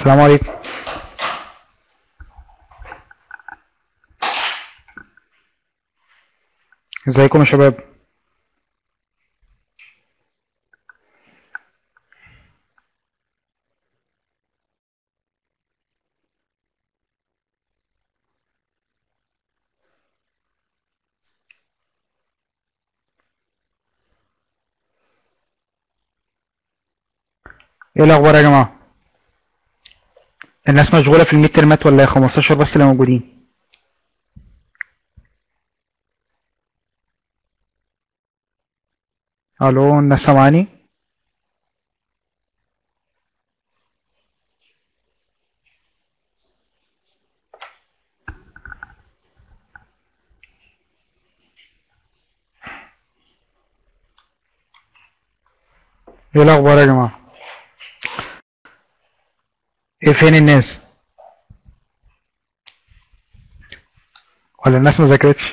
السلام عليكم ازيكم يا شباب ايه الاخبار يا جماعه الناس مشغوله في الميد ترمات ولا ايه 15 بس اللي موجودين الو الناس سامعاني ايه الاخبار يا جماعه ايه فين الناس ولا الناس ما ذاكرتش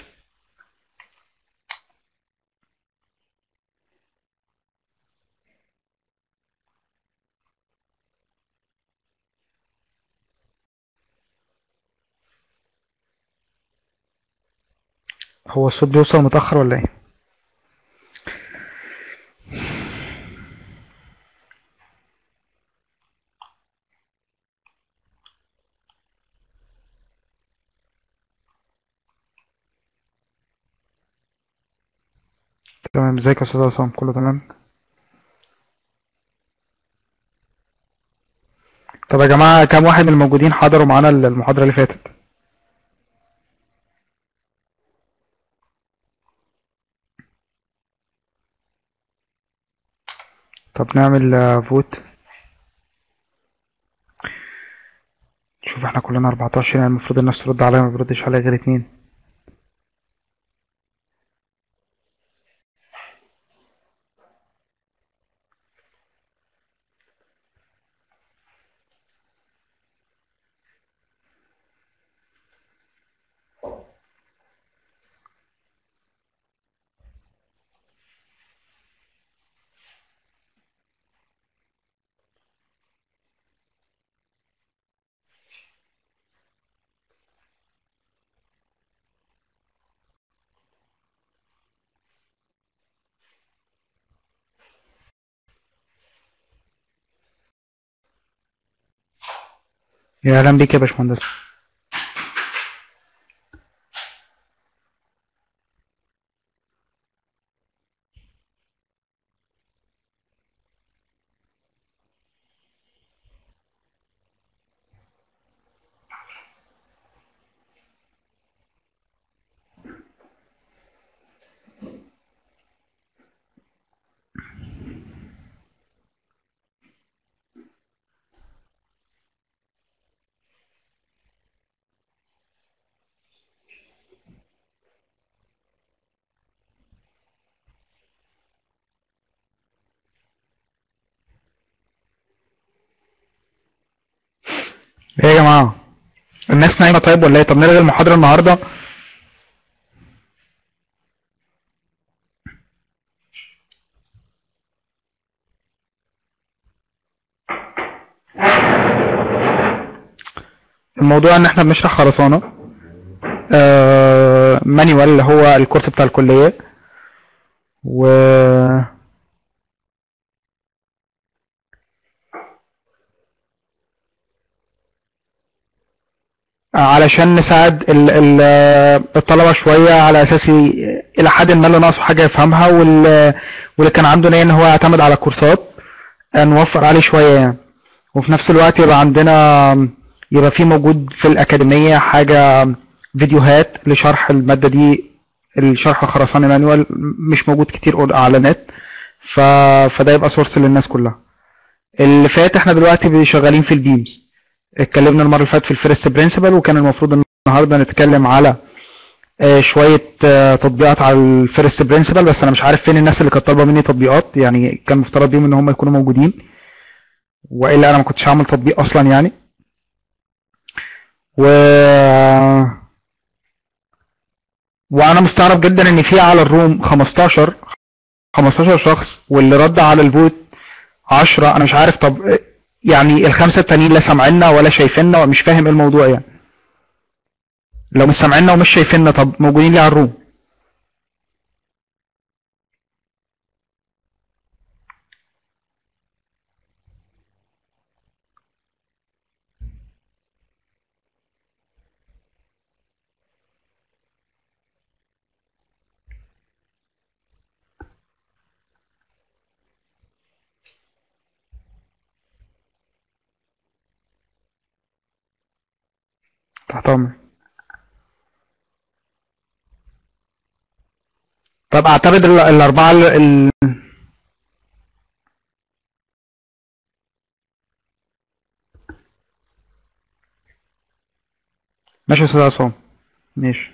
هو الصوت بيوصل متأخر ولا ايه تمام ازيك يا استاذ عصام كله تمام طب يا جماعة كام واحد من الموجودين حضروا معانا المحاضرة اللي فاتت طب نعمل آه، فوت شوف احنا كلنا 14 يعني المفروض الناس ترد عليا ما بيردش عليا غير اتنين يا اهلا بيك يا باشمهندس ايه يا جماعة الناس نايمة طيب ولا ايه طب نلغي المحاضرة النهاردة الموضوع ان احنا بنشرح خرسانة آه مانيوال اللي هو الكورس بتاع الكلية و علشان نساعد ال- ال- الطلبة شوية على أساس ي- إلى حد ما اللي ناقصه حاجة يفهمها وال- واللي كان عنده نية إن هو يعتمد على كورسات آه، نوفر عليه شوية يعني وفي نفس الوقت يبقى عندنا يبقى في موجود في الأكاديمية حاجة فيديوهات لشرح المادة دي الشرح الخرساني مانوال مش موجود كتير أو إعلانات ف... فده يبقى سورس للناس كلها اللي فات احنا دلوقتي شغالين في البيمز اتكلمنا المرة اللي فاتت في الفيرست برنسبل وكان المفروض النهارده نتكلم على آه، شوية آه، تطبيقات على الفيرست برنسبل بس انا مش عارف فين الناس اللي كانت طالبة مني تطبيقات يعني كان مفترض بيهم ان هم يكونوا موجودين والا انا ما كنتش هعمل تطبيق اصلا يعني و وانا مستغرب جدا ان في على الروم 15 15 شخص واللي رد على الفوت 10 انا مش عارف طب يعني الخمسة التانيين لا سامعيننا ولا شايفيننا ومش فاهم ايه الموضوع يعني لو مش سامعيننا ومش شايفيننا طب موجودين ليه على الروم تحت امر طب اعتقد ال- الاربعه ال... ال- ماشي يا استاذ عصام ماشي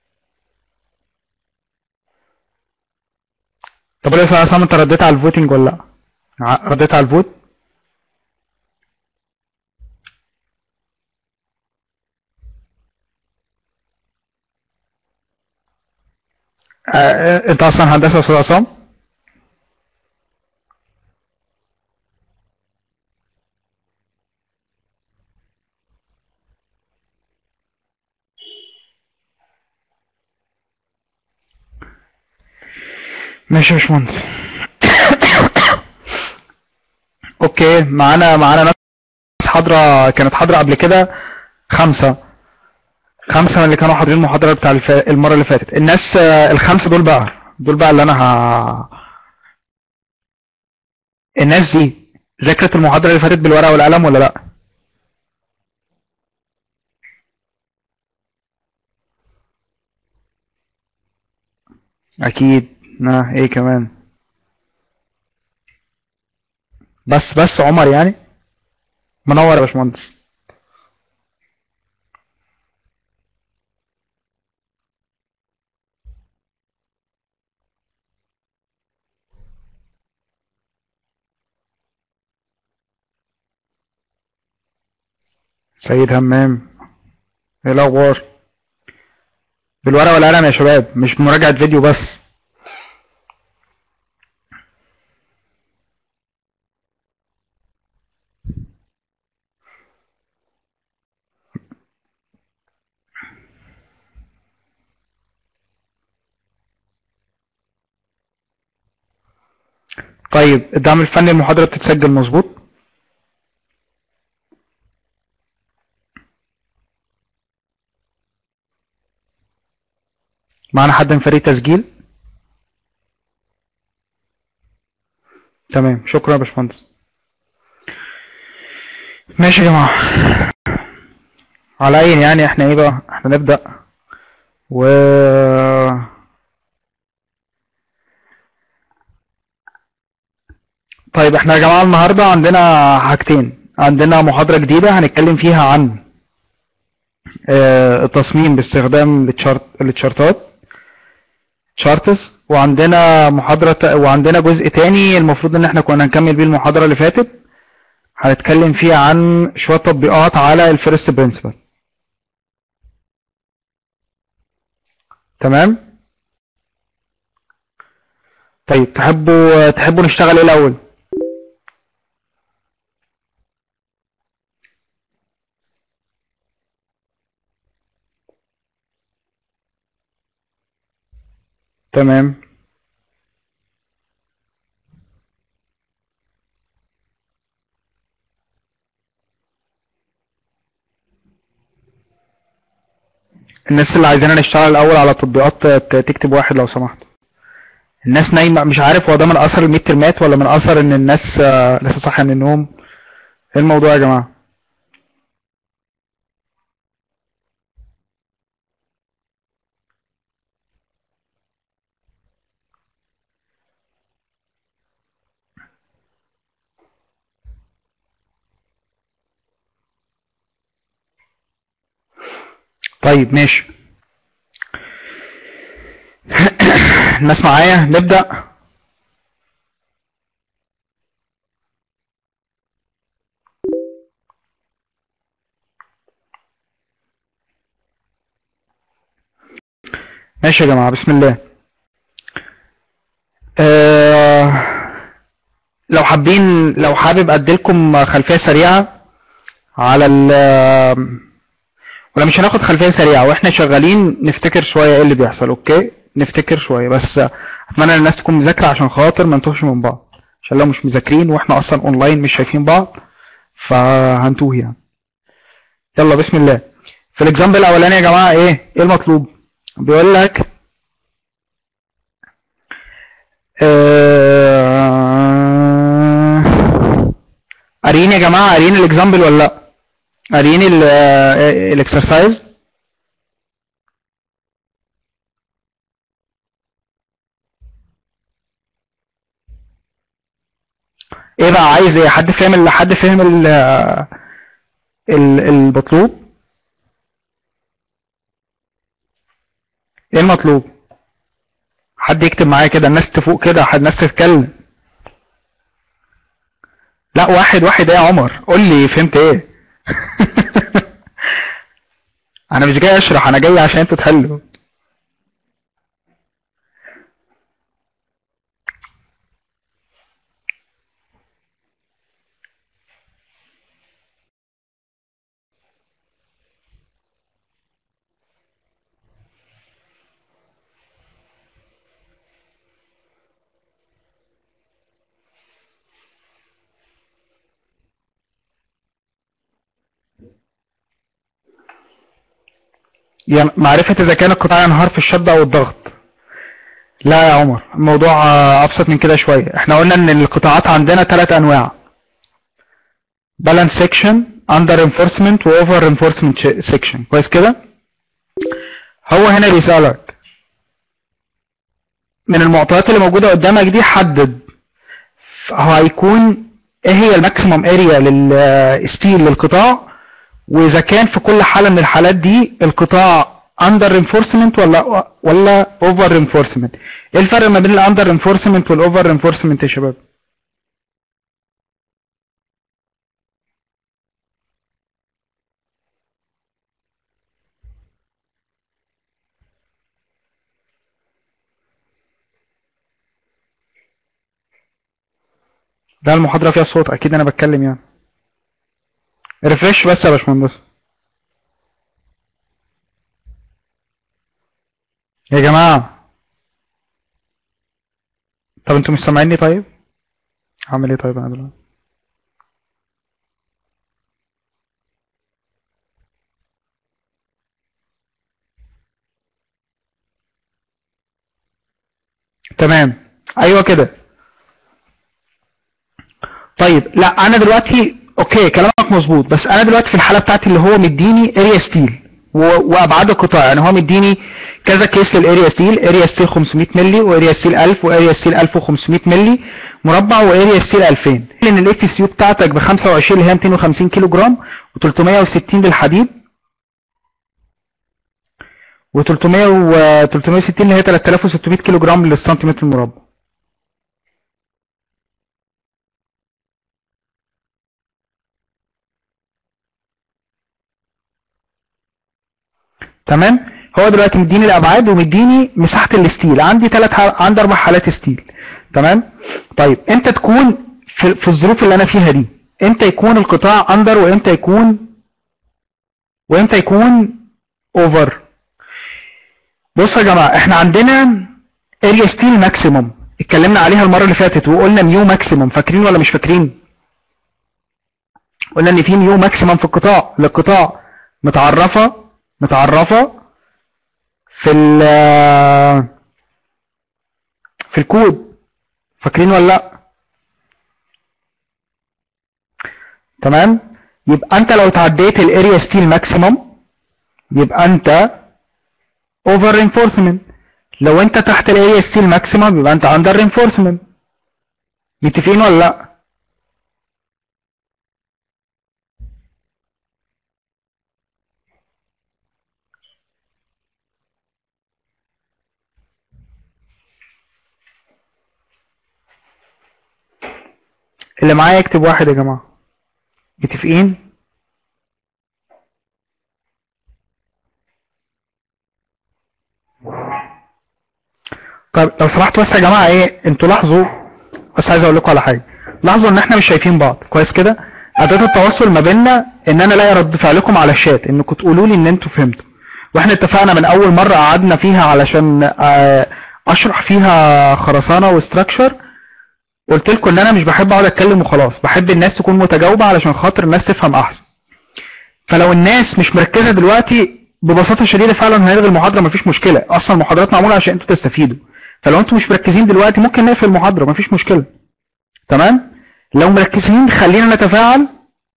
طب يا استاذ عصام انت رديت على الفوتنج ولا لا ع- رديت على الفوت آه، انت اصلا هندسه يا استاذ عصام ماشي يا باشمهندس اوكي معانا معانا ناس حاضره كانت حاضره قبل كده خمسه خمسه من اللي كانوا حاضرين المحاضره بتاع الف... المره اللي فاتت الناس آه، الخمسه دول بقى دول بقى اللي انا ه... الناس دي ذاكرت المحاضره اللي فاتت بالورقه والقلم ولا لا اكيد نا ايه كمان بس بس عمر يعني منور يا باشمهندس سيد همام ايه الاخبار بالورقه والقلم يا شباب مش مراجعه فيديو بس طيب الدعم الفني المحاضره بتتسجل مظبوط معانا حد من فريق تسجيل تمام شكرا يا باشمهندس ماشي يا جماعه على عين يعني احنا ايه بقى احنا نبدا و طيب احنا يا جماعه النهارده عندنا حاجتين عندنا محاضره جديده هنتكلم فيها عن آه، التصميم باستخدام التشارت التشارتات تشارتس وعندنا محاضرة تا- وعندنا جزء تاني المفروض ان احنا كنا هنكمل بيه المحاضرة اللي فاتت هنتكلم فيه عن شوية تطبيقات على الفيرست برنسبل تمام طيب تحبوا تحبوا نشتغل ايه الاول تمام الناس اللي عايزانا نشتغل الاول على تطبيقات ت- تكتب واحد لو سمحت الناس نايمه مش عارف هو ده من اثر الميد ترمات ولا من اثر ان الناس آه، لسه صاحيه من النوم ايه الموضوع يا جماعه طيب ماشي الناس معايا نبدأ ماشي يا جماعة بسم الله آه لو حابين لو حابب اديلكم خلفيه سريعه على ال ولا مش هناخد خلفيه سريعه واحنا شغالين نفتكر شويه ايه اللي بيحصل اوكي نفتكر شويه بس اتمنى الناس تكون مذاكره عشان خاطر ما نتوهش من بعض عشان لو مش مذاكرين واحنا اصلا اونلاين مش شايفين بعض فهنتوه يعني يلا بسم الله في الاكزامبل الاولاني يا جماعه ايه ايه المطلوب بيقول لك آه، قاريين يا جماعه قاريين الاكزامبل ولا لا قاريين الاكسرسايز ايه بقى عايز ايه حد فاهم ال- حد فاهم ال ال- المطلوب ايه المطلوب حد يكتب معايا كده الناس تفوق كده حد الناس تتكلم لا واحد واحد ايه يا عمر قول لي فهمت ايه انا مش جاي اشرح انا جاي عشان انتوا تحلوا يعني معرفة إذا كان القطاع ينهار في الشد أو الضغط لا يا عمر الموضوع آه، أبسط من كده شوية احنا قلنا إن القطاعات عندنا ثلاث أنواع balance section under reinforcement و over reinforcement sh- section كويس كده هو هنا بيسألك من المعطيات اللي موجودة قدامك دي حدد هو هيكون ايه هي الماكسيمم اريا للستيل للقطاع واذا كان في كل حاله من الحالات دي القطاع اندر رينفورسمنت ولا ولا اوفر رينفورسمنت ايه الفرق ما بين الاندر رينفورسمنت والاوفر رينفورسمنت يا شباب ده المحاضره فيها صوت اكيد انا بتكلم يعني ريفرش بس يا باشمهندس يا جماعه طب انتوا مش سامعيني طيب هعمل ايه طيب انا دلوقتي تمام ايوه كده طيب لا انا دلوقتي اوكي كلامك مظبوط بس انا دلوقتي في الحاله بتاعتي اللي هو مديني اريا ستيل وابعاد القطاع يعني هو مديني كذا كيس للاريا ستيل اريا ستيل 500 مللي واريا ستيل 1000 واريا ستيل 1500 مللي مربع واريا ستيل 2000 لان الاف اس يو بتاعتك ب 25 اللي هي 250 كيلو جرام و360 للحديد و300 و 360 اللي هي 3600 كيلو جرام للسنتيمتر المربع تمام هو دلوقتي مديني الابعاد ومديني مساحه الستيل عندي ثلاث ح... عندي اربع حالات ستيل تمام طيب امتى تكون في, في الظروف اللي انا فيها دي امتى يكون القطاع اندر وامتى يكون وامتى يكون اوفر بصوا يا جماعه احنا عندنا اريا ستيل ماكسيموم اتكلمنا عليها المره اللي فاتت وقلنا ميو ماكسيموم فاكرين ولا مش فاكرين قلنا ان في ميو ماكسيموم في القطاع للقطاع متعرفه متعرفه في ال في الكود فاكرين ولا لا تمام يبقى انت لو تعديت الاريا ستيل ماكسيموم يبقى انت اوفر رينفورسمنت لو انت تحت الاريا ستيل ماكسيموم يبقى انت اندر رينفورسمنت متفقين ولا لا اللي معايا يكتب واحد يا جماعة متفقين طيب لو سمحتوا بس يا جماعة ايه انتوا لاحظوا بس عايز اقول لكم على حاجة لاحظوا ان احنا مش شايفين بعض كويس كده اداه التواصل ما بيننا ان انا الاقي رد فعلكم على الشات انكم تقولوا لي ان انتوا فهمتوا واحنا اتفقنا من اول مره قعدنا فيها علشان آه، اشرح فيها خرسانه وستراكشر قلت لكم ان انا مش بحب اقعد اتكلم وخلاص بحب الناس تكون متجاوبه علشان خاطر الناس تفهم احسن فلو الناس مش مركزه دلوقتي ببساطه شديده فعلا هنلغي المحاضره مفيش مشكله اصلا المحاضرات معموله عشان انتوا تستفيدوا فلو انتوا مش مركزين دلوقتي ممكن نقفل المحاضره مفيش مشكله تمام لو مركزين خلينا نتفاعل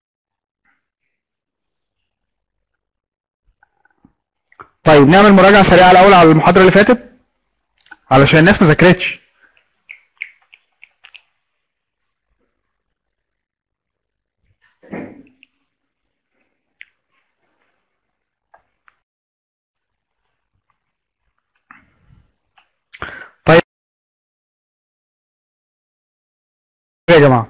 طيب نعمل مراجعه سريعه الاول على المحاضره اللي فاتت علشان الناس ما ذاكرتش طيب يا جماعه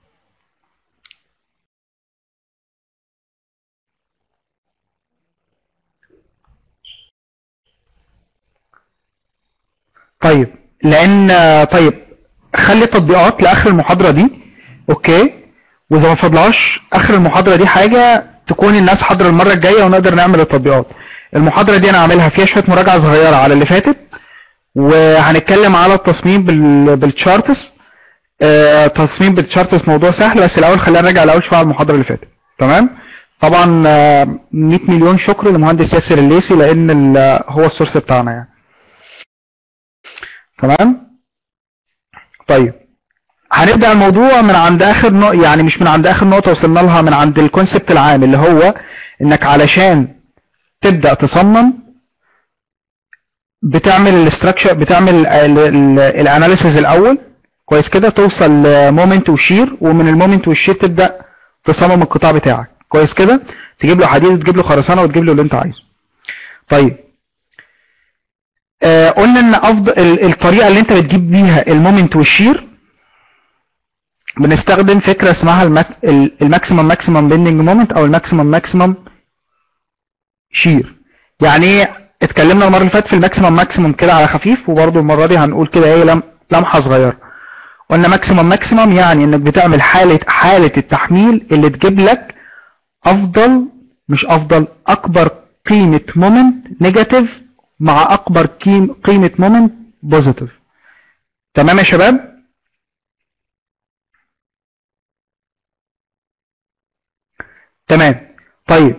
طيب لان طيب خلي التطبيقات لاخر المحاضره دي اوكي واذا ما فضلهاش اخر المحاضره دي حاجه تكون الناس حاضره المره الجايه ونقدر نعمل التطبيقات المحاضره دي انا عاملها فيها شويه مراجعه صغيره على اللي فاتت وهنتكلم على التصميم بال... بالتشارتس آه، تصميم بالتشارتس موضوع سهل بس الاول خلينا نراجع الاول شويه على المحاضره اللي فاتت تمام طبعا آه، 100 مليون شكر لمهندس ياسر الليسي لان ال- هو السورس بتاعنا يعني تمام طيب هنبدا الموضوع من عند اخر نقطه يعني مش من عند اخر نقطه وصلنا لها من عند الكونسبت العام اللي هو انك علشان تبدا تصمم بتعمل الاستراكشر بتعمل الاناليسيز الاول كويس كده توصل لمومنت وشير ومن المومنت والشير تبدا تصمم القطاع بتاعك كويس كده تجيب له حديد وتجيب له خرسانه وتجيب له اللي انت عايزه طيب آه قلنا ان افضل ال- الطريقه اللي انت بتجيب بيها المومنت والشير بنستخدم فكره اسمها المك... الماكسيمم ماكسيمم بيندنج مومنت او الماكسيمم ماكسيمم شير يعني ايه اتكلمنا المره اللي فاتت في الماكسيمم ماكسيمم كده على خفيف وبرده المره دي هنقول كده ايه لم... لمحه صغيره قلنا ماكسيمم ماكسيمم يعني انك بتعمل حاله حاله التحميل اللي تجيب لك افضل مش افضل اكبر قيمه مومنت نيجاتيف مع اكبر قيم- قيمه مومنت بوزيتيف تمام يا شباب تمام طيب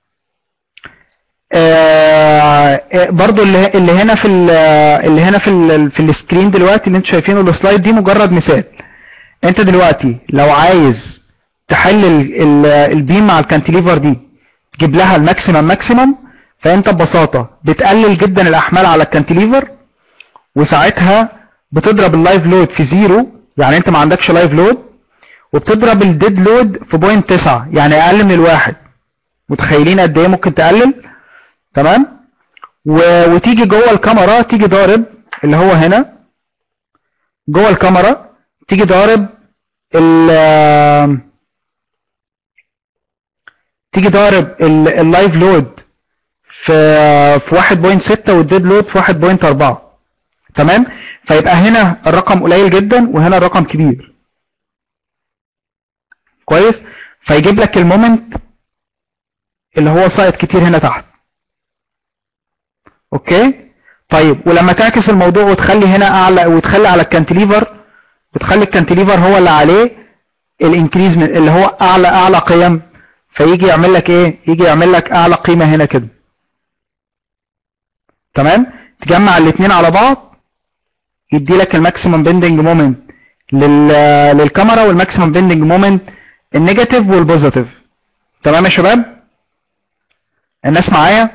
آه آه، برضو اللي اللي هنا في ال- اللي هنا في ال في السكرين دلوقتي اللي انتوا شايفينه السلايد دي مجرد مثال انت دلوقتي لو عايز تحل ال- ال- البيم مع الكانتليفر دي تجيب لها الماكسيمم ماكسيمم فانت ببساطه بتقلل جدا الاحمال على الكانتليفر وساعتها بتضرب اللايف لود في زيرو يعني انت ما عندكش لايف لود وبتضرب الديد لود في بوينت 9 يعني اقل من الواحد متخيلين قد ايه ممكن تقلل تمام و... وتيجي جوه الكاميرا تيجي ضارب اللي هو هنا جوه الكاميرا تيجي ضارب ال تيجي ضارب ال- اللايف لود في في 1.6 والديد لود في 1.4 تمام فيبقى هنا الرقم قليل جدا وهنا الرقم كبير كويس فيجيب لك المومنت اللي هو ساقط كتير هنا تحت اوكي طيب ولما تعكس الموضوع وتخلي هنا اعلى وتخلي على الكانتليفر بتخلي الكانتليفر هو اللي عليه الانكريز اللي هو اعلى اعلى قيم فيجي يعمل لك ايه يجي يعمل لك اعلى قيمه هنا كده تمام تجمع الاثنين على بعض يدي لك الماكسيمم بيندنج مومنت لل للكاميرا والماكسيمم بيندنج مومنت النيجاتيف والبوزيتيف تمام يا شباب الناس معايا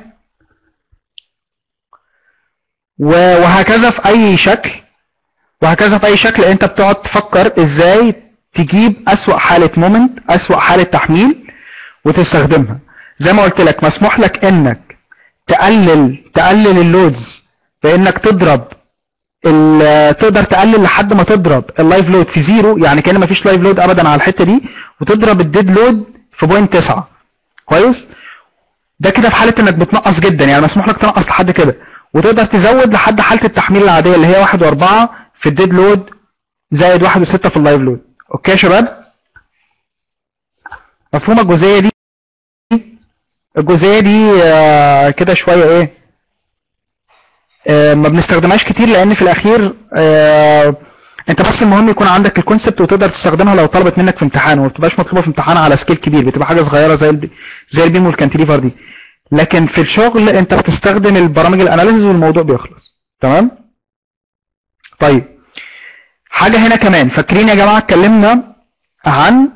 و- وهكذا في اي شكل وهكذا في اي شكل انت بتقعد تفكر ازاي تجيب اسوأ حالة مومنت اسوأ حالة تحميل وتستخدمها زي ما قلت لك مسموح لك انك تقلل تقلل اللودز بانك تضرب ال- تقدر تقلل لحد ما تضرب اللايف لود في زيرو يعني كان مفيش لايف لود ابدا على الحته دي وتضرب الديد لود في بوينت 9 كويس ده كده في حاله انك بتنقص جدا يعني مسموح لك تنقص لحد كده وتقدر تزود لحد حاله التحميل العاديه اللي هي 1 و4 في الديد لود زائد 1 و6 في اللايف لود اوكي يا شباب مفهومه الجزئيه دي الجزئيه دي آه، كده شويه ايه آه، ما بنستخدمهاش كتير لان في الاخير آه، انت بس المهم يكون عندك الكونسبت وتقدر تستخدمها لو طلبت منك في امتحان وما بتبقاش مطلوبه في امتحان على سكيل كبير بتبقى حاجه صغيره زي البي زي البيم والكانتليفر دي لكن في الشغل انت بتستخدم البرامج الاناليسيز والموضوع بيخلص تمام طيب حاجه هنا كمان فاكرين يا جماعه اتكلمنا عن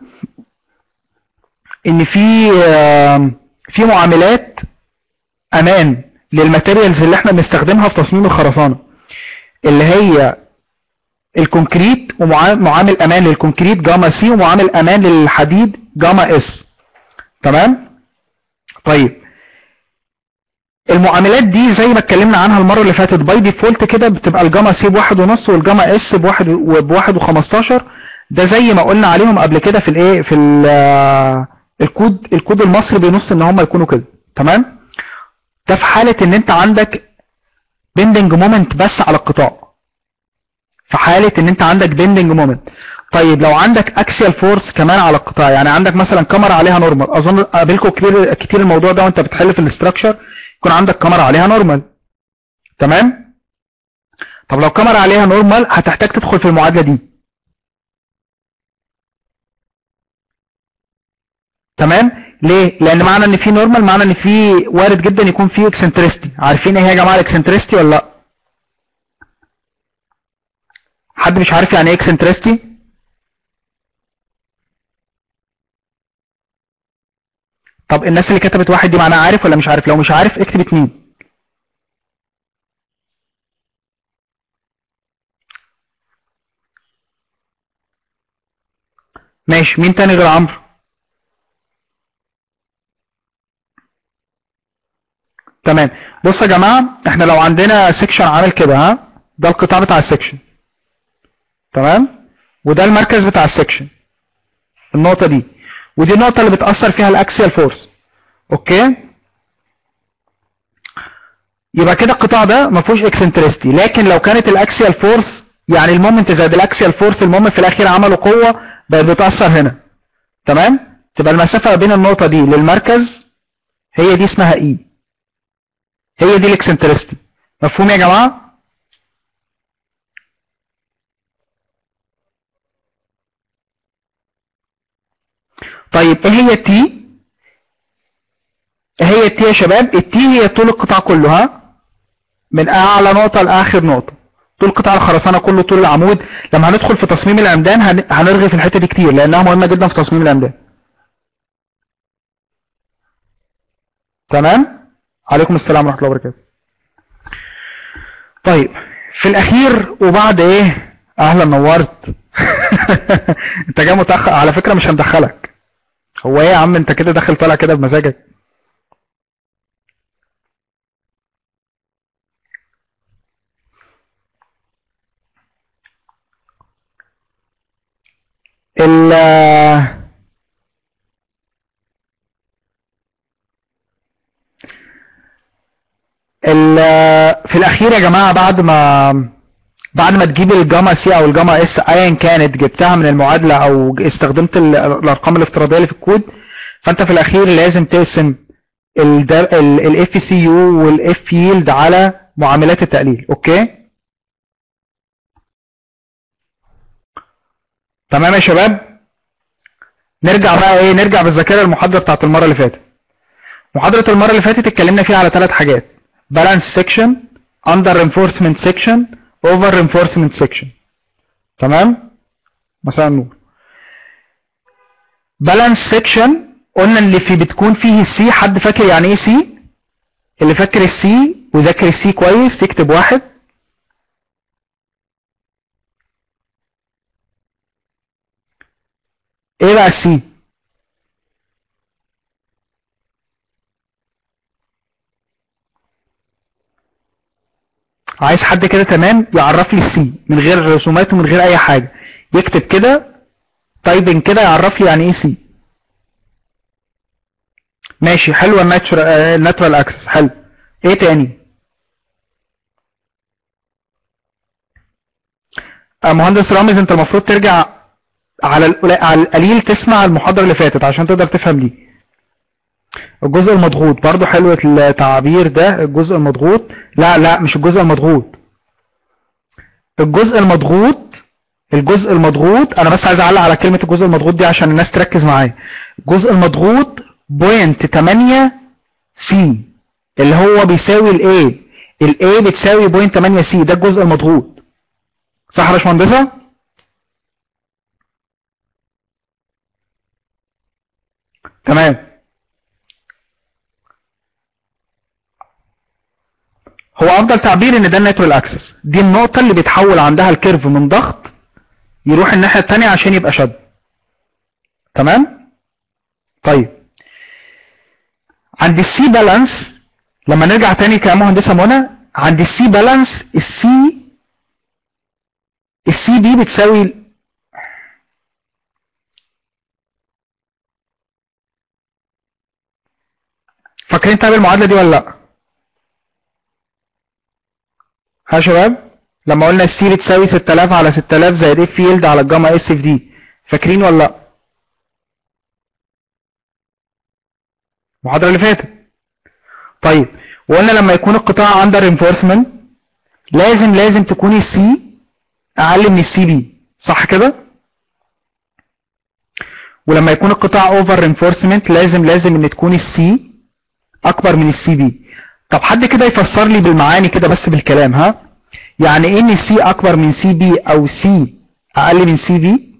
ان في آه، في معاملات امان للماتيريالز اللي احنا بنستخدمها في تصميم الخرسانه اللي هي الكونكريت ومعامل امان للكونكريت جاما سي ومعامل امان للحديد جاما اس تمام طيب المعاملات دي زي ما اتكلمنا عنها المره اللي فاتت باي ديفولت كده بتبقى الجاما سي بواحد ونص والجاما اس بواحد بواحد وخمستاشر ده زي ما قلنا عليهم قبل كده في الايه في الكود الكود المصري بينص ان هم يكونوا كده تمام ده في حاله ان انت عندك بيندنج مومنت بس على القطاع في حاله ان انت عندك بيندنج مومنت طيب لو عندك اكسيال فورس كمان على القطاع يعني عندك مثلا كاميرا عليها نورمال اظن قابلكم كتير كتير الموضوع ده وانت بتحل في الاستراكشر يكون عندك كاميرا عليها نورمال تمام طب لو كاميرا عليها نورمال هتحتاج تدخل في المعادله دي تمام ليه لان معنى ان في نورمال معنى ان في وارد جدا يكون في اكسنترستي عارفين ايه يا جماعه الاكسنترستي ولا لا حد مش عارف يعني ايه اكسنترستي طب الناس اللي كتبت واحد دي معناها عارف ولا مش عارف لو مش عارف اكتب اتنين ماشي مين تاني غير عمرو تمام بصوا يا جماعه احنا لو عندنا سيكشن عامل كده ها ده القطاع بتاع السيكشن تمام وده المركز بتاع السكشن النقطه دي ودي النقطه اللي بتاثر فيها الاكسيال فورس اوكي يبقى كده القطاع ده ما فيهوش اكسنترستي لكن لو كانت الاكسيال فورس يعني المومنت زائد الاكسيال فورس المومنت في الاخير عملوا قوه بقت بتاثر هنا تمام تبقى المسافه بين النقطه دي للمركز هي دي اسمها اي e. هي دي الاكسنترستي مفهوم يا جماعه طيب ايه هي التي ايه هي التي يا شباب التي هي طول القطاع كله ها من اعلى نقطة لاخر نقطة طول قطاع الخرسانة كله طول العمود لما هندخل في تصميم العمدان هنرغي في الحتة دي كتير لانها مهمة جدا في تصميم العمدان تمام عليكم السلام ورحمة الله وبركاته طيب في الاخير وبعد ايه اهلا نورت انت جاي متاخر على فكره مش هندخلك هو ايه يا عم انت كده داخل طالع كده بمزاجك ال ال في الاخير يا جماعه بعد ما بعد ما تجيب الجاما سي او الجاما اس ايا كانت جبتها من المعادله او استخدمت الارقام الافتراضيه اللي في الكود فانت في الاخير لازم تقسم الاف سي يو والاف ييلد على معاملات التقليل اوكي تمام يا شباب نرجع بقى ايه نرجع بالذاكره للمحاضره بتاعت المره اللي فاتت محاضره المره اللي فاتت اتكلمنا فيها على ثلاث حاجات بالانس سيكشن اندر رينفورسمنت سيكشن over reinforcement section تمام مساء النور بالانس سيكشن قلنا اللي في بتكون فيه السي حد فاكر يعني ايه سي اللي فاكر السي وذاكر السي كويس يكتب واحد ايه بقى السي عايز حد كده تمام يعرف لي السي من غير رسومات ومن غير اي حاجه يكتب كده تايبنج كده يعرف لي يعني ايه سي ماشي حلوه الناتشورال اكسس حلو ايه تاني آه، مهندس رامز انت المفروض ترجع على القليل على القليل تسمع المحاضره اللي فاتت عشان تقدر تفهم دي الجزء المضغوط برضو حلو التعبير ده الجزء المضغوط لا لا مش الجزء المضغوط الجزء المضغوط الجزء المضغوط انا بس عايز اعلق على كلمه الجزء المضغوط دي عشان الناس تركز معايا الجزء المضغوط بوينت 8 سي اللي هو بيساوي الاي الاي بتساوي بوينت 8 سي ده الجزء المضغوط صح يا باشمهندسه تمام هو افضل تعبير ان ده الناتورال اكسس دي النقطه اللي بيتحول عندها الكيرف من ضغط يروح الناحيه الثانيه عشان يبقى شد تمام طيب عند السي بالانس لما نرجع تاني كمهندسه منى عند السي بالانس السي السي بي بتساوي فاكرين طيب المعادله دي ولا لا ها يا شباب لما قلنا السي بتساوي 6000 على 6000 زائد اف يلد على الجاما اس في دي فاكرين ولا لا المحاضره اللي فاتت طيب وقلنا لما يكون القطاع اندر انفورسمنت لازم لازم تكون السي اقل من السي بي صح كده ولما يكون القطاع اوفر انفورسمنت لازم لازم ان تكون السي اكبر من السي بي طب حد كده يفسر لي بالمعاني كده بس بالكلام ها يعني ايه ان سي اكبر من سي بي او سي اقل من سي بي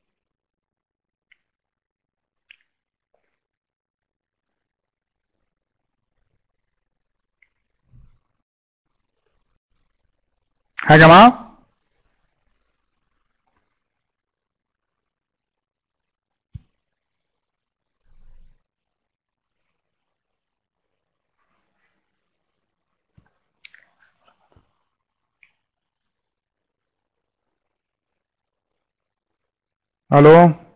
يا جماعه الو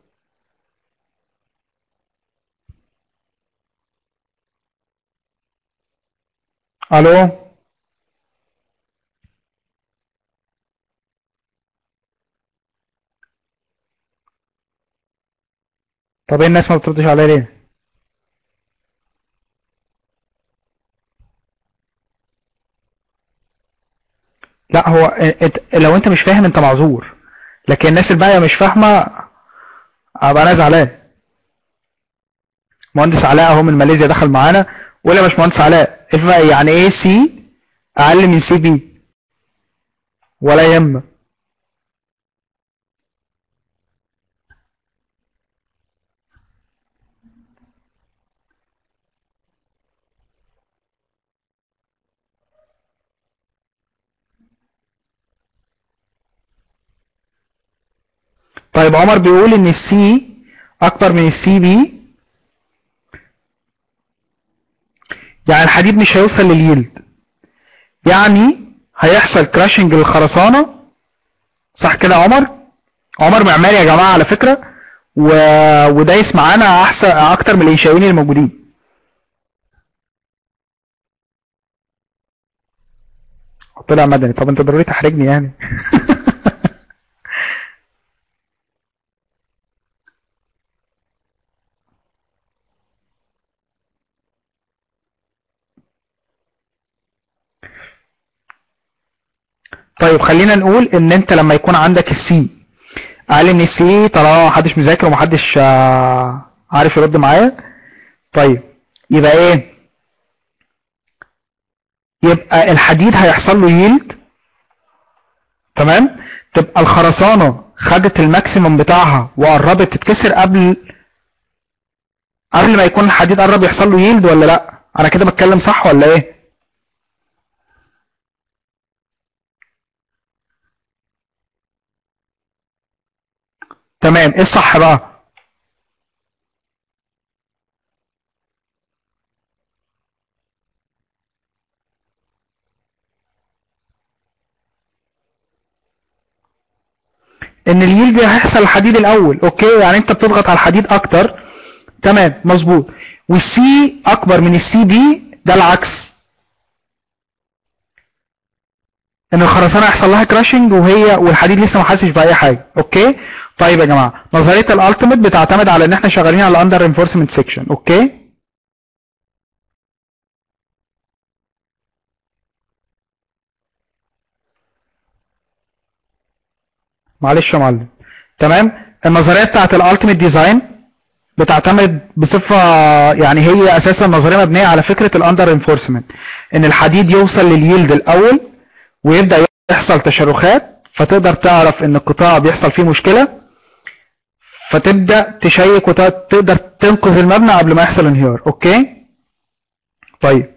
الو طب ايه الناس ما بتردش عليا ليه لا هو لو انت مش فاهم انت معذور لكن الناس الباقيه مش فاهمه ابقى انا زعلان مهندس علاء اهو من ماليزيا دخل معانا قول يا باشمهندس علاء يعني ايه سي اقل من سي بي ولا يهمك طيب عمر بيقول ان السي اكبر من السي بي يعني الحديد مش هيوصل لليلد يعني هيحصل كراشنج للخرسانه صح كده يا عمر عمر معماري يا جماعه على فكره و... ودايس معانا احسن اكتر من الانشائيين الموجودين طلع مدني طب انت ضروري تحرجني يعني طيب خلينا نقول ان انت لما يكون عندك السي اقل من السي طالما محدش مذاكر ومحدش آه، عارف يرد معايا طيب يبقى ايه يبقى الحديد هيحصل له ييلد تمام تبقى الخرسانه خدت الماكسيموم بتاعها وقربت تتكسر قبل قبل ما يكون الحديد قرب يحصل له ييلد ولا لا انا كده بتكلم صح ولا ايه تمام ايه الصح بقى ان اليلد هيحصل الحديد الاول اوكي يعني انت بتضغط على الحديد اكتر تمام مظبوط والسي اكبر من السي بي ده العكس ان الخرسانه يحصل لها كراشنج وهي والحديد لسه ما حاسش باي حاجه اوكي طيب يا جماعه نظريه الالتيميت بتعتمد على ان احنا شغالين على الاندر انفورسمنت سيكشن اوكي معلش يا معلم تمام النظريه بتاعت الالتيميت ديزاين بتعتمد بصفه يعني هي اساسا نظريه مبنيه على فكره الاندر انفورسمنت ان الحديد يوصل لليلد الاول ويبدا يحصل تشرخات فتقدر تعرف ان القطاع بيحصل فيه مشكله فتبدا تشيك وتقدر تنقذ المبنى قبل ما يحصل انهيار اوكي طيب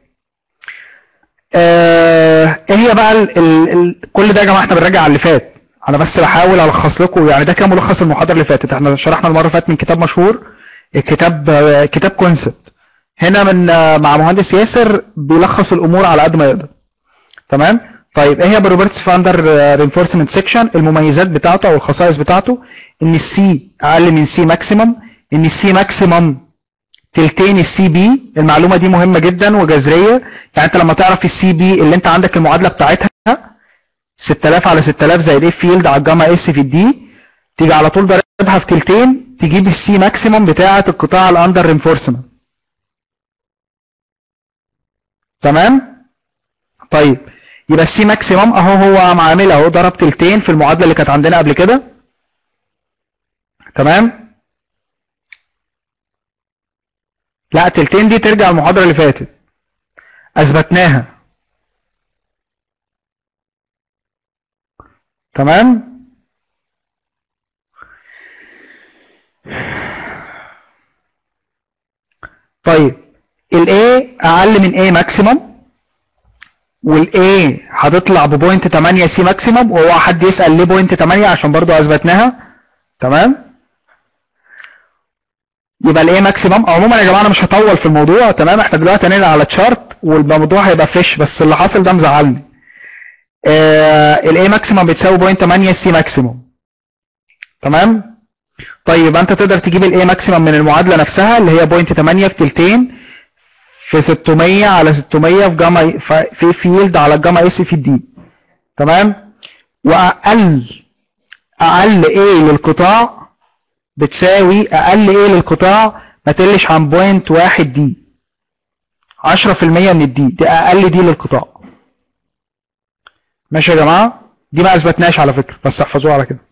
آه ايه هي بقى ال ال ال كل ده يا جماعه احنا بنراجع على اللي فات انا بس بحاول الخص لكم يعني ده كان ملخص المحاضره اللي فاتت احنا شرحنا المره اللي فاتت من كتاب مشهور الكتاب آه كتاب كونسبت هنا من آه مع مهندس ياسر بيلخص الامور على قد ما يقدر تمام طيب ايه هي بروبرتس فاندر رينفورسمنت سيكشن المميزات بتاعته او الخصائص بتاعته ان السي اقل من سي ماكسيمم ان السي ماكسيمم تلتين السي بي المعلومه دي مهمه جدا وجذريه يعني انت لما تعرف السي بي اللي انت عندك المعادله بتاعتها 6000 على 6000 زي الاف فيلد على الجاما اس في الدي تيجي على طول ضربها في تلتين تجيب السي ماكسيمم بتاعه القطاع الاندر رينفورسمنت تمام طيب يبقى السي ماكسيمم اهو هو قام عامل اهو ضرب تلتين في المعادله اللي كانت عندنا قبل كده تمام لا تلتين دي ترجع المحاضره اللي فاتت اثبتناها تمام طيب ال A اقل من A ماكسيمم والاي هتطلع ببوينت 8 سي ماكسيمم وهو حد يسال ليه بوينت 8 عشان برضو اثبتناها تمام يبقى الاي ماكسيمم عموما يا جماعه انا مش هطول في الموضوع تمام احنا دلوقتي هننقل على تشارت والموضوع هيبقى فيش بس اللي حاصل ده مزعلني آه الاي ماكسيمم بتساوي بوينت 8 سي ماكسيمم تمام طيب انت تقدر تجيب الاي ماكسيمم من المعادله نفسها اللي هي بوينت 8 في تلتين في 600 على 600 في جاما في فيلد على الجاما اس في الدي تمام واقل اقل ايه للقطاع بتساوي اقل ايه للقطاع ما تقلش عن بوينت واحد دي 10% من الدي دي اقل دي للقطاع ماشي يا جماعه دي ما اثبتناش على فكره بس احفظوها على كده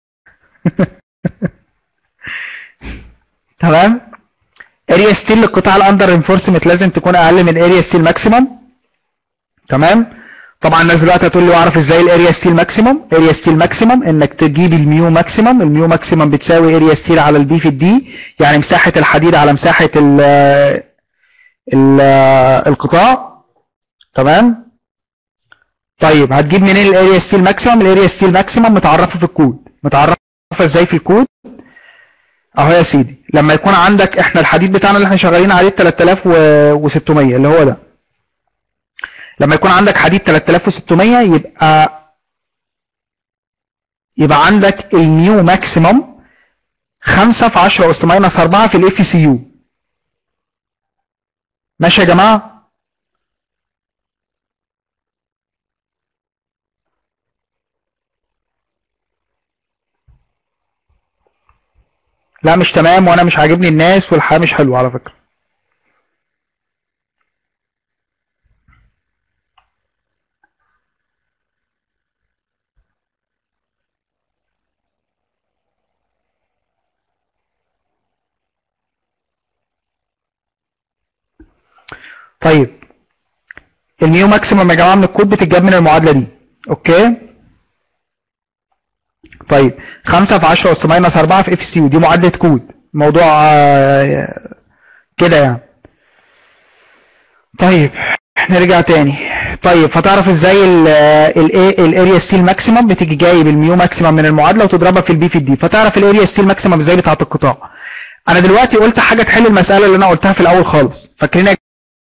تمام اريا ستيل للقطاع الاندر انفورسمنت لازم تكون اقل من اريا ستيل ماكسيمم تمام طبعا الناس دلوقتي هتقول لي اعرف ازاي الاريا ستيل ماكسيمم اريا ستيل ماكسيمم انك تجيب الميو ماكسيمم الميو ماكسيمم بتساوي اريا ستيل على البي في الدي يعني مساحه الحديد على مساحه ال ال القطاع تمام طيب هتجيب منين الاريا ستيل ماكسيمم الاريا ستيل ماكسيمم متعرفه في الكود متعرفه ازاي في الكود اهو يا سيدي لما يكون عندك احنا الحديد بتاعنا اللي احنا شغالين عليه 3600 اللي هو ده لما يكون عندك حديد 3600 يبقى يبقى عندك الميو ماكسيمم 5 في 10 اس ماينس 4 في الاف سي يو ماشي يا جماعه لا مش تمام وانا مش عاجبني الناس والحياه مش حلوه على فكره طيب الميو ماكسيمم يا جماعه من الكود بتتجاب من المعادله دي اوكي طيب 5 في 10 اس ماينس 4 في اف سي يو دي معادله كود موضوع كده يعني طيب نرجع تاني طيب فتعرف ازاي الاريا ستيل ماكسيمم بتيجي جايب الميو ماكسيمم من المعادله وتضربها في البي في الدي فتعرف الاريا ستيل ماكسيمم ازاي بتاعت القطاع انا دلوقتي قلت حاجه تحل المساله اللي انا قلتها في الاول خالص فاكرين يا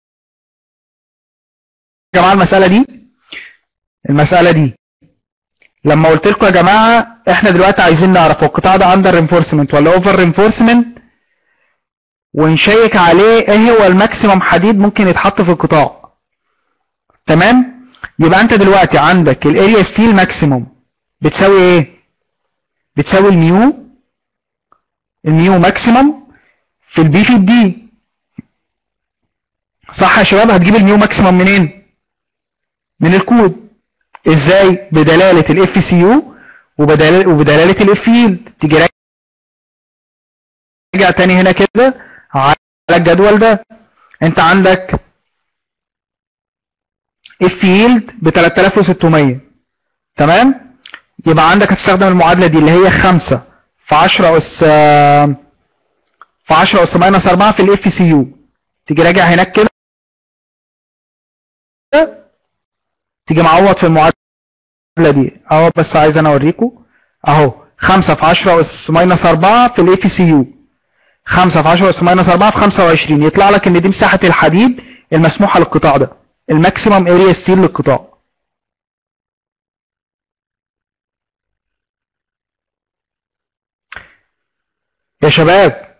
جماعه المساله دي المساله دي لما قلت لكم يا جماعه احنا دلوقتي عايزين نعرف هو القطاع ده اندر رينفورسمنت ولا اوفر رينفورسمنت ونشيك عليه ايه هو الماكسيمم حديد ممكن يتحط في القطاع تمام يبقى انت دلوقتي عندك الاريا ستيل ماكسيمم بتساوي ايه بتساوي الميو الميو ماكسيمم في البي في الدي صح يا شباب هتجيب الميو ماكسيمم منين من الكود ازاي بدلاله الاف سي يو وبدلاله وبدلاله الاف يلد تيجي راجع تاني هنا كده على الجدول ده انت عندك اف يلد ب 3600 تمام يبقى عندك هتستخدم المعادله دي اللي هي 5 في 10 اس في 10 اس ماينس 4 في الاف سي يو تيجي راجع هناك كده تيجي معوض في المعادله دي اهو بس عايز انا اوريكم اهو 5 في 10 اس ماينس 4 في الاف سي يو 5 في 10 اس ماينس 4 في 25 يطلع لك ان دي مساحه الحديد المسموحه للقطاع ده الماكسيمم اريا ستيل للقطاع يا شباب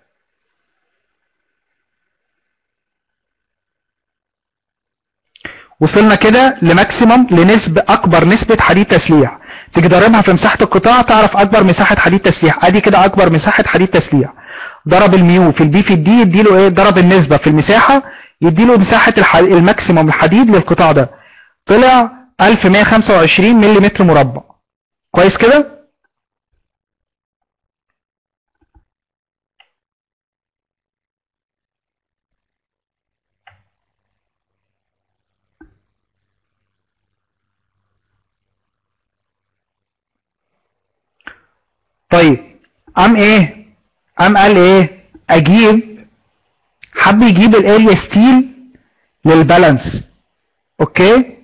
وصلنا كده لماكسيمم لنسبة أكبر نسبة حديد تسليح تيجي ضاربها في مساحة القطاع تعرف أكبر مساحة حديد تسليح أدي كده أكبر مساحة حديد تسليح ضرب الميو في البي في الدي يديله إيه ضرب النسبة في المساحة يديله مساحة الح... الماكسيمم الحديد للقطاع ده طلع 1125 ملم مربع كويس كده طيب قام ايه قام قال ايه اجيب حب يجيب الاريا ستيل للبالانس اوكي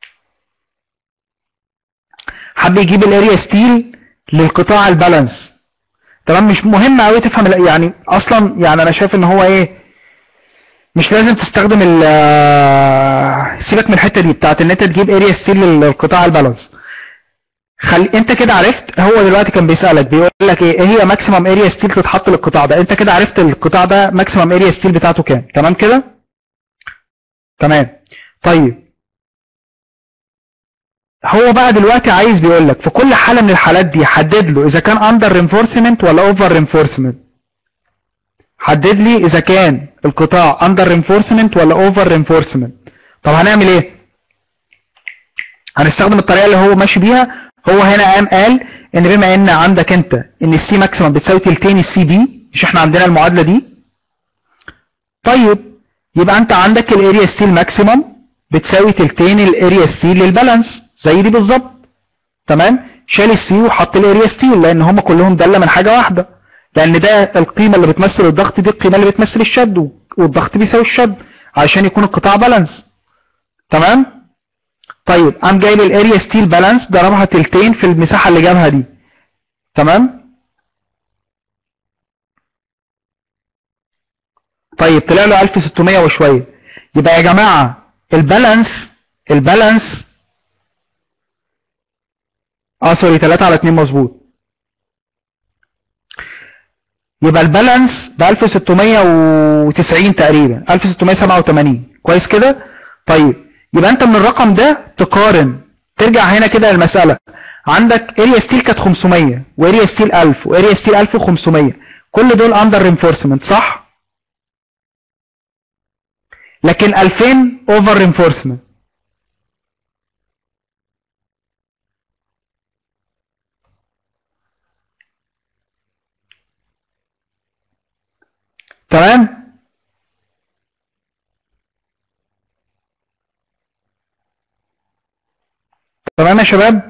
حب يجيب الاريا ستيل للقطاع البالانس تمام مش مهم قوي تفهم يعني اصلا يعني انا شايف ان هو ايه مش لازم تستخدم ال سيبك من الحته دي بتاعت ان انت تجيب اريا ستيل للقطاع البالانس خل... انت كده عرفت هو دلوقتي كان بيسالك بيقول لك ايه ايه هي ماكسيمم اريا ستيل تتحط للقطاع ده انت كده عرفت القطاع ده ماكسيمم اريا ستيل بتاعته كام تمام كده تمام طيب هو بقى دلوقتي عايز بيقول لك في كل حاله من الحالات دي حدد له اذا كان اندر رينفورسمنت ولا اوفر رينفورسمنت حدد لي اذا كان القطاع اندر رينفورسمنت ولا اوفر رينفورسمنت طب هنعمل ايه هنستخدم الطريقه اللي هو ماشي بيها هو هنا قام قال ان بما ان عندك انت ان السي ماكسيمم بتساوي تلتين السي بي مش احنا عندنا المعادله دي طيب يبقى انت عندك الاريا ستيل ماكسيمم بتساوي تلتين الاريا ستيل للبالانس زي دي بالظبط تمام شال السي وحط الاريا ستيل لان هم كلهم داله من حاجه واحده لان ده القيمه اللي بتمثل الضغط دي القيمه اللي بتمثل الشد والضغط بيساوي الشد عشان يكون القطاع بالانس تمام طيب قام جايب الاريا ستيل بالانس ضربها تلتين في المساحه اللي جابها دي تمام طيب طلع له 1600 وشويه يبقى يا جماعه البالانس البالانس اه سوري 3 على 2 مظبوط يبقى البالانس ب 1690 تقريبا 1687 كويس كده طيب يبقى انت من الرقم ده تقارن ترجع هنا كده للمساله عندك اريا ستيل كانت 500 واريا ستيل 1000 واريا ستيل 1500 كل دول اندر رينفورسمنت صح لكن 2000 اوفر رينفورسمنت تمام تمام يا شباب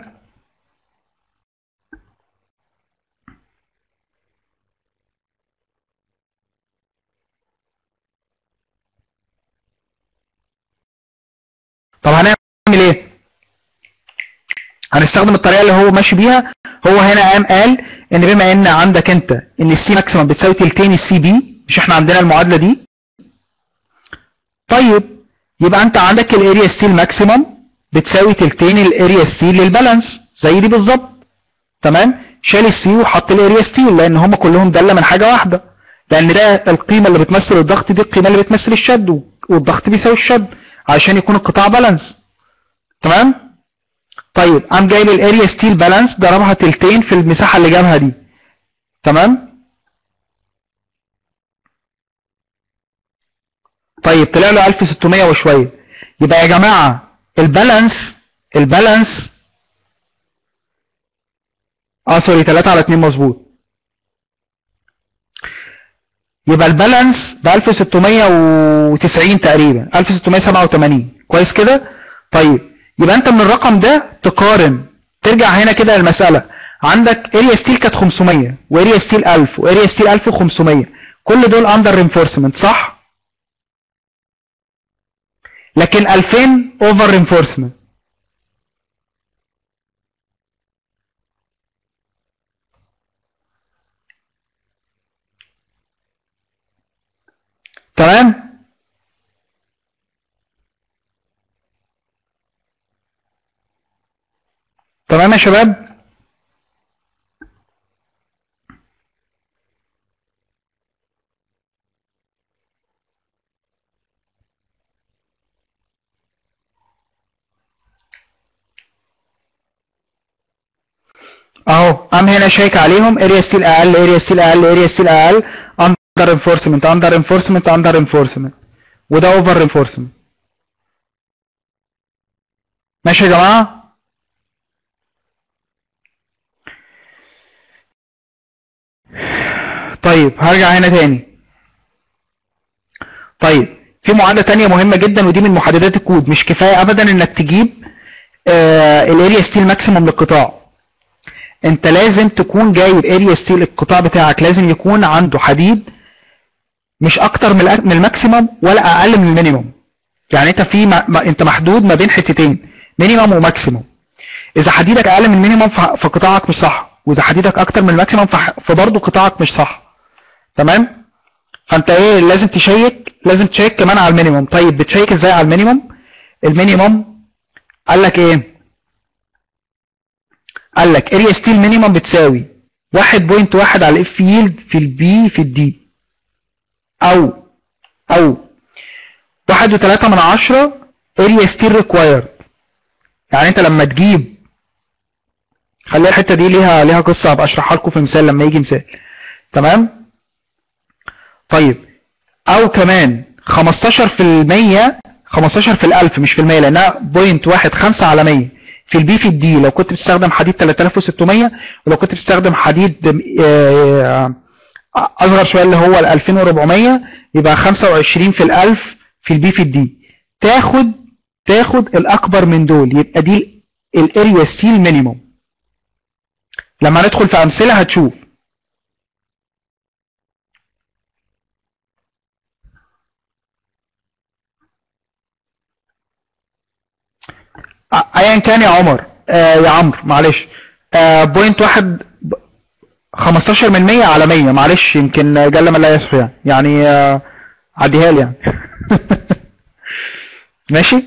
طب هنعمل ايه هنستخدم الطريقه اللي هو ماشي بيها هو هنا قام قال ان بما ان عندك انت ان السي ماكسيمم بتساوي تلتين السي بي مش احنا عندنا المعادله دي طيب يبقى انت عندك الاريا ستيل ماكسيمم بتساوي تلتين الاريا ستيل للبالانس زي دي بالظبط تمام شال السي وحط الاريا ستيل لان هم كلهم داله من حاجه واحده لان ده القيمه اللي بتمثل الضغط دي القيمه اللي بتمثل الشد والضغط بيساوي الشد عشان يكون القطاع بالانس تمام طيب قام جايب الاريا ستيل بالانس ضربها تلتين في المساحه اللي جابها دي تمام طيب طلع له 1600 وشويه يبقى يا جماعه البالانس البالانس اه سوري 3 على 2 مظبوط يبقى البالانس ب 1690 تقريبا 1687 كويس كده طيب يبقى انت من الرقم ده تقارن ترجع هنا كده للمساله عندك اريا ستيل كانت 500 واريا ستيل 1000 واريا ستيل 1500 كل دول اندر رينفورسمنت صح لكن 2000 اوفر رينفورسمنت تمام تمام يا شباب اهو قام هنا شايك عليهم اريا ستيل اقل اريا ستيل اقل اريا ستيل اقل اندر انفورسمنت اندر انفورسمنت اندر انفورسمنت وده اوفر انفورسمنت ماشي يا جماعه طيب هرجع هنا تاني طيب في معادله تانية مهمه جدا ودي من محددات الكود مش كفايه ابدا انك تجيب آه الاريا ستيل ماكسيموم للقطاع انت لازم تكون جايب اريا ستيل القطاع بتاعك لازم يكون عنده حديد مش اكتر من من الماكسيمم ولا اقل من المينيمم يعني انت في ما انت محدود ما بين حتتين مينيمم وماكسيمم اذا حديدك اقل من المينيمم فقطاعك مش صح واذا حديدك اكتر من الماكسيمم فبرضه قطاعك مش صح تمام فانت ايه لازم تشيك لازم تشيك كمان على المينيمم طيب بتشيك ازاي على المينيمم المينيمم قال لك ايه قال لك اريا ستيل مينيمم بتساوي 1.1 على الاف ييلد في البي في الدي او او 1.3 من 10 اريا ستيل ريكوايرد يعني انت لما تجيب خلي الحته دي ليها ليها قصه هبقى اشرحها لكم في مثال لما يجي مثال تمام طيب او كمان 15% 15 في الألف مش في المية لأنها بوينت واحد خمسة على مية في البي في الدي لو كنت بتستخدم حديد 3600 ولو كنت بتستخدم حديد اصغر شويه اللي هو ال 2400 يبقى 25 في الألف في البي في الدي تاخد تاخد الاكبر من دول يبقى دي الاريا ستيل مينيموم لما ندخل في امثله هتشوف ايا كان يا عمر آه يا عمرو معلش آه بوينت واحد 15 من 100 على 100 معلش يمكن جل من لا يصحو يعني يعني آه عديها لي يعني ماشي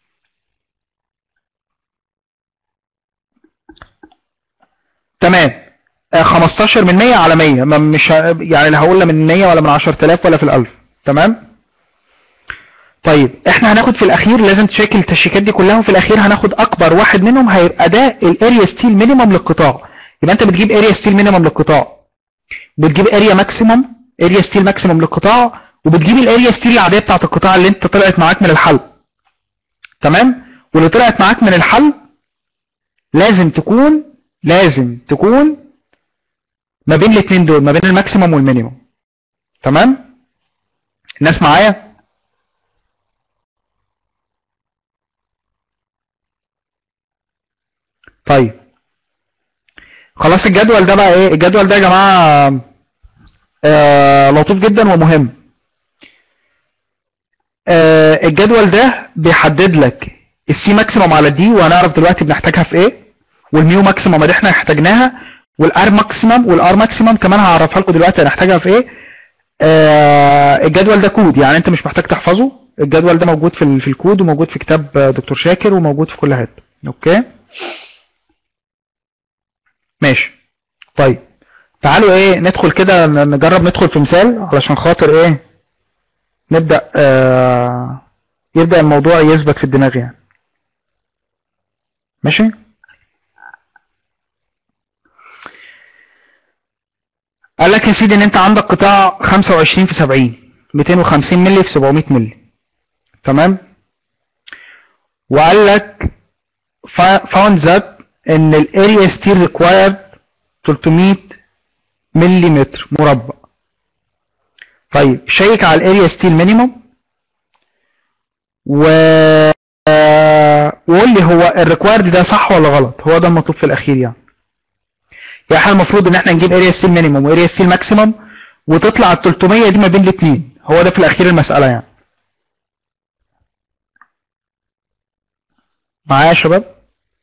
تمام آه 15 من 100 على 100 مش يعني لا هقول لا من 100 ولا من 10000 ولا في الألف تمام طيب احنا هناخد في الاخير لازم تشيك التشيكات دي كلها وفي الاخير هناخد اكبر واحد منهم هيبقى ده الاريا ستيل مينيمم للقطاع يبقى انت بتجيب اريا ستيل مينيمم للقطاع بتجيب اريا ماكسيمم اريا ستيل ماكسيمم للقطاع وبتجيب الاريا ستيل العاديه بتاعت القطاع اللي انت طلعت معاك من الحل تمام واللي طلعت معاك من الحل لازم تكون لازم تكون ما بين الاثنين دول ما بين الماكسيمم والمينيمم تمام الناس معايا طيب خلاص الجدول ده بقى ايه الجدول ده يا جماعه آه لطيف جدا ومهم آه الجدول ده بيحدد لك السي ماكسيموم على دي وهنعرف دلوقتي بنحتاجها في ايه والميو ماكسيموم اللي احنا احتاجناها والار ماكسيموم والار ماكسيموم كمان هعرفها لكم دلوقتي هنحتاجها في ايه آه الجدول ده كود يعني انت مش محتاج تحفظه الجدول ده موجود في في الكود وموجود في كتاب دكتور شاكر وموجود في كل حته اوكي ماشي طيب تعالوا ايه ندخل كده نجرب ندخل في مثال علشان خاطر ايه نبدأ آه يبدأ الموضوع يثبت في الدماغ يعني ماشي قال لك يا سيدي ان انت عندك قطاع 25 في 70 250 مللي في 700 مللي تمام وقال لك found that ان الاريا ستيل required 300 ملم مربع طيب شيك على الاريا ستيل مينيموم و وقول لي هو الريكوايرد ده صح ولا غلط هو ده المطلوب في الاخير يعني يعني احنا المفروض ان احنا نجيب اريا ستيل مينيموم واريا ستيل ماكسيموم وتطلع ال 300 دي ما بين الاثنين هو ده في الاخير المساله يعني معايا يا شباب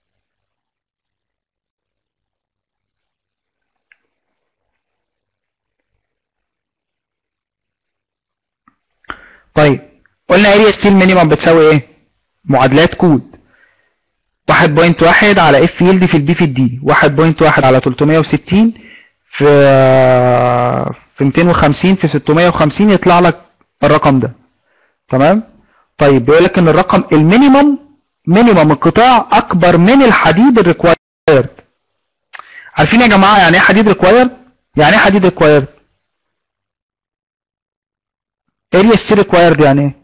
طيب قلنا اريا ستيل مينيمم بتساوي ايه معادلات كود 1.1 على اف يلد في البي في الدي 1.1 على 360 في في 250 في 650 يطلع لك الرقم ده تمام طيب بيقول لك ان الرقم المينيمم مينيمم القطاع اكبر من الحديد الريكوايرد عارفين يا جماعه يعني ايه حديد ريكوايرد يعني ايه حديد ريكوايرد اريا ستيل ريكوايرد يعني ايه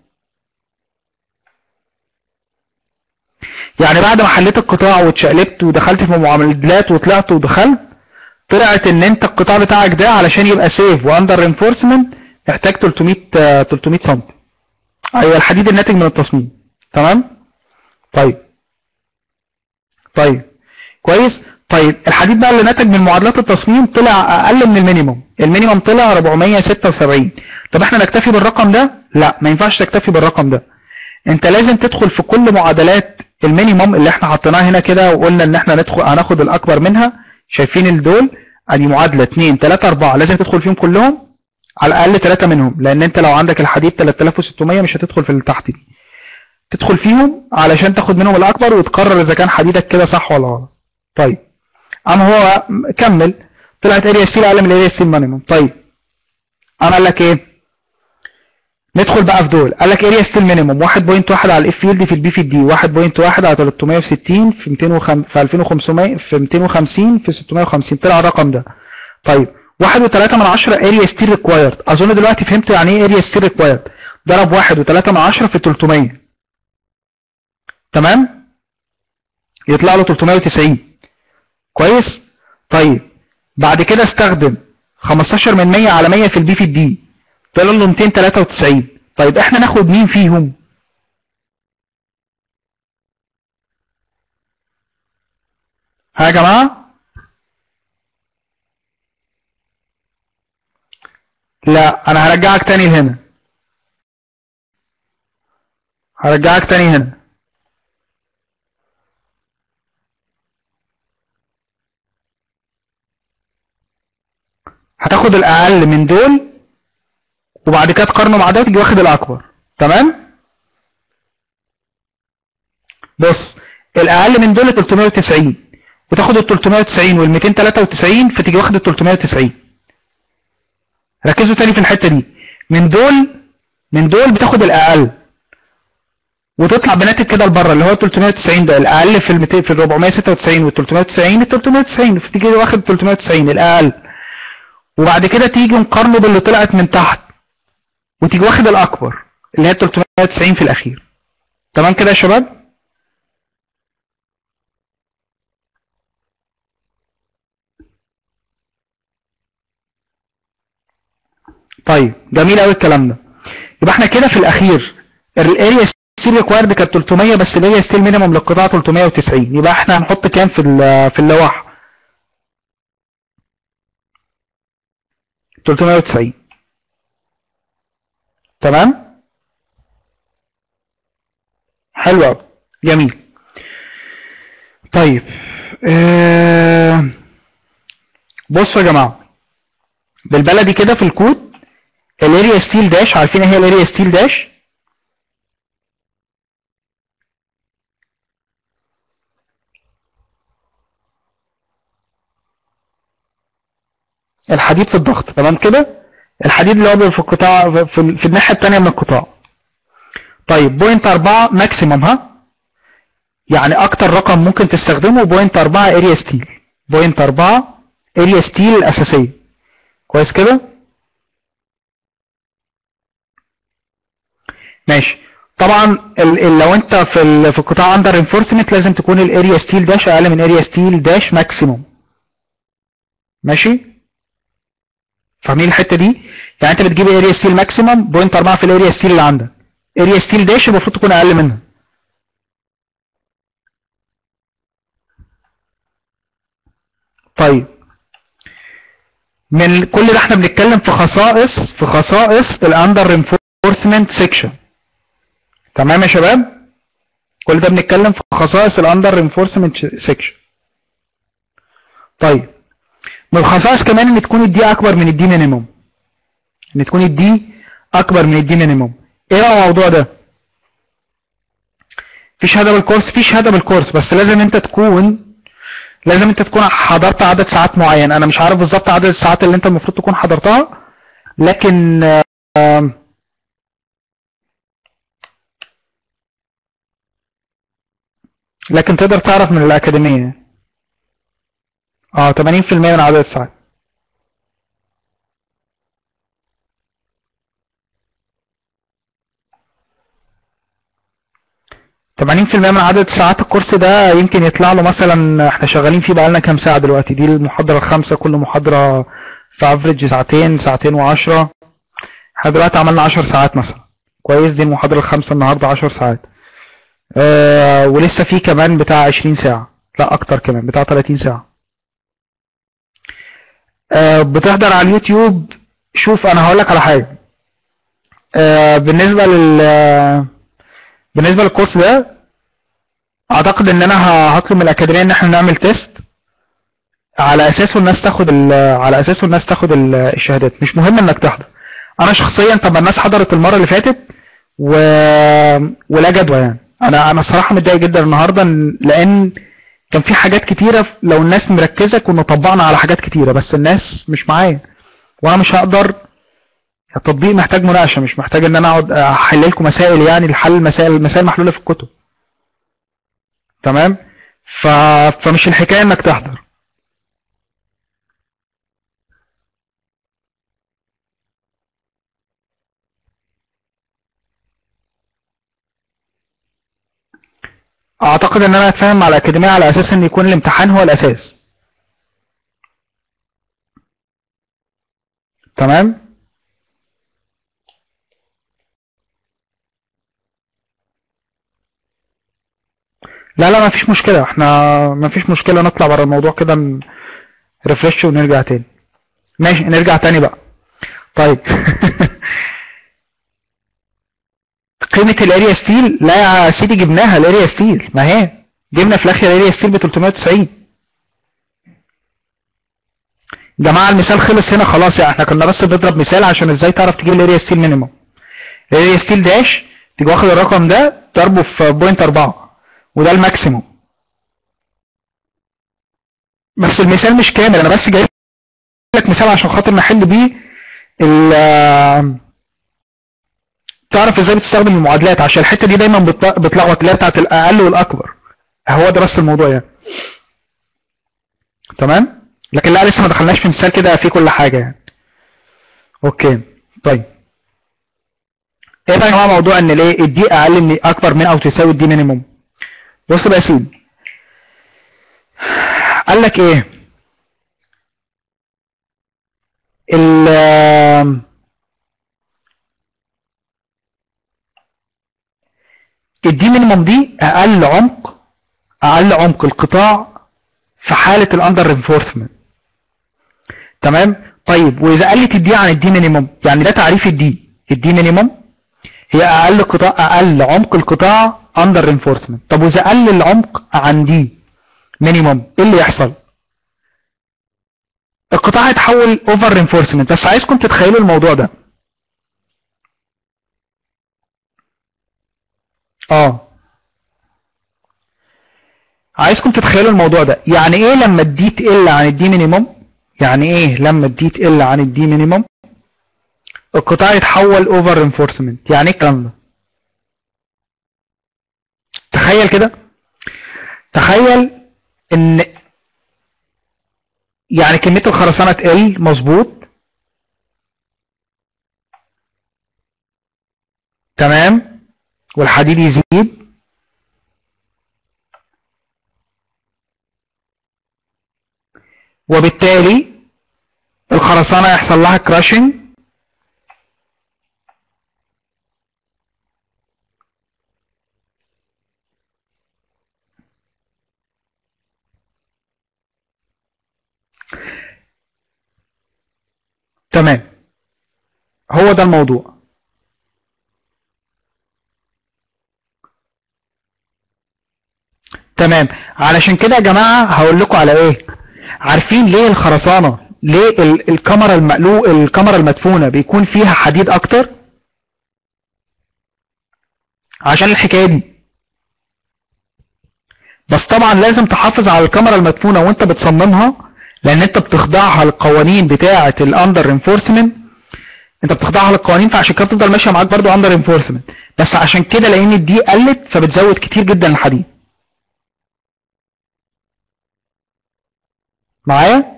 يعني بعد ما حليت القطاع واتشقلبت ودخلت في معاملات وطلعت ودخلت طلعت ان انت القطاع بتاعك ده علشان يبقى سيف واندر رينفورسمنت محتاج 300 300 سم ايوه الحديد الناتج من التصميم تمام طيب طيب كويس طيب الحديد بقى اللي ناتج من معادلات التصميم طلع اقل من المينيموم المينيموم طلع 476 طب احنا نكتفي بالرقم ده لا ما ينفعش تكتفي بالرقم ده انت لازم تدخل في كل معادلات المينيموم اللي احنا حطيناها هنا كده وقلنا ان احنا ندخل هناخد الاكبر منها شايفين دول ادي معادله 2 3 4 لازم تدخل فيهم كلهم على الاقل 3 منهم لان انت لو عندك الحديد 3600 مش هتدخل في اللي تحت دي تدخل فيهم علشان تاخد منهم الاكبر وتقرر اذا كان حديدك كده صح ولا غلط طيب اما هو كمل طلعت اريا ستيل اقل من الاريا ستيل مينيموم طيب انا قال لك ايه ندخل بقى في دول قال لك اريا ستيل مينيموم 1.1 على الاف يلد في البي في الدي 1.1 على 360 في 205 في 2500 في 250 في 650 طلع الرقم ده طيب 1.3 من 10 اريا ستيل ريكوايرد اظن دلوقتي فهمت يعني ايه اريا ستيل ريكوايرد ضرب 1.3 من 10 في 300 تمام يطلع له 390 كويس طيب بعد كده استخدم 15 من 100 على 100 في البي في الدي طلع له 293 طيب احنا ناخد مين فيهم ها يا جماعه لا انا هرجعك تاني هنا هرجعك تاني هنا هتاخد الاقل من دول وبعد كده تقارنه مع ده تيجي واخد الاكبر تمام بص الاقل من دول 390 وتاخد ال 390 وال 293 فتيجي واخد ال 390 ركزوا تاني في الحته دي من دول من دول بتاخد الاقل وتطلع بناتج كده لبره اللي هو 390 ده الاقل في ال 200 في ال 496 وال 390 ال 390 فتيجي واخد 390 الاقل وبعد كده تيجي نقارنه باللي طلعت من تحت وتيجي واخد الاكبر اللي هي 390 في الاخير تمام كده يا شباب طيب جميل قوي الكلام ده يبقى احنا كده في الاخير الاريا ستيل ريكوايرد كانت 300 بس الاريا ستيل مينيمم للقطاع 390 يبقى احنا هنحط كام في في اللوحه 390 تمام حلو قوي جميل طيب آه بصوا يا جماعه بالبلدي كده في الكود الاريا ستيل داش عارفين ايه هي الاريا ستيل داش الحديد في الضغط تمام كده الحديد اللي هو بيبقى في القطاع في, في الناحيه الثانيه من القطاع طيب بوينت 4 ماكسيمم ها يعني اكتر رقم ممكن تستخدمه بوينت 4 اريا ستيل بوينت 4 اريا ستيل الاساسيه كويس كده ماشي طبعا ال ال لو انت في ال في القطاع اندر انفورسمنت لازم تكون الاريا ستيل داش اقل من اريا ستيل داش ماكسيموم ماشي فاهمين الحته دي يعني انت بتجيب اريا ستيل ماكسيموم بوينت 4 في الاريا ستيل اللي عندك اريا ستيل داش المفروض تكون اقل منها طيب من كل ده احنا بنتكلم في خصائص في خصائص الاندر انفورسمنت سيكشن تمام يا شباب كل ده بنتكلم في خصائص الاندر انفورسمنت سيكشن طيب من الخصائص كمان ان تكون الدي اكبر من الدي مينيموم ان تكون الدي اكبر من الدي مينيموم ايه بقى الموضوع ده في شهاده بالكورس في شهاده بالكورس بس لازم انت تكون لازم انت تكون حضرت عدد ساعات معين انا مش عارف بالظبط عدد الساعات اللي انت المفروض تكون حضرتها لكن آم، لكن تقدر تعرف من الأكاديمية اه 80% من عدد الساعات تمانين في المية من عدد ساعات الكورس ده يمكن يطلع له مثلا احنا شغالين فيه بقالنا كام ساعة دلوقتي دي المحاضرة الخامسة كل محاضرة في افريج ساعتين ساعتين وعشرة احنا دلوقتي عملنا عشر ساعات مثلا كويس دي المحاضرة الخامسة النهاردة عشر ساعات اه ولسه في كمان بتاع عشرين ساعة لا اكتر كمان بتاع تلاتين ساعة اه بتحضر على اليوتيوب شوف انا هقولك على حاجة اه بالنسبة لل بالنسبة للكورس ده اعتقد ان انا ه- هطلب من الاكاديمية ان احنا نعمل تيست على اساسه الناس تاخد ال- على اساسه الناس تاخد ال- الشهادات مش مهم انك تحضر انا شخصيا طب ما الناس حضرت المرة اللي فاتت و... ولا جدوى يعني انا انا الصراحة متضايق جدا النهاردة إن- لان كان في حاجات كتيرة لو الناس مركزة كنا طبقنا على حاجات كتيرة بس الناس مش معايا وانا مش هقدر التطبيق محتاج مناقشه مش محتاج ان انا اقعد احل لكم مسائل يعني الحل مسائل مسائل محلوله في الكتب تمام ف... فمش الحكايه انك تحضر اعتقد ان انا اتفاهم مع الاكاديميه على اساس ان يكون الامتحان هو الاساس تمام لا لا ما فيش مشكلة احنا ما فيش مشكلة نطلع بره الموضوع كده ريفرش ونرجع تاني ماشي نرجع تاني بقى طيب قيمة الاريا ستيل لا يا سيدي جبناها الاريا ستيل ما هي جبنا في الاخر الاريا ستيل ب 390 جماعة المثال خلص هنا خلاص يعني احنا كنا بس بنضرب مثال عشان ازاي تعرف تجيب الاريا ستيل مينيموم الاريا ستيل داش تيجي واخد الرقم ده ضربه في بوينت 4 وده الماكسيموم بس المثال مش كامل انا بس جايب لك مثال عشان خاطر نحل بيه ال تعرف ازاي بتستخدم المعادلات عشان الحته دي دايما بتط- بتلخبط اللي هي بتاعت الاقل والاكبر هو ده بس الموضوع يعني تمام لكن لا لسه ما دخلناش في مثال كده فيه كل حاجه يعني اوكي طيب ايه بقى يا جماعه موضوع ان ليه الدي اقل من اكبر من او تساوي الدي مينيموم بص بقى يا سيدي قال لك ايه ال الدي مينيموم دي اقل عمق اقل عمق القطاع في حالة الاندر رينفورسمنت تمام طيب واذا قلت الدي عن الدي مينيموم يعني ده تعريف الدي الدي مينيموم هي اقل قطاع اقل عمق القطاع اندر رينفورسمنت طب واذا قل العمق عن دي مينيموم ايه اللي يحصل القطاع هيتحول اوفر رينفورسمنت بس عايزكم تتخيلوا الموضوع ده اه عايزكم تتخيلوا الموضوع ده يعني ايه لما الدي تقل عن الدي مينيموم يعني ايه لما الدي تقل عن الدي مينيموم القطاع يتحول اوفر رينفورسمنت يعني ايه الكلام ده تخيل كده تخيل ان يعني كمية الخرسانة تقل مظبوط تمام والحديد يزيد وبالتالي الخرسانة يحصل لها كراشنج تمام هو ده الموضوع تمام علشان كده يا جماعة هقول لكم على ايه عارفين ليه الخرسانة ليه ال- الكاميرا المقلوق الكاميرا المدفونة بيكون فيها حديد اكتر عشان الحكاية دي بس طبعا لازم تحافظ على الكاميرا المدفونة وانت بتصممها لان انت بتخضعها للقوانين بتاعة الاندر انفورسمنت انت بتخضعها للقوانين فعشان كده بتفضل ماشيه معاك برضو اندر انفورسمنت بس عشان كده لان دي قلت فبتزود كتير جدا الحديد معايا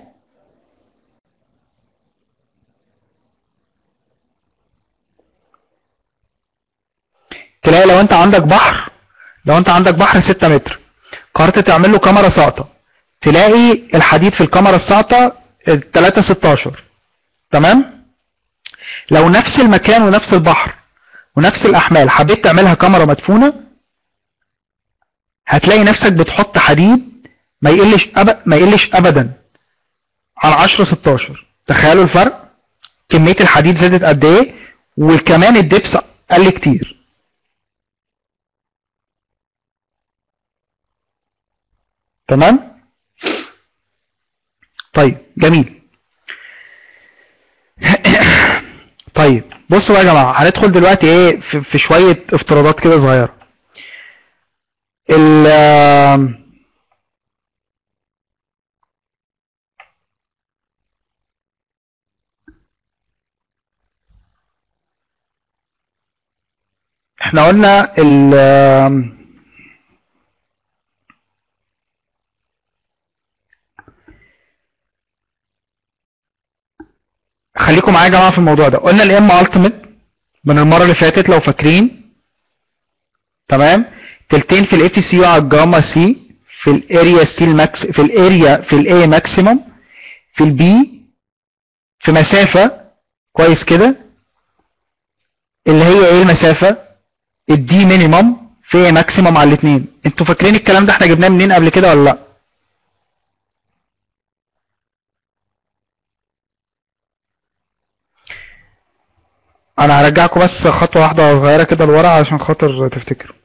تلاقي لو انت عندك بحر لو انت عندك بحر 6 متر قررت تعمل له كاميرا ساقطه تلاقي الحديد في الكاميرا الساقطه 3 16 تمام لو نفس المكان ونفس البحر ونفس الاحمال حبيت تعملها كاميرا مدفونه هتلاقي نفسك بتحط حديد ما يقلش أب... ما يقلش ابدا عن 10 16 تخيلوا الفرق كميه الحديد زادت قد ايه وكمان الدبس قل كتير تمام طيب جميل طيب بصوا بقى يا جماعه هندخل دلوقتي ايه في, في شويه افتراضات كده صغيره ال احنا قلنا ال خليكم معايا يا جماعه في الموضوع ده قلنا الام التيميت من المره اللي فاتت لو فاكرين تمام تلتين في الاف سي يو على الجاما سي في الاريا ستيل ماكس في الاريا في الاي ماكسيموم في البي في مسافه كويس كده اللي هي ايه المسافه الدي مينيمم في ايه ماكسيموم على الاثنين انتوا فاكرين الكلام ده احنا جبناه منين قبل كده ولا لا انا هرجعكم بس خطوه واحده صغيره كده لورا علشان خاطر تفتكروا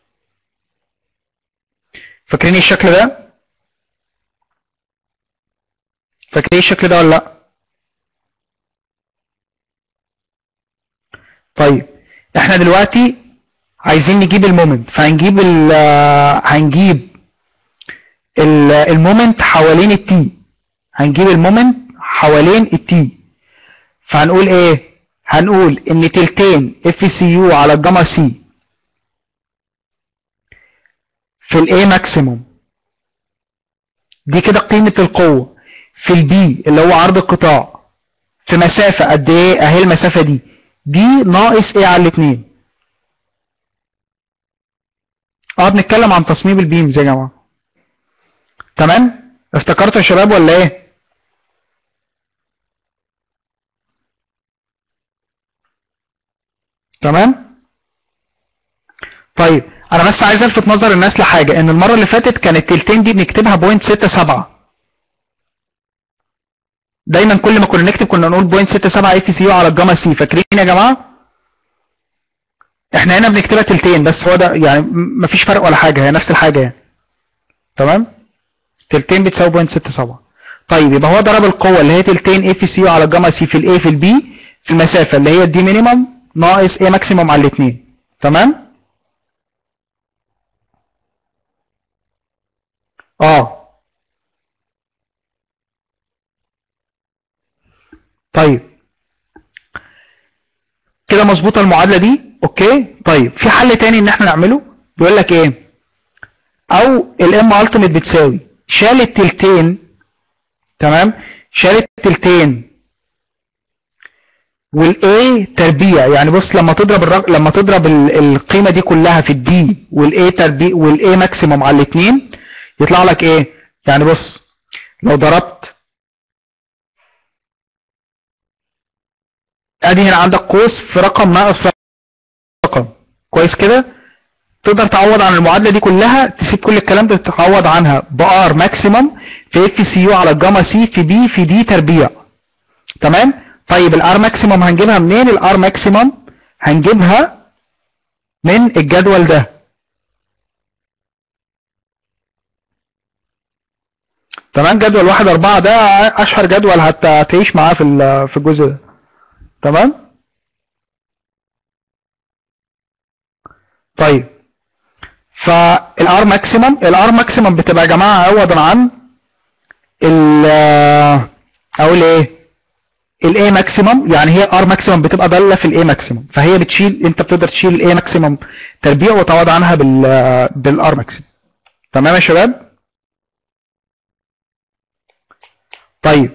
فاكرين الشكل ده فاكرين الشكل ده ولا لا طيب احنا دلوقتي عايزين نجيب المومنت فهنجيب ال هنجيب ال- المومنت حوالين التي هنجيب المومنت حوالين التي فهنقول ايه هنقول ان تلتين اف سي يو على الجاما سي في الاي ماكسيموم دي كده قيمة القوة في البي اللي هو عرض القطاع في مسافة قد ايه اهي المسافة دي دي ناقص ايه على الاتنين اه بنتكلم عن تصميم البيمز يا جماعة تمام افتكرتوا يا شباب ولا ايه تمام طيب انا بس عايز الفت نظر الناس لحاجه ان المره اللي فاتت كانت التلتين دي بنكتبها بوينت 67 دايما كل ما كنا نكتب كنا نقول بوينت 67 اف سي يو على الجاما سي فاكرين يا جماعه احنا هنا بنكتبها تلتين بس هو ده يعني م- مفيش فرق ولا حاجه هي نفس الحاجه يعني تمام تلتين بتساوي بوينت 67 طيب يبقى هو ضرب القوه اللي هي تلتين اف سي يو على الجاما سي في الاي في البي في المسافه اللي هي الدي مينيمم ناقص ايه ماكسيموم على الاثنين تمام اه طيب كده مظبوطه المعادله دي اوكي طيب في حل تاني ان احنا نعمله بيقول لك ايه او الام التيميت بتساوي شال التلتين تمام شال التلتين والاي تربيع يعني بص لما تضرب الرق... لما تضرب ال... القيمه دي كلها في الدي والاي تربيع والاي ماكسيموم على الاثنين يطلع لك ايه يعني بص لو ضربت ادي هنا عندك قوس في رقم ناقص رقم كويس كده تقدر تعوض عن المعادله دي كلها تسيب كل الكلام ده تتعوض عنها بار ماكسيمم في اف سي يو على الجاما سي في بي في دي تربيع تمام طيب الار ماكسيمم هنجيبها منين الار ماكسيمم هنجيبها من الجدول ده تمام جدول واحد أربعة ده أشهر جدول هتعيش معاه في في الجزء ده تمام طيب فالار ماكسيمم الار ماكسيمم بتبقى يا جماعه عوضا عن ال اقول ايه الاي ماكسيمم يعني هي ار ماكسيمم بتبقى داله في الاي ماكسيمم فهي بتشيل انت بتقدر تشيل الاي ماكسيمم تربيع وتعوض عنها بال بالار ماكسيمم تمام يا شباب طيب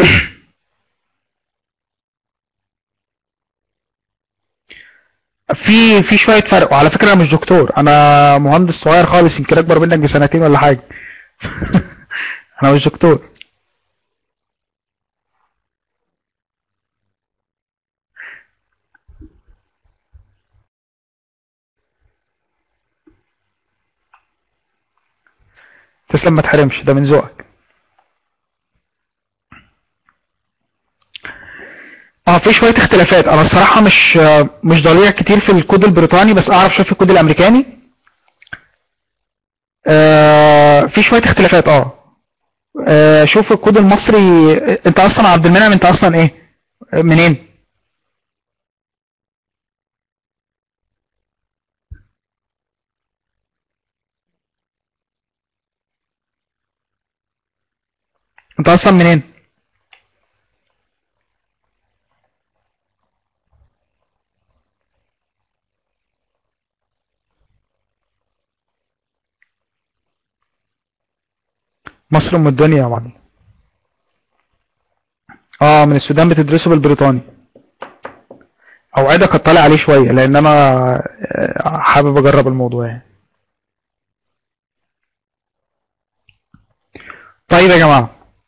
في في شويه فرق وعلى فكره انا مش دكتور انا مهندس صغير خالص يمكن اكبر منك بسنتين ولا حاجه انا مش دكتور تسلم ما تحرمش ده من ذوقك اه في شويه اختلافات انا الصراحه مش مش ضليع كتير في الكود البريطاني بس اعرف شويه في الكود الامريكاني آه في شويه اختلافات اه, آه شوف الكود المصري انت اصلا عبد المنعم انت اصلا ايه منين انت اصلا منين مصر ام الدنيا يا معلم اه من السودان بتدرسه بالبريطاني اوعدك اطلع عليه شويه لان انا آه، حابب اجرب الموضوع يعني طيب يا جماعه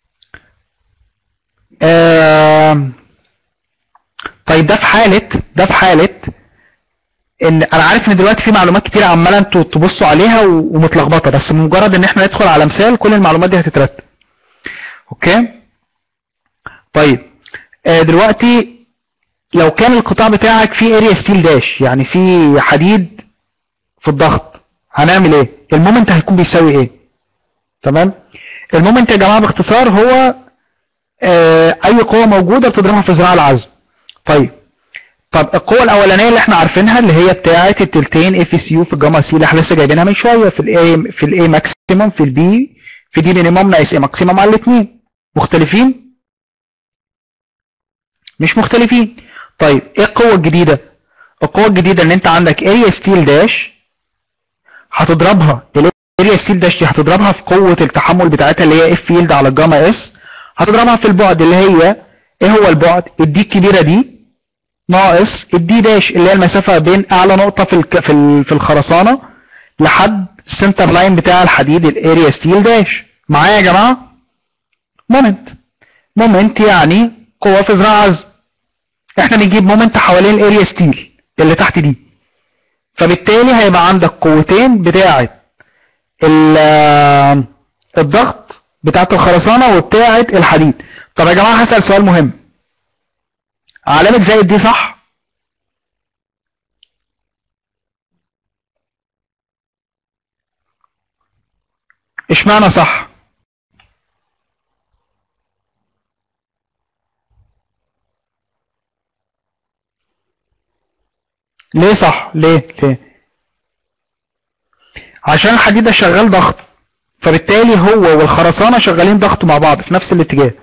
آه طيب ده في حاله ده في حاله ان انا عارف ان دلوقتي في معلومات كتير عماله انتوا تبصوا عليها ومتلخبطه بس مجرد ان احنا ندخل على مثال كل المعلومات دي هتترتب اوكي طيب آه دلوقتي لو كان القطاع بتاعك فيه اريا ستيل داش يعني فيه حديد في الضغط هنعمل ايه المومنت هيكون بيساوي ايه تمام المومنت يا جماعه باختصار هو آه اي قوه موجوده بتضربها في ذراع العزم طيب طب القوة الأولانية اللي احنا عارفينها اللي هي بتاعة التلتين اف سي يو في الجاما سي اللي احنا لسه جايبينها من شوية في الاي في الاي ماكسيمم في البي في دي مينيمم ناقص اي ماكسيمم على الاثنين مختلفين؟ مش مختلفين طيب ايه القوة الجديدة؟ القوة الجديدة ان انت عندك اريا ستيل داش هتضربها الاريا ستيل داش دي هتضربها في قوة التحمل بتاعتها اللي هي اف فيلد على الجاما اس هتضربها في البعد اللي هي ايه هو البعد؟ الدي الكبيرة دي ناقص الدي داش اللي هي المسافة بين أعلى نقطة في الك... في, ال... في الخرسانة لحد السنتر لاين بتاع الحديد الاريا ستيل داش معايا يا جماعة مومنت مومنت يعني قوة في ذراع عزم احنا بنجيب مومنت حوالين الاريا ستيل اللي تحت دي فبالتالي هيبقى عندك قوتين بتاعة الضغط بتاعة الخرسانة وبتاعة الحديد طب يا جماعة هسأل سؤال مهم علامة زائد دي صح اشمعنى صح ليه صح ليه ليه عشان الحديد ده شغال ضغط فبالتالي هو والخرسانة شغالين ضغط مع بعض في نفس الاتجاه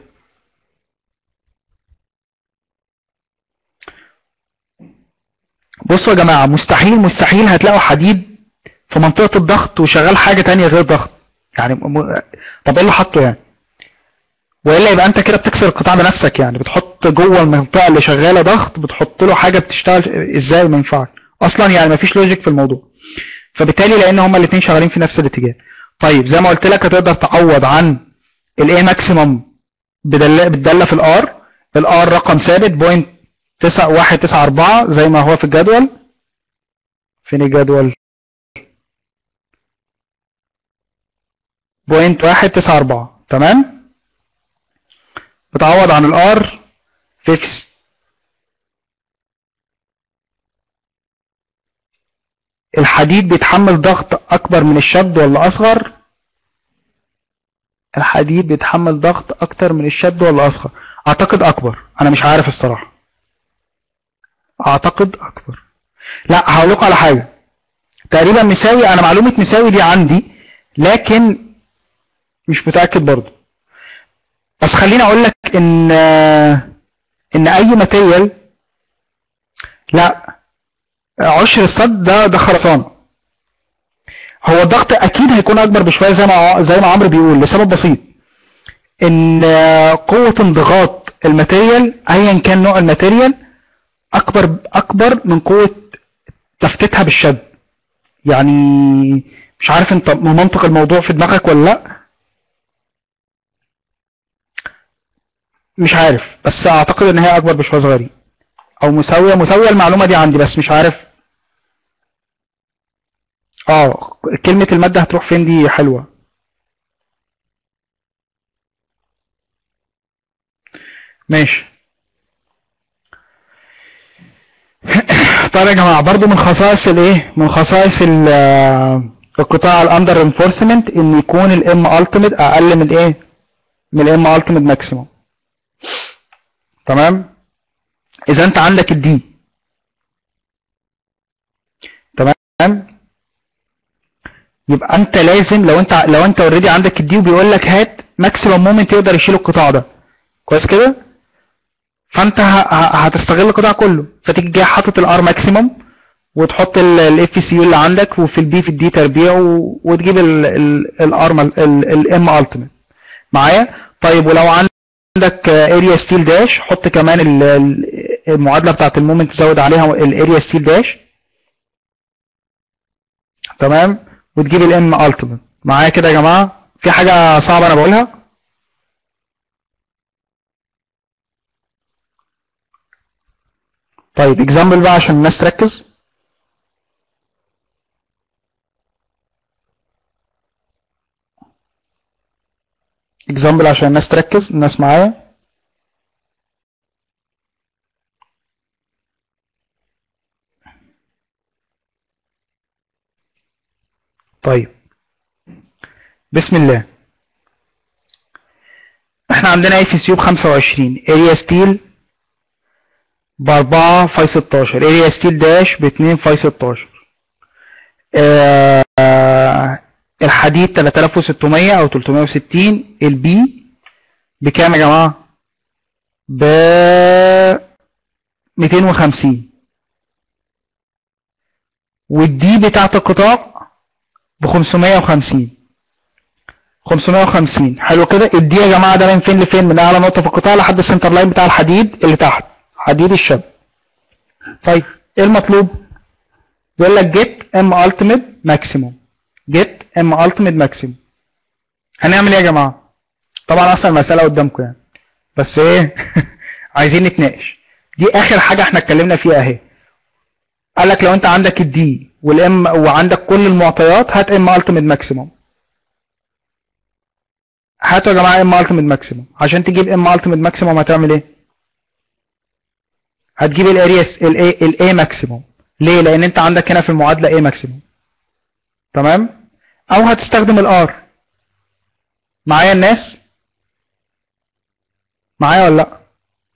بصوا يا جماعة مستحيل مستحيل هتلاقوا حديد في منطقة الضغط وشغال حاجة تانية غير ضغط يعني م... طب ايه اللي حطه يعني والا يبقى انت كده بتكسر القطاع بنفسك يعني بتحط بتحط جوه المنطقه اللي شغاله ضغط بتحط له حاجه بتشتغل ازاي ما ينفعش اصلا يعني ما فيش لوجيك في الموضوع فبالتالي لان هما الاثنين شغالين في نفس الاتجاه طيب زي ما قلت لك هتقدر تعوض عن الاي ماكسيمم بتدل في الار الار رقم ثابت بوينت 9194 زي ما هو في الجدول فين الجدول بوينت واحد تسعة أربعة تمام بتعوض عن الار فيكس الحديد بيتحمل ضغط أكبر من الشد ولا أصغر الحديد بيتحمل ضغط أكتر من الشد ولا أصغر أعتقد أكبر أنا مش عارف الصراحة أعتقد أكبر لا هقول لكم على حاجة تقريبا مساوي أنا معلومة مساوي دي عندي لكن مش متأكد برضو بس خليني اقول لك ان ان اي ماتيريال لا عشر الصد ده ده خرسانه هو الضغط اكيد هيكون اكبر بشويه زي ما زي ما عمرو بيقول لسبب بسيط ان قوه انضغاط الماتيريال ايا كان نوع الماتيريال اكبر اكبر من قوه تفتيتها بالشد يعني مش عارف انت منطق الموضوع في دماغك ولا لا مش عارف بس اعتقد ان هي اكبر بشويه صغيرين او مساويه مساويه المعلومه دي عندي بس مش عارف اه كلمه الماده هتروح فين دي حلوه ماشي طيب يا جماعه برضو من خصائص الايه من خصائص القطاع الاندر انفورسمنت ان يكون الام التيميت اقل من ايه من الام التيميت ماكسيموم تمام اذا انت عندك الدي تمام يبقى انت لازم لو انت لو انت اوريدي عندك الدي وبيقول لك هات ماكسيمم مومنت يقدر يشيل القطاع ده كويس كده فانت هتستغل القطاع كله فتيجي جاي حاطط الار ماكسيمم وتحط الاف سي يو اللي عندك وفي البي في الدي تربيع وتجيب الار الام التيميت معايا طيب ولو عندك اريا ستيل داش حط كمان المعادله بتاعت المومنت تزود عليها الاريا ستيل داش تمام وتجيب الام التيميت معايا كده يا جماعه في حاجه صعبه انا بقولها طيب اكزامبل بقى عشان الناس تركز اكزامبل عشان الناس تركز الناس معايا طيب بسم الله احنا عندنا اي في سيوب 25 اريا ستيل ب 4 في 16 اريا ستيل داش ب 2 في 16 آه الحديد 3600 او 360 البي بكام يا جماعه ب 250 والدي بتاعت القطاع ب 550 550 حلو كده الدي يا جماعه ده من فين لفين من اعلى نقطه في القطاع لحد السنتر لاين بتاع الحديد اللي تحت حديد الشب طيب ايه المطلوب بيقول لك جيت ام التيميت ماكسيموم جيت ام التيميت ماكسيموم هنعمل ايه يا جماعه طبعا اصلا المساله قدامكم يعني بس ايه عايزين نتناقش دي اخر حاجه احنا اتكلمنا فيها اهي قال لك لو انت عندك الدي والام وعندك كل المعطيات هات ام التيميت ماكسيموم هاتوا يا جماعه ام التيميت ماكسيموم عشان تجيب ام التيميت ماكسيموم هتعمل ايه هتجيب الاريا الاي الاي ماكسيموم ليه لان انت عندك هنا في المعادله اي ماكسيموم تمام او هتستخدم الار معايا الناس معايا ولا لا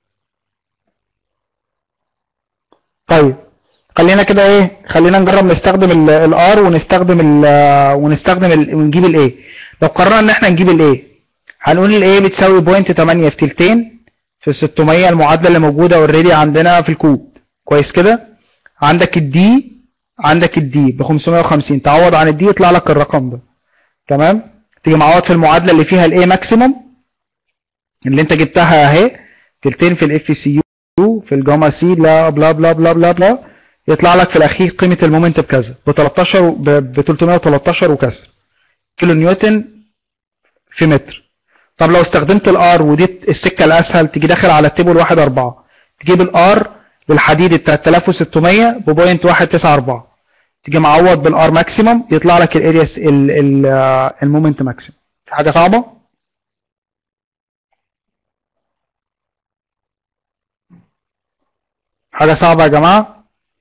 طيب خلينا كده ايه خلينا نجرب نستخدم الار ونستخدم ال ونستخدم ال ونجيب الايه لو قررنا ان احنا نجيب الايه هنقول الايه بتساوي بوينت 8 في تلتين في 600 المعادله اللي موجوده اوريدي عندنا في الكود كويس كده عندك الدي عندك الدي ب 550 تعوض عن الدي يطلع لك الرقم ده تمام تيجي معوض في المعادله اللي فيها الاي ماكسيموم اللي انت جبتها اهي تلتين في الاف سي يو في الجاما سي لا بلا بلا بلا بلا بلا يطلع لك في الاخير قيمه المومنت بكذا ب 13 ب 313 وكسر كيلو نيوتن في متر طب لو استخدمت الار ودي السكه الاسهل تيجي داخل على التيبل 1 4 تجيب الار للحديد ال 3600 ب 0.194 تيجي معوض بالار ماكسيمم يطلع لك الاريا المومنت ماكسيمم في حاجه صعبه حاجه صعبه يا جماعه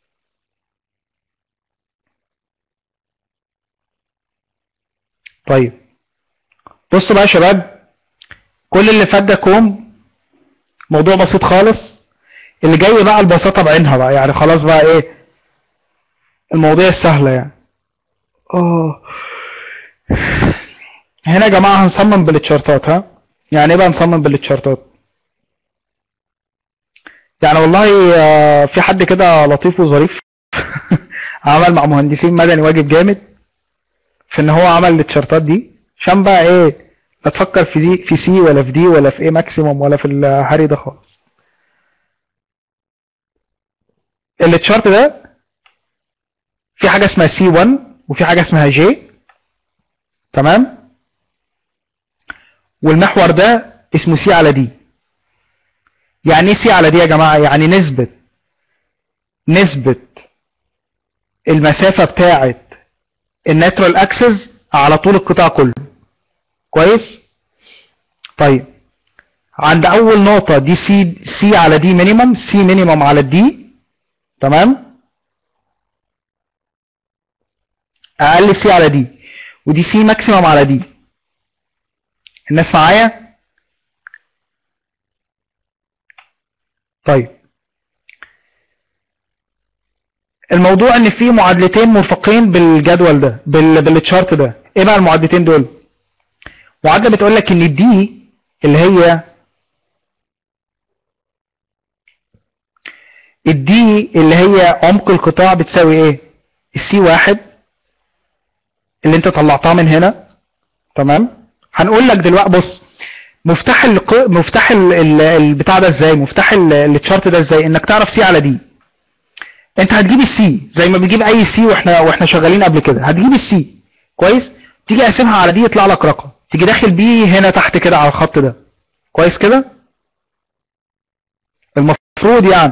طيب بصوا بقى يا شباب كل اللي فات ده كوم موضوع بسيط خالص اللي جاي بقى البساطه بعينها بقى يعني خلاص بقى ايه المواضيع السهله يعني اه هنا يا جماعه هنصمم بالتشارتات ها يعني ايه بقى نصمم بالتشارتات يعني والله آه، في حد كده لطيف وظريف عمل مع مهندسين مدني واجب جامد في ان هو عمل التشارتات دي عشان بقى ايه لا تفكر في دي في سي ولا في دي ولا في ايه ماكسيموم ولا في الهري ده خالص التشارت ده في حاجه اسمها سي 1 وفي حاجه اسمها جي تمام والمحور ده اسمه سي على دي يعني ايه سي على دي يا جماعه يعني نسبه نسبه المسافه بتاعه الناترال اكسس على طول القطاع كله كويس طيب عند اول نقطه دي سي سي على دي مينيمم سي مينيمم على الدي تمام اقل سي على دي ودي سي ماكسيمم على دي الناس معايا طيب الموضوع ان في معادلتين مرفقين بالجدول ده بال بالتشارت ده ايه بقى المعادلتين دول معادله بتقول لك ان الدي اللي هي الدي اللي هي عمق القطاع بتساوي ايه السي واحد اللي انت طلعتها من هنا تمام هنقول لك دلوقتي بص مفتاح الق... مفتاح ال... ال... البتاع ده ازاي مفتاح ال... التشارت ده ازاي انك تعرف سي على دي انت هتجيب السي زي ما بتجيب اي سي واحنا واحنا شغالين قبل كده هتجيب السي كويس تيجي قاسمها على دي يطلع لك رقم تيجي داخل بيه هنا تحت كده على الخط ده كويس كده المفروض يعني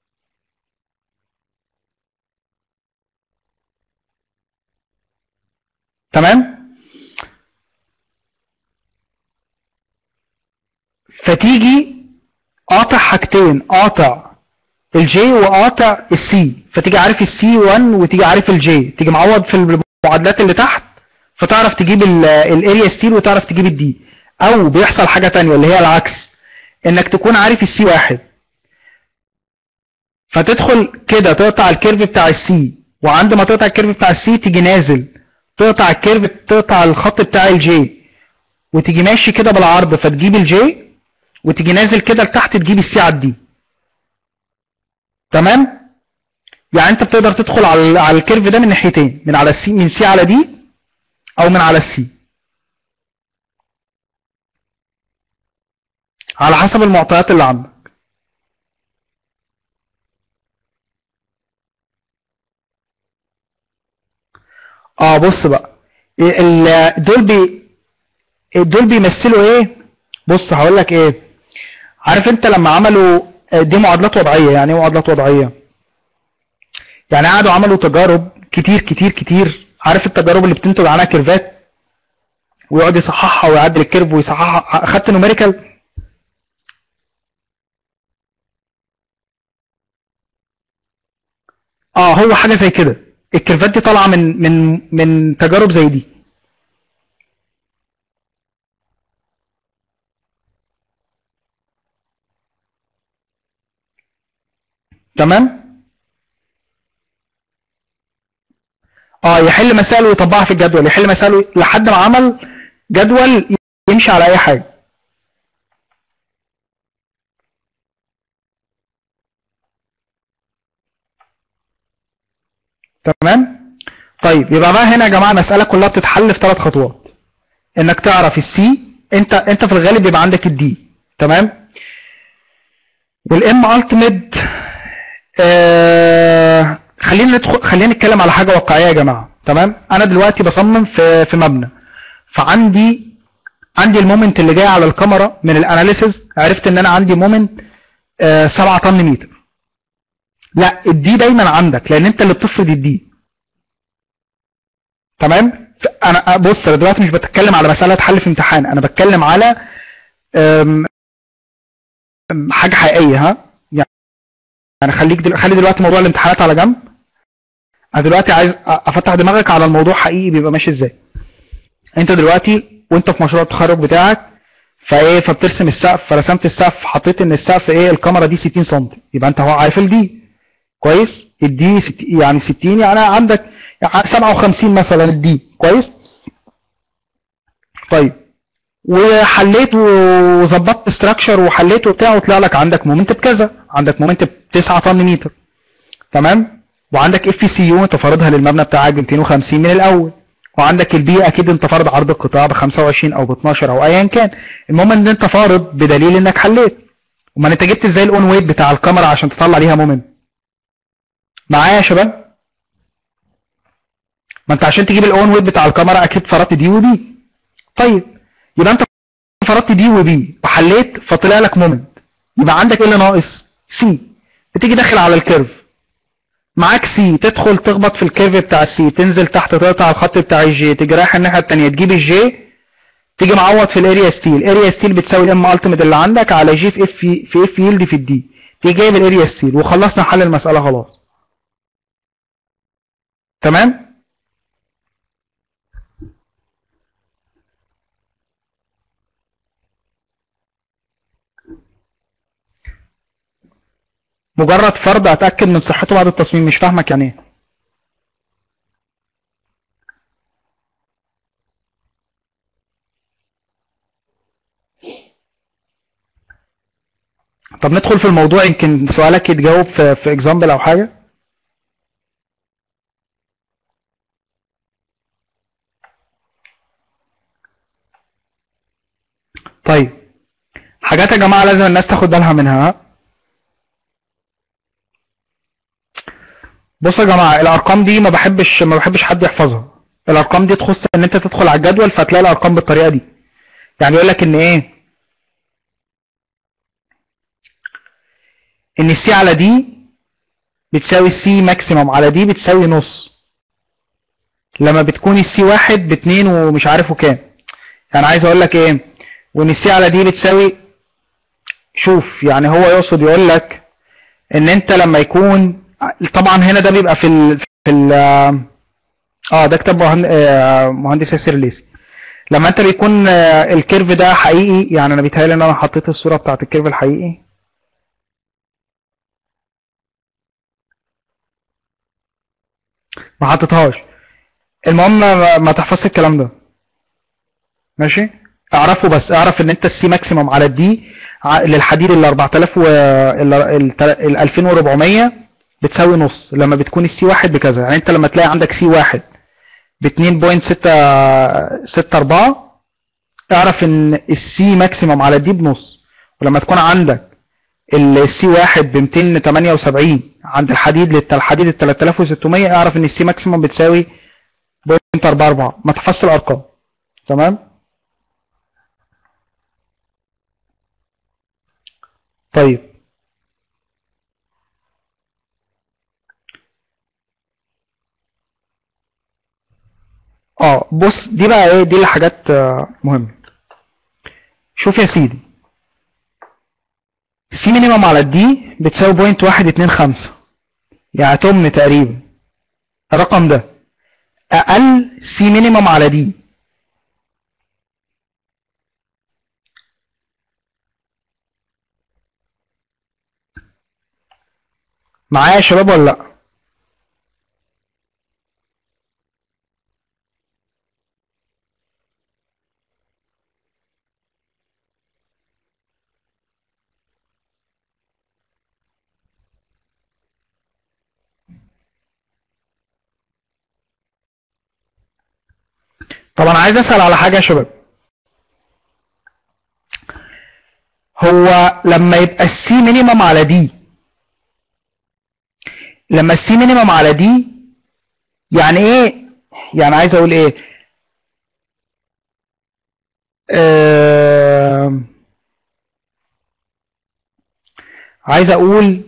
تمام فتيجي قاطع حاجتين قاطع الجي وقاطع السي فتيجي عارف السي 1 وتيجي عارف الجي تيجي معوض في المعادلات اللي تحت فتعرف تجيب الاريا ستيل وتعرف تجيب الدي او بيحصل حاجه تانية اللي هي العكس انك تكون عارف السي واحد فتدخل كده تقطع الكيرف بتاع السي وعند ما تقطع الكيرف بتاع السي تيجي نازل تقطع الكيرف تقطع الخط بتاع الجي وتيجي ماشي كده بالعرض فتجيب الجي وتيجي نازل كده لتحت تجيب السي على الدي تمام يعني انت بتقدر تدخل على على الكيرف ده من ناحيتين من على السي من سي على دي او من على السي على حسب المعطيات اللي عندك اه بص بقى دول بي دول بيمثلوا ايه بص هقول لك ايه عارف انت لما عملوا دي معادلات وضعيه يعني ايه معادلات وضعيه يعني قعدوا عملوا تجارب كتير كتير كتير عارف التجارب اللي بتنتج عنها كيرفات ويقعد يصححها ويعدل الكيرف ويصححها اخدت نوميريكال اه هو حاجه زي كده الكيرفات دي طالعه من من من تجارب زي دي تمام اه يحل مسائل ويطبقها في الجدول يحل مسائل لحد ما عمل جدول يمشي على اي حاجه تمام طيب يبقى بقى هنا يا جماعه المساله كلها بتتحل في ثلاث خطوات انك تعرف السي انت انت في الغالب بيبقى عندك الدي تمام والام التيميت آه خلينا ندخل خلينا نتكلم على حاجه واقعيه يا جماعه تمام انا دلوقتي بصمم في في مبنى فعندي عندي المومنت اللي جاي على الكاميرا من الاناليسز عرفت ان انا عندي مومنت 7 طن متر لا الدي دايما عندك لان انت اللي بتفرض الدي تمام انا بص انا دلوقتي مش بتكلم على مساله حل في امتحان انا بتكلم على أم أم حاجه حقيقيه ها يعني خليك دل... خلي دلوقتي موضوع الامتحانات على جنب انا دلوقتي عايز افتح دماغك على الموضوع حقيقي بيبقى ماشي ازاي انت دلوقتي وانت في مشروع التخرج بتاعك فايه فبترسم السقف فرسمت السقف حطيت ان السقف ايه الكاميرا دي 60 سم يبقى انت هو عارف الدي كويس الدي ست... يعني 60 يعني عندك 57 مثلا الدي كويس طيب وحليت وظبطت استراكشر وحليت وبتاع وطلع لك عندك مومنت بكذا عندك مومنت ب 9 طن متر تمام وعندك اف سي يو انت فارضها للمبنى بتاعك ب 250 من الاول وعندك البي اكيد انت فارض عرض القطاع ب 25 او ب 12 او ايا كان المهم ان انت فارض بدليل انك حليت امال انت جبت ازاي الاون ويت بتاع الكاميرا عشان تطلع ليها مومنت معايا يا شباب ما انت عشان تجيب الاون ويت بتاع الكاميرا اكيد فرضت دي وبي طيب يبقى انت فرضت دي وبي وحليت فطلع لك مومنت يبقى عندك ايه اللي ناقص سي بتيجي داخل على الكيرف معاك سي تدخل تخبط في الكيرف بتاع السي تنزل تحت تقطع الخط بتاع الجي تيجي رايح الناحيه الثانيه تجيب الجي تيجي معوض في الاريا ستيل الاريا ستيل بتساوي الام التيميت اللي عندك على جي في اف في اف يلد في الدي تيجي جايب الاريا ستيل وخلصنا حل المساله خلاص تمام مجرد فرض اتاكد من صحته بعد التصميم مش فاهمك يعني ايه طب ندخل في الموضوع يمكن سؤالك يتجاوب في في اكزامبل او حاجه طيب حاجات يا جماعه لازم الناس تاخد بالها منها ها؟ بصوا يا جماعه الارقام دي ما بحبش ما بحبش حد يحفظها الارقام دي تخص ان انت تدخل على الجدول فتلاقي الارقام بالطريقه دي يعني يقول لك ان ايه ان السي على دي بتساوي السي ماكسيموم على دي بتساوي نص لما بتكون السي واحد باتنين ومش عارفه كام يعني عايز اقول لك ايه وان السي على دي بتساوي شوف يعني هو يقصد يقول لك ان انت لما يكون طبعا هنا ده بيبقى في ال في ال اه ده كتاب مهن- آه، مهندس ياسر الليثي لما انت بيكون آه، الكيرف ده حقيقي يعني انا بيتهيألي ان انا حطيت الصوره بتاعت الكيرف الحقيقي ما حطيتهاش المهم ما, ما تحفظش الكلام ده ماشي اعرفه بس اعرف ان انت السي ماكسيموم على الدي ع- للحديد ال 4000 و ال ال 2400 بتساوي نص لما بتكون السي واحد بكذا يعني انت لما تلاقي عندك سي واحد ب 2.664 اعرف ان السي ماكسيموم على الدي بنص ولما تكون عندك السي واحد ب 278 عند الحديد للحديد ال 3600 اعرف ان السي ماكسيموم بتساوي 0.44 ما تحفظش الارقام تمام طيب اه بص دي بقى ايه دي الحاجات آه، مهمة شوف يا سيدي سي مينيمم على الدي بتساوي بوينت واحد اتنين خمسة يعني تمن تقريبا الرقم ده اقل سي مينيمم على دي معايا يا شباب ولا لا طب انا عايز اسال على حاجه يا شباب هو لما يبقى السي مينيمم على دي لما السي مينيمم على دي يعني ايه يعني عايز اقول ايه آه عايز اقول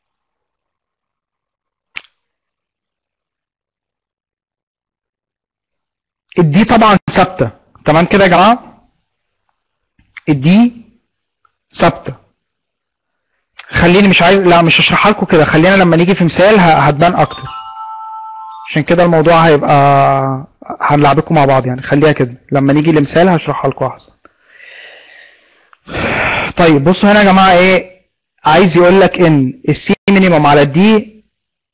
الدي طبعا ثابته تمام كده يا جماعه الدي ثابته خليني مش عايز لا مش هشرحها لكم كده خلينا لما نيجي في مثال ه- هتبان اكتر عشان كده الموضوع هيبقى هنلعبكم مع بعض يعني خليها كده لما نيجي لمثال هشرحها لكم احسن طيب بصوا هنا يا جماعه ايه عايز يقول لك ان السي مينيمم على الدي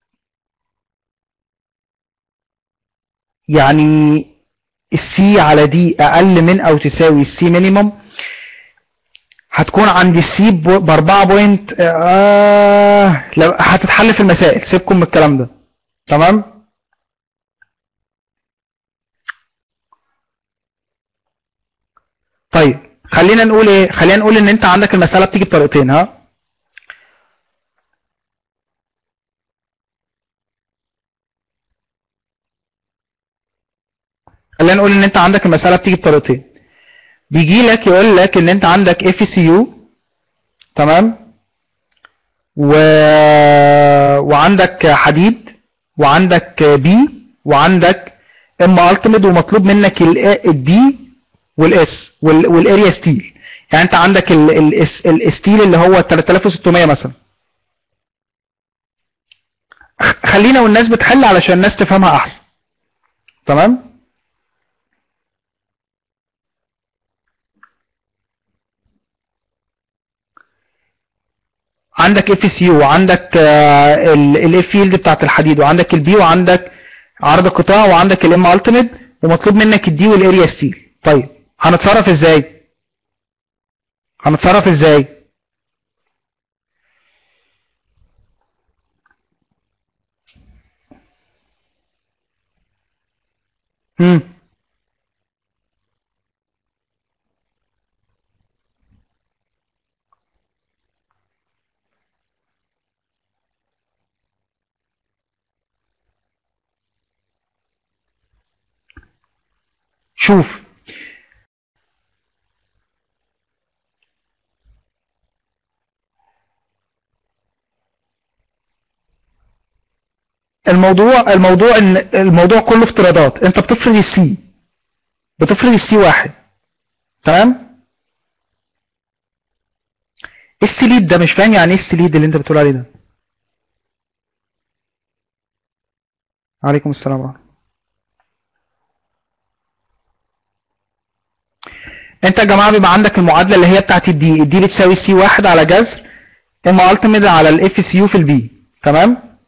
يعني السي على دي اقل من او تساوي السي مينيمم هتكون عند السي ب 4 بوينت آه لو هتتحل في المسائل سيبكم من الكلام ده تمام طيب خلينا نقول ايه خلينا نقول ان انت عندك المساله بتيجي بطريقتين ها خلينا نقول ان انت عندك المساله بتيجي بطريقتين بيجي لك يقول لك ان انت عندك اف سي يو تمام و... وعندك حديد وعندك بي وعندك ام التيميت ومطلوب منك الدي والاس والاريا ستيل يعني انت عندك ال- ال- الس- الستيل اللي هو 3600 مثلا خ- خلينا والناس بتحل علشان الناس تفهمها احسن تمام عندك اف سي يو وعندك الاف فيلد بتاعت الحديد وعندك البي وعندك عرض القطاع وعندك الام التيميت ومطلوب منك الدي والاريا ستيل طيب هنتصرف ازاي هنتصرف ازاي هم شوف الموضوع الموضوع ان الموضوع كله افتراضات انت بتفرض السي بتفرض السي واحد تمام ايه السليد ده مش فاهم يعني ايه السليد اللي انت بتقول عليه ده عليكم السلام ورحمه الله. انت يا جماعه بيبقى عندك المعادله اللي هي بتاعت الدي الدي بتساوي سي واحد على جذر ام التيميت على الاف سي يو في البي تمام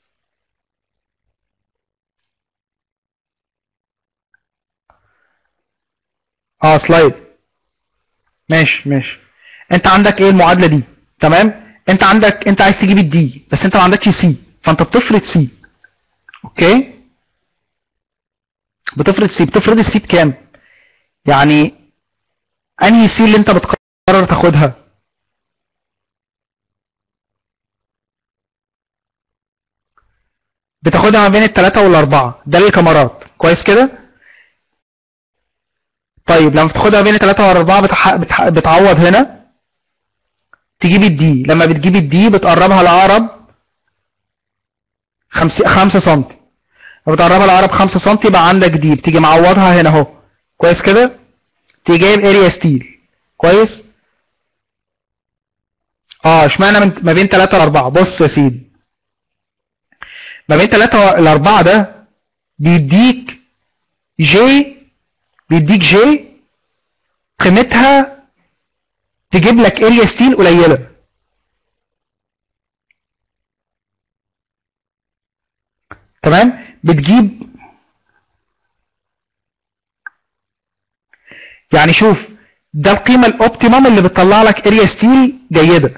اه سلايد ماشي ماشي انت عندك ايه المعادله دي تمام انت عندك انت عايز تجيب الدي بس انت ما عندكش سي فانت بتفرض سي اوكي بتفرض سي بتفرض السي بكام يعني انهي سي اللي انت بتقرر تاخدها بتاخدها ما بين الثلاثة والأربعة ده الكاميرات كويس كده طيب لما بتاخدها ما بين الثلاثة والأربعة بتح... بتح... بتعوض هنا تجيب الدي لما بتجيب الدي بتقربها لأقرب خمس... خمسة سنتي لما بتقربها لأقرب خمسة سنتي يبقى عندك دي بتيجي معوضها هنا اهو كويس كده تيجي جايب اريا ستيل كويس اه اشمعنى من... ما بين 3 ل 4 بص يا سيدي ما بين 3 ل 4 ده بيديك جي بيديك جي قيمتها تجيب لك اريا ستيل قليله تمام بتجيب يعني شوف ده القيمة الاوبتيمم اللي بتطلع لك اريا ستيل جيدة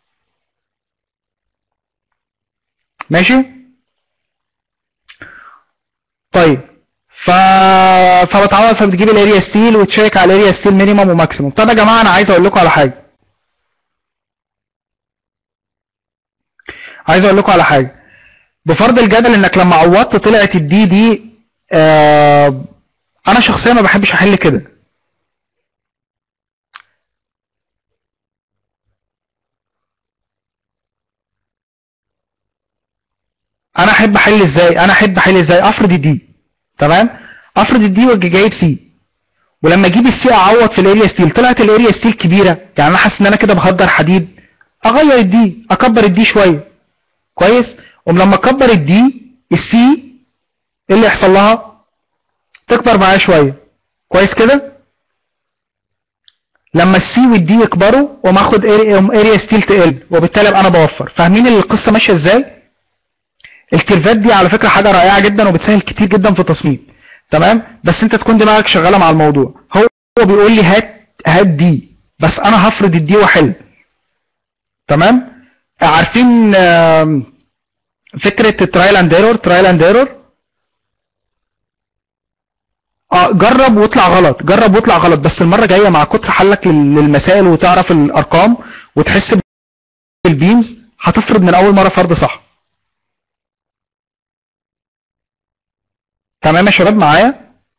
ماشي طيب ف... فبتعوض فبتجيب الاريا ستيل وتشيك على الاريا ستيل مينيمم وماكسيموم طب يا جماعة انا عايز اقول لكم على حاجة عايز اقول لكم على حاجه بفرض الجدل انك لما عوضت طلعت الدي دي آه انا شخصيا ما بحبش احل كده انا احب احل ازاي انا احب احل ازاي افرض الدي تمام افرض الدي واجي جايب سي ولما اجيب السي اعوض في الاريا ستيل طلعت الاريا ستيل كبيره يعني انا حاسس ان انا كده بهدر حديد اغير الدي اكبر الدي شويه كويس ولما اكبر الدي السي ايه اللي يحصل لها تكبر معايا شويه كويس كده لما السي والدي يكبروا وما اخد اريا ستيل تقل وبالتالي ابقى انا بوفر فاهمين القصه ماشيه ازاي الكيرفات دي على فكره حاجه رائعه جدا وبتسهل كتير جدا في التصميم تمام بس انت تكون دماغك شغاله مع الموضوع هو هو بيقول لي هات هات دي بس انا هفرض الدي واحل تمام عارفين آم، فكره ترايل اند ايرور ترايل اند ايرور اه جرب واطلع غلط جرب واطلع غلط بس المره الجايه مع كتر حلك لل- للمسائل وتعرف الارقام وتحس بالبيمز هتفرض من اول مره فرض صح تمام يا شباب معايا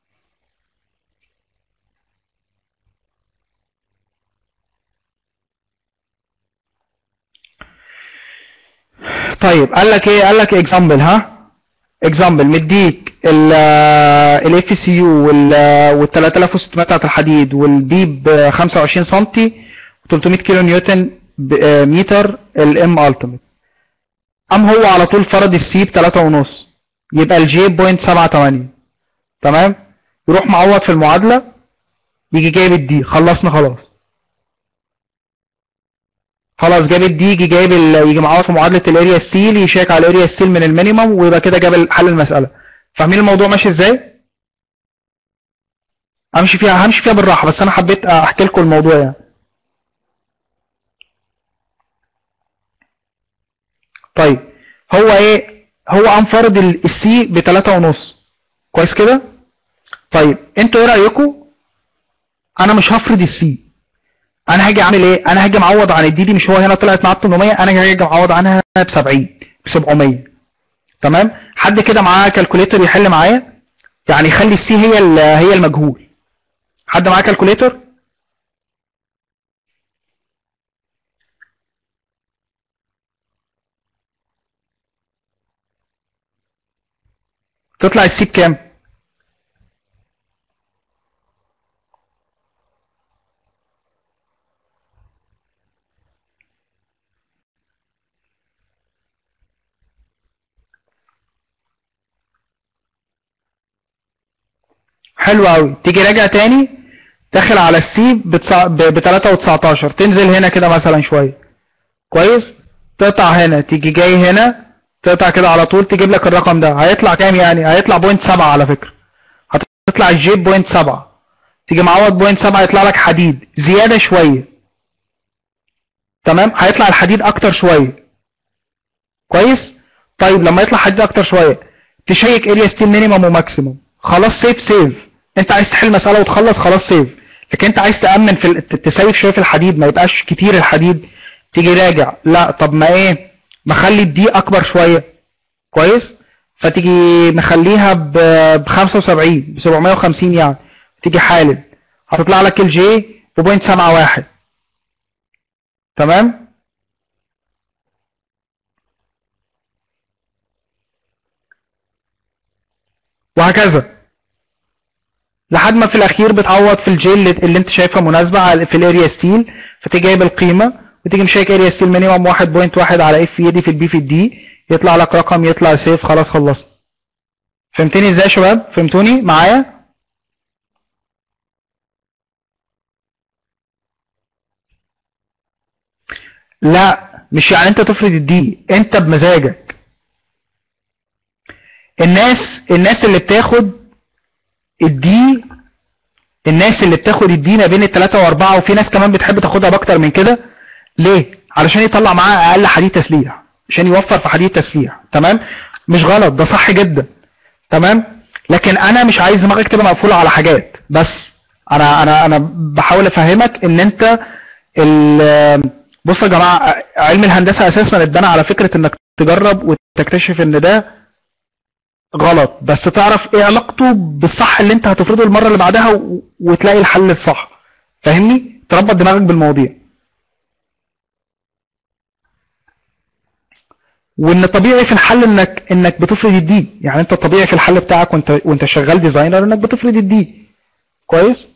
طيب قال لك ايه قال لك اكزامبل ها اكزامبل مديك الاف سي يو وال 3600 بتاعت الحديد والبي ب 25 سم 300 كيلو نيوتن ب- آه، متر الام التيميت قام هو على طول فرض السي ب 3 ونص يبقى الجي بوينت 78 تمام يروح معوض في المعادله يجي جايب الدي خلصنا خلاص خلاص جاب الدي يجي جايب ال... يجي معوض في معادله الاريا ستيل يشيك على الاريا ستيل من المينيمم ويبقى كده جاب حل المساله فاهمين الموضوع ماشي ازاي امشي فيها همشي فيها بالراحه بس انا حبيت احكي لكم الموضوع يعني طيب هو ايه هو قام فارض السي ب 3 ونص كويس كده طيب انتوا ايه رايكم انا مش هفرض السي انا هاجي اعمل ايه انا هاجي معوض عن الدي دي مش هو هنا طلعت معاه 800 انا هاجي معوض عنها ب 70 ب 700 تمام حد كده معاه كالكوليتر يحل معايا يعني يخلي السي هي ال- هي المجهول حد معاه كالكوليتر تطلع السي بكام حلو قوي تيجي راجع تاني داخل على السي ب 3 و19 تنزل هنا كده مثلا شويه كويس تقطع هنا تيجي جاي هنا تقطع كده على طول تجيب لك الرقم ده هيطلع كام يعني هيطلع بوينت 7 على فكره هتطلع الجيب بوينت 7 تيجي معوض بوينت 7 يطلع لك حديد زياده شويه تمام هيطلع الحديد اكتر شويه كويس طيب لما يطلع حديد اكتر شويه تشيك اريا ستيل مينيمم وماكسيمم خلاص سيف سيف انت عايز تحل مساله وتخلص خلاص سيف لكن انت عايز تامن في ال- ت- تسيف شويه في الحديد ما يبقاش كتير الحديد تيجي راجع لا طب ما ايه مخلي الدي اكبر شويه كويس فتيجي مخليها ب ب 75 ب 750 يعني تيجي حالل هتطلع لك الجي ب 0.71 تمام وهكذا لحد ما في الاخير بتعوض في الجي اللي, اللي انت شايفها مناسبه على- في الاريا ستيل فتيجي جايب القيمه وتيجي مشيك اريا ستيل مينيمم 1.1 على اف اي دي في البي في الدي يطلع لك رقم يطلع سيف خلاص خلصنا فهمتني ازاي يا شباب فهمتوني معايا لا مش يعني انت تفرض الدي انت بمزاجك الناس الناس اللي بتاخد الدي الناس اللي بتاخد الدي ما بين الثلاثة واربعة وفي ناس كمان بتحب تاخدها باكتر من كده ليه؟ علشان يطلع معاه اقل حديد تسليح عشان يوفر في حديد تسليح تمام؟ مش غلط ده صح جدا تمام؟ لكن انا مش عايز دماغك تبقى مقفولة على حاجات بس انا انا انا بحاول افهمك ان انت ال- بص يا جماعة علم الهندسة اساسا اتبنى على فكرة انك تجرب وتكتشف ان ده غلط بس تعرف ايه علاقته بالصح اللي انت هتفرضه المره اللي بعدها و... وتلاقي الحل الصح فاهمني تربط دماغك بالمواضيع وان طبيعي في الحل انك انك بتفرض الدي يعني انت طبيعي في الحل بتاعك وانت وانت شغال ديزاينر انك بتفرض الدي كويس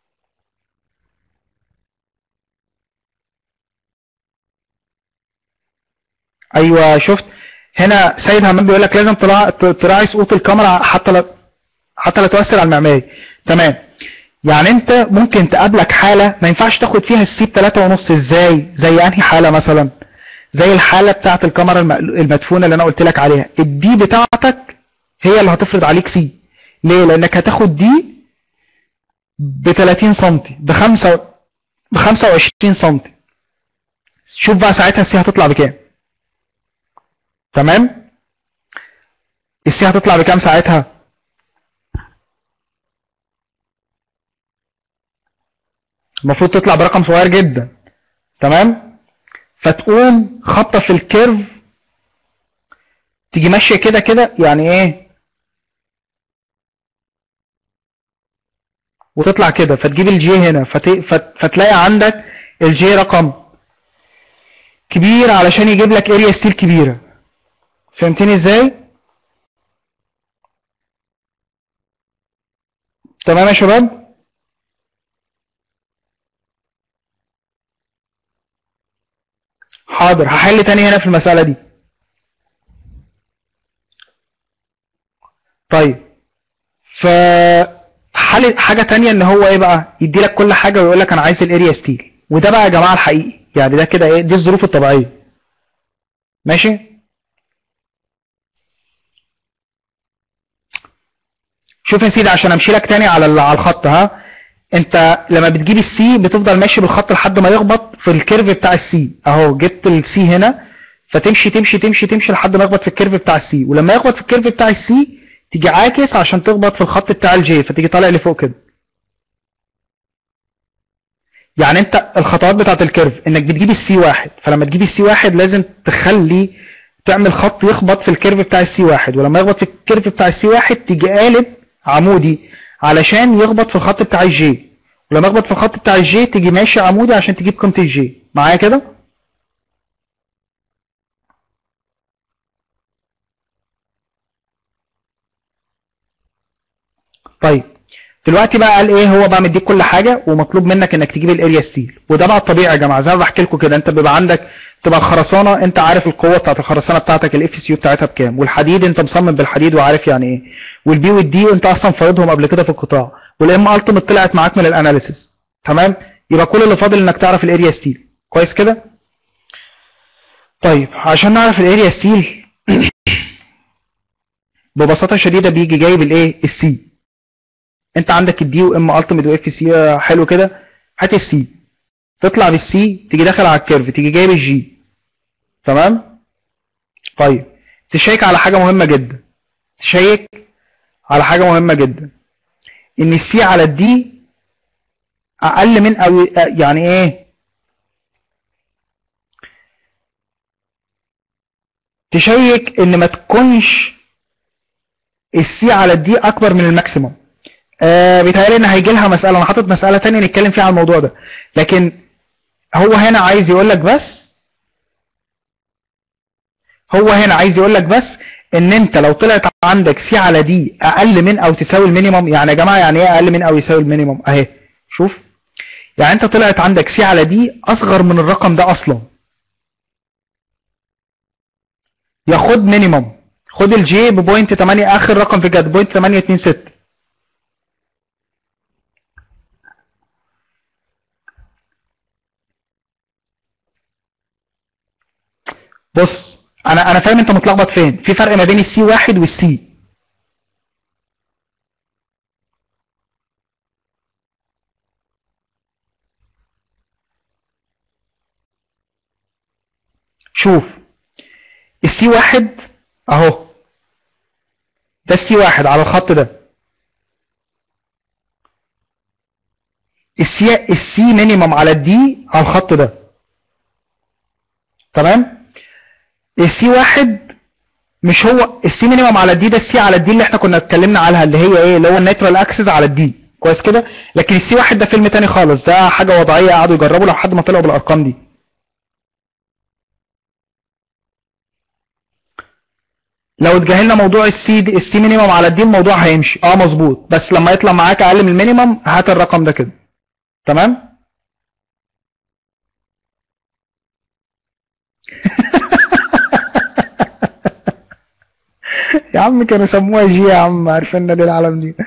ايوه شفت هنا سيد همام بيقول لك لازم تراعي تراعي سقوط الكاميرا حتى لا حتى لا تؤثر على المعماري تمام يعني انت ممكن تقابلك حاله ما ينفعش تاخد فيها السي ب 3.5 ازاي زي انهي حاله مثلا زي الحاله بتاعه الكاميرا المدفونه اللي انا قلت لك عليها الدي بتاعتك هي اللي هتفرض عليك سي ليه لانك هتاخد دي ب 30 سم ب 5 ب 25 سم شوف بقى ساعتها السي هتطلع بكام تمام السي هتطلع بكام ساعتها المفروض تطلع برقم صغير جدا تمام فتقوم خبطه في الكيرف تيجي ماشيه كده كده يعني ايه وتطلع كده فتجيب الجي هنا فت... فت... فتلاقي عندك الجي رقم كبير علشان يجيب لك اريا ستيل كبيره فهمتني ازاي تمام يا شباب حاضر هحل تاني هنا في المسألة دي طيب ف حل حاجة تانية ان هو ايه بقى يدي لك كل حاجة ويقول لك انا عايز الاريا ستيل وده بقى يا جماعة الحقيقي يعني ده كده ايه دي الظروف الطبيعية ماشي شوف يا سيدي عشان امشي لك تاني على على الخط ها انت لما بتجيب السي بتفضل ماشي بالخط لحد ما يخبط في الكيرف بتاع السي اهو جبت السي هنا فتمشي تمشي تمشي تمشي لحد ما يخبط في الكيرف بتاع السي ولما يخبط في الكيرف بتاع السي تيجي عاكس عشان تخبط في الخط بتاع الجي فتيجي طالع لفوق كده يعني انت الخطوات بتاعت الكيرف انك بتجيب السي واحد فلما تجيب السي واحد لازم تخلي تعمل خط يخبط في الكيرف بتاع السي واحد ولما يخبط في الكيرف بتاع السي واحد تيجي قالب عمودي علشان يخبط في الخط بتاع الجي ولما يخبط في الخط بتاع الجي تيجي ماشي عمودي عشان تجيب قيمه الجي معايا كده طيب دلوقتي بقى قال ايه هو بقى مديك كل حاجه ومطلوب منك انك تجيب الاريا ستيل وده بقى الطبيعي يا جماعه زي ما بحكي لكم كده انت بيبقى عندك تبقى الخرسانه انت عارف القوه بتاعت الخرسانه بتاعتك الاف سي يو بتاعتها بكام والحديد انت مصمم بالحديد وعارف يعني ايه والبي والدي انت اصلا فايضهم قبل كده في القطاع والام التيمت طلعت معاك من الاناليسيس تمام يبقى كل اللي فاضل انك تعرف الاريا ستيل كويس كده طيب عشان نعرف الاريا ستيل ببساطه شديده بيجي جايب الايه السي انت عندك الدي وام التيمت واف سي حلو كده هات السي تطلع بالسي تيجي داخل على الكيرف تيجي جايب الجي تمام طيب تشيك على حاجه مهمه جدا تشيك على حاجه مهمه جدا ان السي على الدي اقل من او يعني ايه تشيك ان ما تكونش السي على الدي اكبر من الماكسيموم آه بيتهيألي ان هيجي لها مساله انا حاطط مساله ثانيه نتكلم فيها على الموضوع ده لكن هو هنا عايز يقول لك بس هو هنا عايز يقول لك بس ان انت لو طلعت عندك سي على دي اقل من او تساوي المينيمم يعني يا جماعه يعني ايه اقل من او يساوي المينيمم اهي شوف يعني انت طلعت عندك سي على دي اصغر من الرقم ده اصلا ياخد مينيمم خد الجي ببوينت 8 اخر رقم في جد بوينت 826 بص انا انا فاهم انت متلخبط فين في فرق ما بين السي واحد والسي شوف السي واحد اهو ده السي واحد على الخط ده السي السي مينيمم على الدي على الخط ده تمام السي واحد مش هو السي مينيمم على الدي ده السي على الدي اللي احنا كنا اتكلمنا عنها اللي هي ايه اللي هو الناترال اكسس على الدي كويس كده لكن السي واحد ده فيلم تاني خالص ده حاجه وضعيه قعدوا يجربوا لحد ما طلعوا بالارقام دي لو اتجاهلنا موضوع السي دي السي مينيمم على الدي الموضوع هيمشي اه مظبوط بس لما يطلع معاك اقل من المينيمم هات الرقم ده كده تمام يا عم كانوا سموها جي يا عم عارفين ليه العالم دي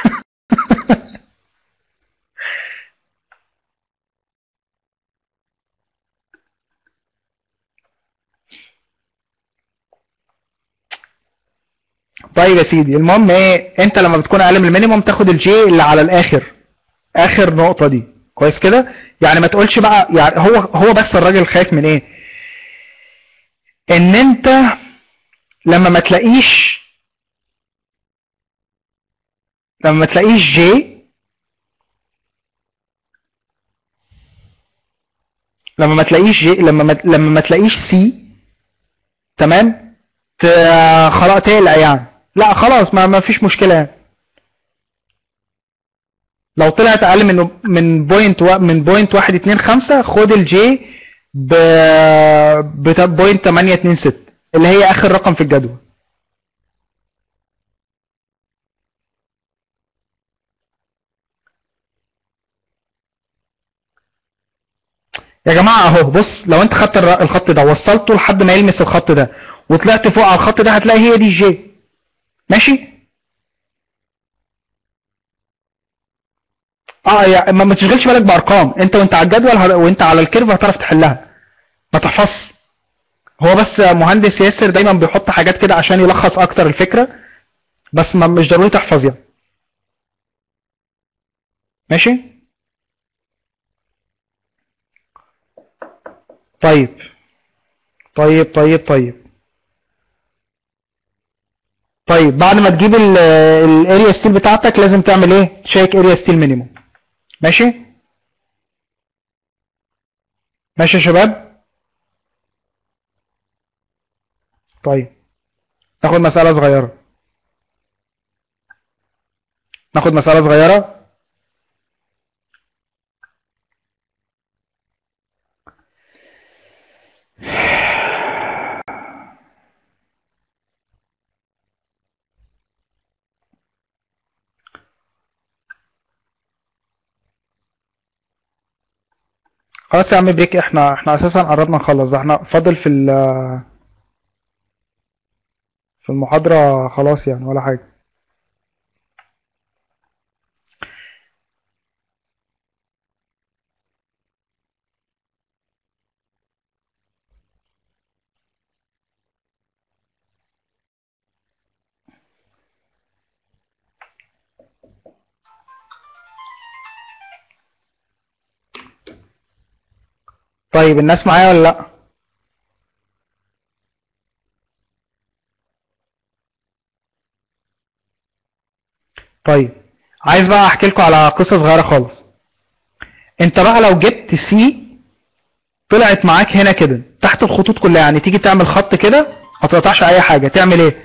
طيب يا سيدي المهم ايه انت لما بتكون اقل من المينيموم تاخد الجي اللي على الاخر اخر نقطه دي كويس كده يعني ما تقولش بقى يعني هو هو بس الراجل خايف من ايه ان انت لما ما تلاقيش لما ما تلاقيش جي لما ما تلاقيش جي لما ما لما ما تلاقيش سي تمام ت- خلاص تقلق يعني لا خلاص ما ما فيش مشكله يعني لو طلعت اقل من من بوينت و... من بوينت واحد اتنين خمسة خد الجي ب ب بوينت تمانية اتنين ست اللي هي اخر رقم في الجدول يا جماعة اهو بص لو انت خدت الر- الخط ده وصلته لحد ما يلمس الخط ده وطلعت فوق على الخط ده هتلاقي هي دي الجي ماشي اه يعني ما ما تشغلش بالك بارقام انت وانت على الجدول ه- وانت على الكيرف هتعرف تحلها ما تحفظش هو بس مهندس ياسر دايما بيحط حاجات كده عشان يلخص اكتر الفكره بس ما مش ضروري تحفظ يعني ماشي طيب طيب طيب طيب طيب بعد ما تجيب الاريا ستيل بتاعتك لازم تعمل ايه تشيك اريا ستيل مينيموم ماشي ماشي يا شباب طيب ناخد مسألة صغيرة ناخد مسألة صغيرة خلاص يا عم بريك احنا احنا اساسا قربنا نخلص ده احنا فاضل في ال في المحاضرة خلاص يعني ولا حاجة طيب الناس معايا ولا لا طيب عايز بقى احكي لكم على قصة صغيرة خالص انت بقى لو جبت سي طلعت معاك هنا كده تحت الخطوط كلها يعني تيجي تعمل خط كده ما تقطعش اي حاجة تعمل ايه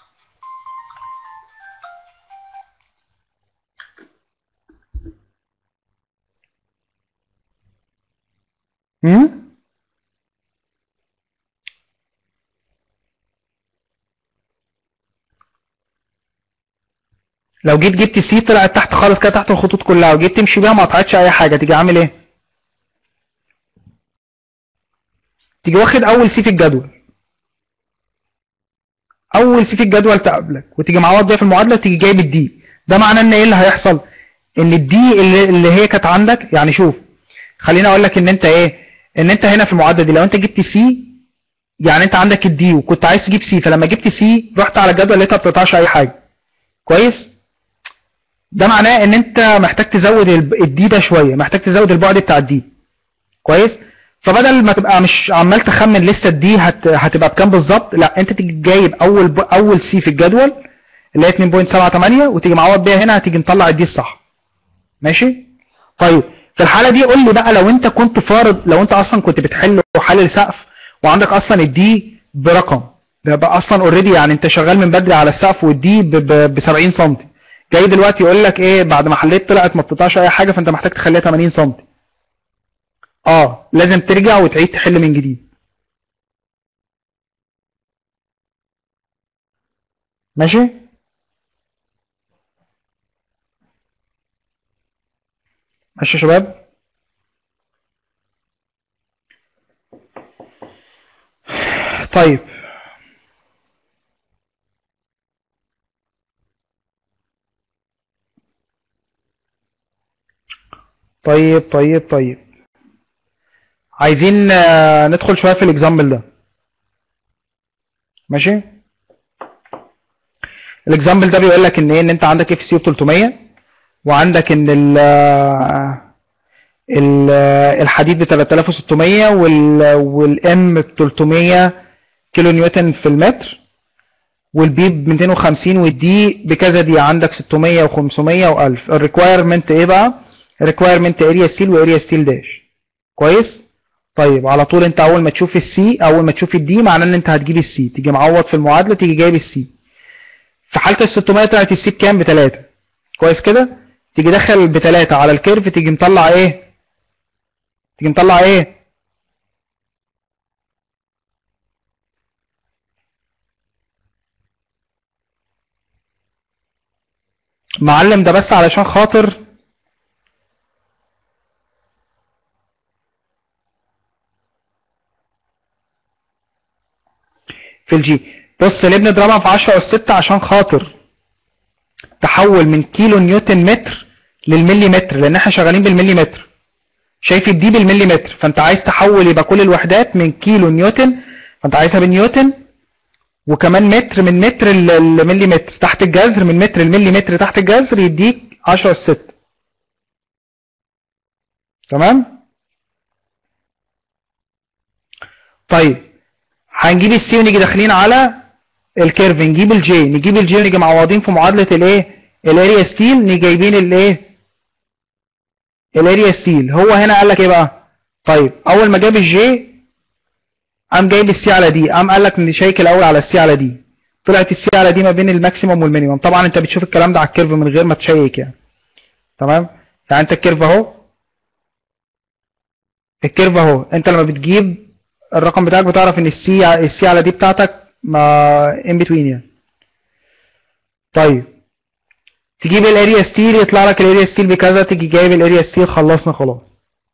امم لو جيت جبت سي طلعت تحت خالص كده تحت الخطوط كلها وجيت تمشي بيها ما قطعتش اي حاجه تيجي عامل ايه تيجي واخد اول سي في الجدول اول سي في الجدول تقابلك وتيجي معوض بيها في المعادله تيجي جايب الدي ده معناه ان ايه اللي هيحصل ان الدي اللي, اللي هي كانت عندك يعني شوف خليني اقول لك ان انت ايه ان انت هنا في المعادله دي لو انت جبت سي يعني انت عندك الدي وكنت عايز تجيب سي فلما جبت سي رحت على الجدول لقيتها ما بتقطعش اي حاجه كويس ده معناه ان انت محتاج تزود الب- الدي ده شويه محتاج تزود البعد بتاع الدي كويس فبدل ما تبقى مش عمال تخمن لسه الدي هت... هتبقى بكام بالظبط لا انت تيجي جايب اول ب... اول سي في الجدول اللي هي 2.78 وتيجي معوض بيها هنا هتيجي نطلع الدي الصح ماشي طيب في الحاله دي قول لي بقى لو انت كنت فارض لو انت اصلا كنت بتحل وحلل سقف وعندك اصلا الدي برقم ده بقى اصلا اوريدي يعني انت شغال من بدري على السقف والدي ب 70 سم جاي دلوقتي يقول لك ايه بعد ما حليت طلعت ما بتقطعش اي حاجه فانت محتاج تخليها 80 سم اه لازم ترجع وتعيد تحل من جديد ماشي ماشي يا شباب طيب طيب طيب طيب عايزين آه، ندخل شويه في الاكزامبل ده ماشي الاكزامبل ده بيقول لك ان ايه ان انت عندك اف سي ب 300 وعندك ان ال ال الحديد ب 3600 وال والام ب 300 كيلو نيوتن في المتر والبي ب 250 والدي بكذا دي عندك 600 و500 و1000 الريكوايرمنت ايه بقى؟ الريكوايرمنت اريا ستيل واريا ستيل داش كويس؟ طيب على طول انت اول ما تشوف السي اول ما تشوف الدي معناه ان انت هتجيب السي تيجي معوض في المعادله تيجي جايب السي في حاله ال 600 طلعت السي بكام؟ بتلاتة كويس كده؟ تيجي دخل بتلاتة على الكيرف تيجي مطلع ايه؟ تيجي مطلع ايه؟ معلم ده بس علشان خاطر في الجي بص ليه بنضربها في 10 اس 6 عشان خاطر تحول من كيلو نيوتن متر للملي متر لان احنا شغالين بالملي متر شايف الدي بالملي متر فانت عايز تحول يبقى كل الوحدات من كيلو نيوتن فانت عايزها بالنيوتن وكمان متر من متر الملي متر تحت الجذر من متر الملي متر تحت الجذر يديك 10 اس 6 تمام طيب هنجيب السي ونيجي داخلين على الكيرف نجيب الجي نجيب الجي ونيجي معوضين في معادله الايه الاريا ستيل نيجي جايبين الايه الاريا ستيل هو هنا قال لك ايه بقى طيب اول ما جاب الجي قام جايب السي على دي قام قال لك نشيك الاول على السي على دي طلعت السي على دي ما بين الماكسيموم والمينيموم طبعا انت بتشوف الكلام ده على الكيرف من غير ما تشيك يعني تمام يعني انت الكيرف اهو الكيرف اهو انت لما بتجيب الرقم بتاعك بتعرف ان السي السي على دي بتاعتك ما ان بتوين يعني طيب تجيب الاريا ستيل يطلع لك الاريا ستيل بكذا تيجي جايب الاريا ستيل خلصنا خلاص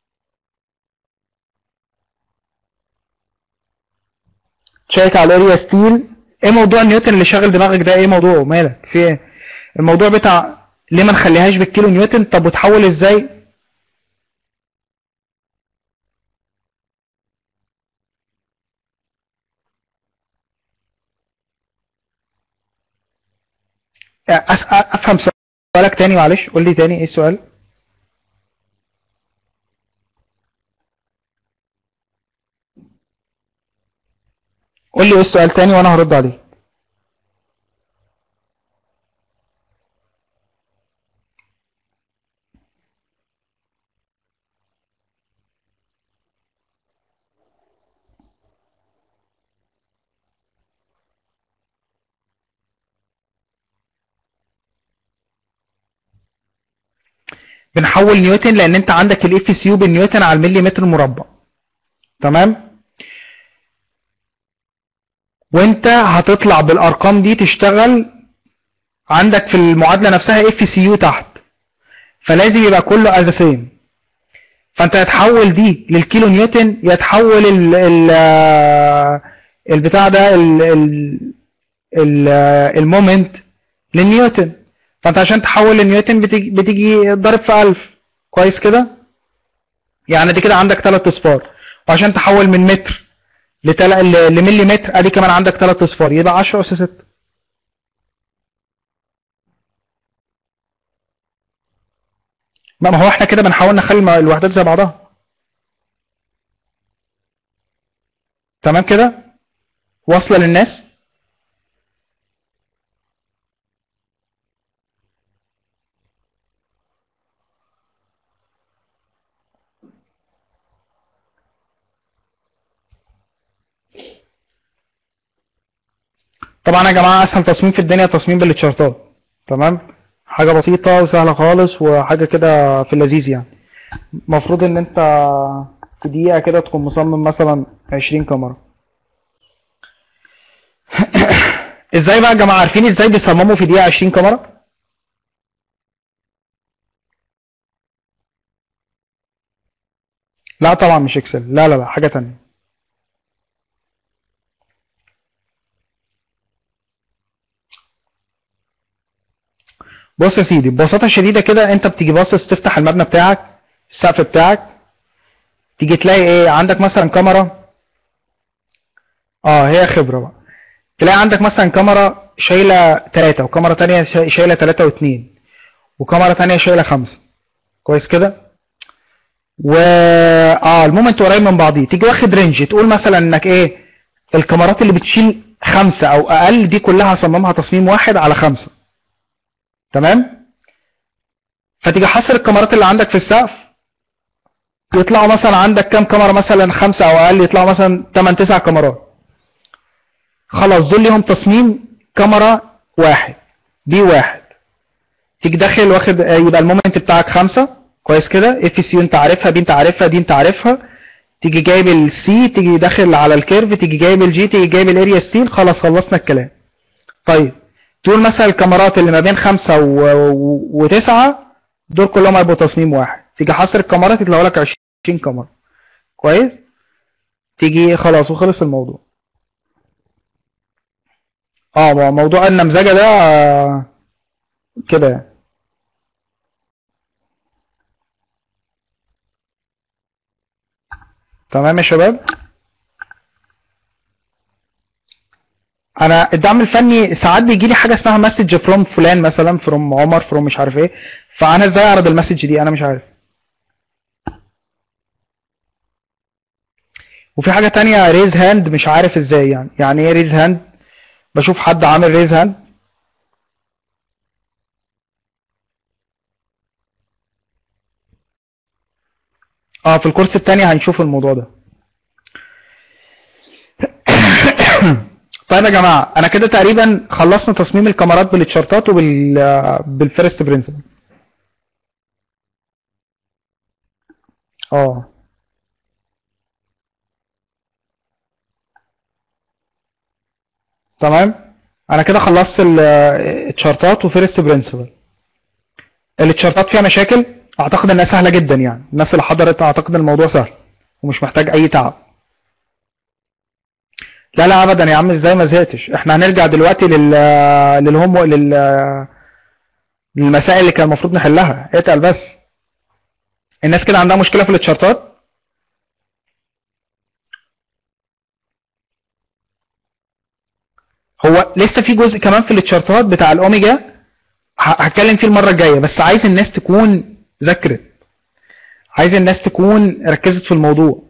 تشيك على الاريا ستيل ايه موضوع نيوتن اللي شاغل دماغك ده ايه موضوعه مالك في ايه الموضوع بتاع ليه ما نخليهاش بالكيلو نيوتن طب وتحول ازاي أس... افهم سؤالك تاني معلش قول لي تاني ايه السؤال قول لي ايه السؤال تاني وانا هرد عليه بنحول نيوتن لان انت عندك الاف سي يو بالنيوتن على الملي متر مربع تمام وانت هتطلع بالارقام دي تشتغل عندك في المعادله نفسها اف سي يو تحت فلازم يبقى كله از سيم فانت هتحول دي للكيلو نيوتن يتحول ال ال البتاع ده ال ال ال المومنت للنيوتن فانت عشان تحول لنيوتن بتيجي, بتيجي ضرب في 1000 كويس كده يعني دي كده عندك ثلاث اصفار وعشان تحول من متر لتل... لملي متر ادي كمان عندك ثلاث اصفار يبقى 10 اس 6 ما هو احنا كده بنحاول نخلي الوحدات زي بعضها تمام كده واصله للناس طبعا يا جماعه اسهل تصميم في الدنيا تصميم بالتشارتات تمام حاجه بسيطه وسهله خالص وحاجه كده في اللذيذ يعني المفروض ان انت في دقيقه كده تكون مصمم مثلا 20 كاميرا ازاي بقى يا جماعه عارفين ازاي بيصمموا في دقيقه 20 كاميرا لا طبعا مش اكسل لا لا لا حاجه تانية بص يا سيدي ببساطه شديده كده انت بتيجي باصص تفتح المبنى بتاعك السقف بتاعك تيجي تلاقي ايه عندك مثلا كاميرا اه هي خبره بقى تلاقي عندك مثلا كاميرا شايله 3 وكاميرا تانية شا- شايله 3 و2 وكاميرا تانية شايله 5 كويس كده و اه المومنت قريب من بعضيه تيجي واخد رينج تقول مثلا انك ايه الكاميرات اللي بتشيل خمسة او اقل دي كلها هصممها تصميم واحد على خمسة تمام فتيجي حاصر الكاميرات اللي عندك في السقف يطلعوا مثلا عندك كام كاميرا مثلا خمسة او اقل يطلعوا مثلا 8 9 كاميرات خلاص دول ليهم تصميم كاميرا واحد بي واحد تيجي داخل واخد آه، يبقى المومنت بتاعك خمسة كويس كده اف سي انت عارفها دي انت عارفها دي انت عارفها تيجي جايب السي تيجي داخل على الكيرف تيجي جايب الجي تيجي جايب الاريا ستيل خلاص خلصنا الكلام طيب تقول مثلا الكاميرات اللي ما بين خمسة و... و... وتسعة دول كلهم هيبقوا تصميم واحد تيجي حاصر الكاميرات يطلعوا لك 20 كاميرا كويس تيجي خلاص وخلص الموضوع اه مو- موضوع النمذجة ده آه، كده يعني. تمام يا شباب انا الدعم الفني ساعات بيجي لي حاجه اسمها مسج فروم فلان مثلا فروم عمر فروم مش عارف ايه فانا ازاي اعرض المسج دي انا مش عارف وفي حاجه تانية ريز هاند مش عارف ازاي يعني يعني ايه ريز هاند بشوف حد عامل ريز هاند اه في الكورس التاني هنشوف الموضوع ده طيب يا جماعه انا كده تقريبا خلصنا تصميم الكاميرات بالتشارتات وبال بالفيرست برنسبل اه تمام انا كده خلصت ال- التشارتات وفيرست برنسبل التشارتات فيها مشاكل اعتقد انها سهله جدا يعني الناس اللي حضرت اعتقد الموضوع سهل ومش محتاج اي تعب لا لا ابدا يا عم ازاي ما زهقتش احنا هنرجع دلوقتي لل للهم لل للمسائل اللي كان المفروض نحلها اتقل بس الناس كده عندها مشكله في التشارتات هو لسه في جزء كمان في التشارتات بتاع الاوميجا ه- هتكلم فيه المره الجايه بس عايز الناس تكون ذاكرت عايز الناس تكون ركزت في الموضوع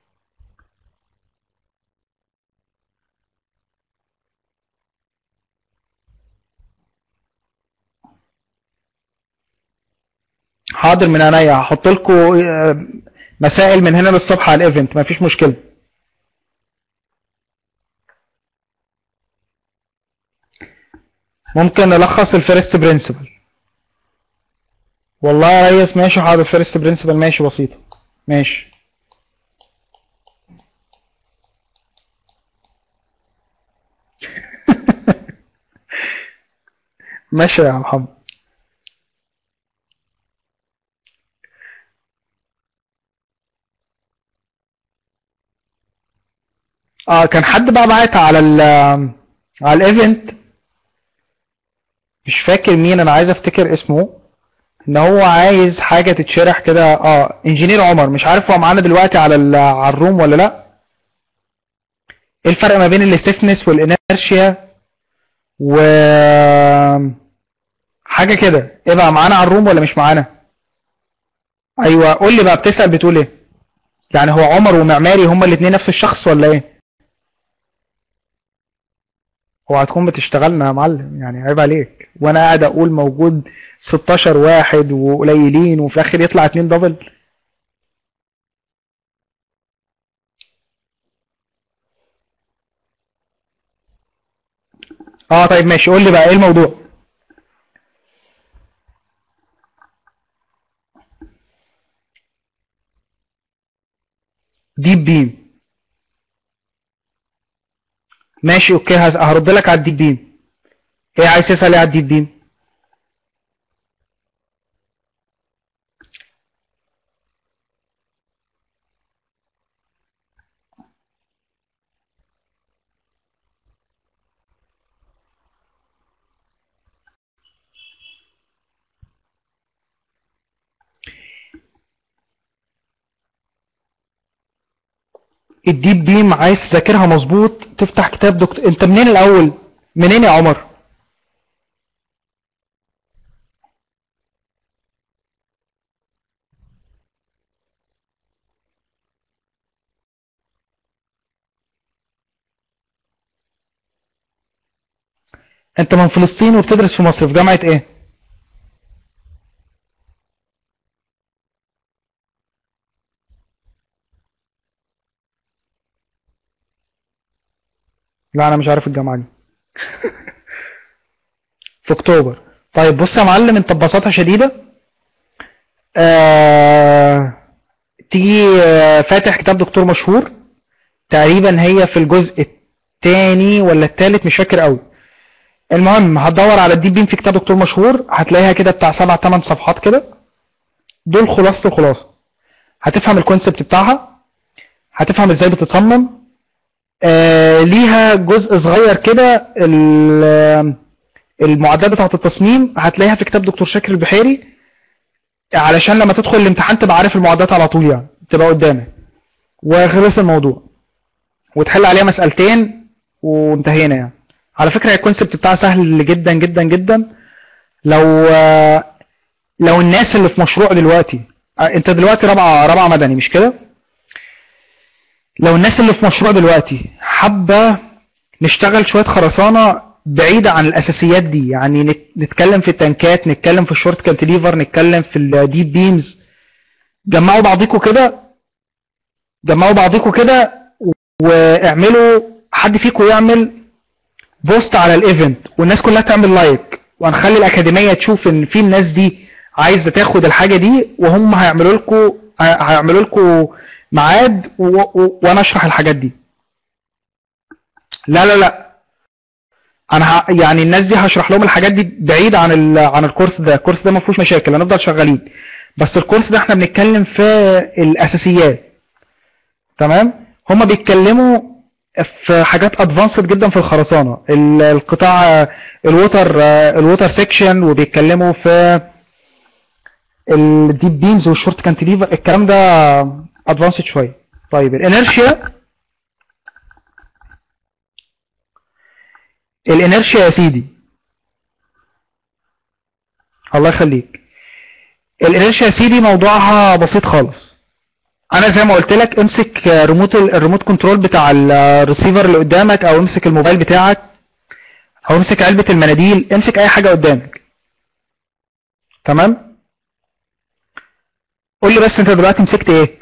حاضر من عينيا هحط لكم مسائل من هنا للصبح على الايفنت مفيش مشكله ممكن نلخص الفيرست برنسبل والله يا ريس ماشي حاضر فيرست برنسبل ماشي بسيطه ماشي ماشي يا محمد اه كان حد بقى بعت على ال على الايفنت مش فاكر مين انا عايز افتكر اسمه ان هو عايز حاجه تتشرح كده اه انجينير عمر مش عارف هو معانا دلوقتي على ال- على الروم ولا لا ايه الفرق ما بين الاستفنس والانرشيا و حاجه كده ايه بقى معانا على الروم ولا مش معانا ايوه قول لي بقى بتسال بتقول ايه يعني هو عمر ومعماري هما الاثنين نفس الشخص ولا ايه هو هتكون بتشتغلنا يا معلم يعني عيب عليك وانا قاعد اقول موجود 16 واحد وقليلين وفي الاخر يطلع اتنين دبل اه طيب ماشي قول لي بقى ايه الموضوع ديب بيم ماشي اوكي هز- هرد لك على الديب بيم ايه عايز تسأل ايه على الديب بيم الديب بيم عايز تذاكرها مظبوط تفتح كتاب دكتور انت منين الاول منين يا عمر انت من فلسطين وبتدرس في مصر في جامعة ايه لا انا مش عارف الجامعة دي في اكتوبر طيب بص يا معلم انت ببساطة شديدة آه... تيجي آه، فاتح كتاب دكتور مشهور تقريبا هي في الجزء الثاني ولا الثالث مش فاكر قوي المهم هتدور على الديب بيم في كتاب دكتور مشهور هتلاقيها كده بتاع سبع ثمان صفحات كده دول خلاصة الخلاصة هتفهم الكونسبت بتاعها هتفهم ازاي بتتصمم آه ليها جزء صغير كده ال- المعدات بتاعة التصميم هتلاقيها في كتاب دكتور شاكر البحيري علشان لما تدخل الامتحان تبقى عارف المعدات على طول يعني تبقى قدامك وخلص الموضوع وتحل عليها مسألتين وانتهينا يعني على فكرة الكونسبت بتاعها سهل جدا جدا جدا لو لو الناس اللي في مشروع دلوقتي انت دلوقتي رابعة رابعة مدني مش كده لو الناس اللي في مشروع دلوقتي حابة نشتغل شوية خرسانة بعيدة عن الأساسيات دي يعني نت- نتكلم في التنكات نتكلم في الشورت كانتليفر نتكلم في الديب بيمز جمعوا بعضيكوا كده جمعوا بعضيكوا كده واعملوا حد فيكم يعمل بوست على الايفنت والناس كلها تعمل لايك وهنخلي الاكاديميه تشوف ان في الناس دي عايزه تاخد الحاجه دي وهم هيعملوا لكم هيعملوا لكم ميعاد و- و- وانا اشرح الحاجات دي لا لا لا انا ه... يعني الناس دي هشرح لهم الحاجات دي بعيد عن ال... عن الكورس ده الكورس ده ما فيهوش مشاكل هنفضل شغالين بس الكورس ده احنا بنتكلم في الاساسيات تمام هما بيتكلموا في حاجات ادفانسد جدا في الخرسانه ال- القطاع الووتر الووتر سيكشن وبيتكلموا في الديب بيمز والشورت كانتليفر الكلام ده ادفانسد شويه طيب الانرشيا الانرشيا يا سيدي الله يخليك الانرشيا يا سيدي موضوعها بسيط خالص انا زي ما قلت لك امسك ريموت الريموت كنترول بتاع الريسيفر اللي قدامك او امسك الموبايل بتاعك او امسك علبة المناديل امسك اي حاجة قدامك تمام قول لي بس انت دلوقتي مسكت ايه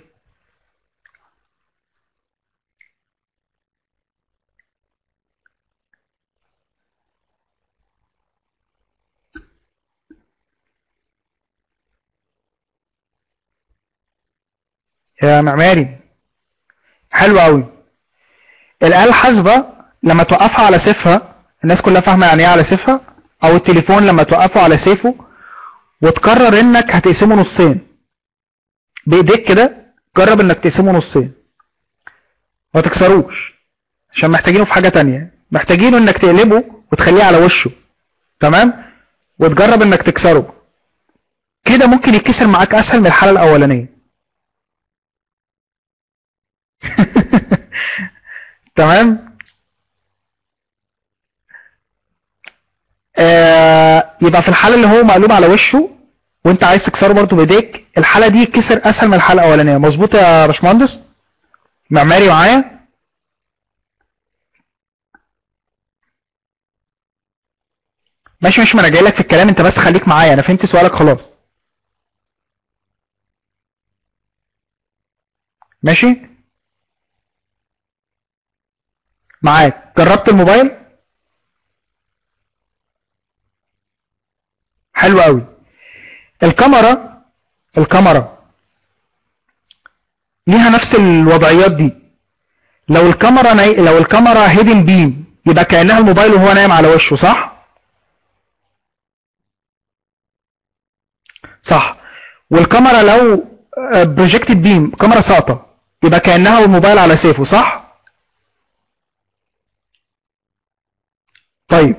يا معماري حلو قوي الآلة الحاسبة لما توقفها على سيفها الناس كلها فاهمة يعني ايه على سيفها او التليفون لما توقفه على سيفه وتقرر انك هتقسمه نصين بايديك كده جرب انك تقسمه نصين ما تكسروش عشان محتاجينه في حاجة تانية محتاجينه انك تقلبه وتخليه على وشه تمام وتجرب انك تكسره كده ممكن يتكسر معاك اسهل من الحالة الاولانية تمام آه يبقى في الحالة اللي هو مقلوب على وشه وانت عايز تكسره برضه بايديك الحالة دي يتكسر اسهل من الحالة الاولانية مظبوط يا باشمهندس معماري معايا ماشي ماشي ما انا جاي لك في الكلام انت بس خليك معايا انا فهمت سؤالك خلاص ماشي معاك جربت الموبايل حلو قوي الكاميرا الكاميرا ليها نفس الوضعيات دي لو الكاميرا ناي... لو الكاميرا هيدن بيم يبقى كانها الموبايل وهو نايم على وشه صح صح والكاميرا لو بروجكتد بيم كاميرا ساقطه يبقى كانها الموبايل على سيفه صح طيب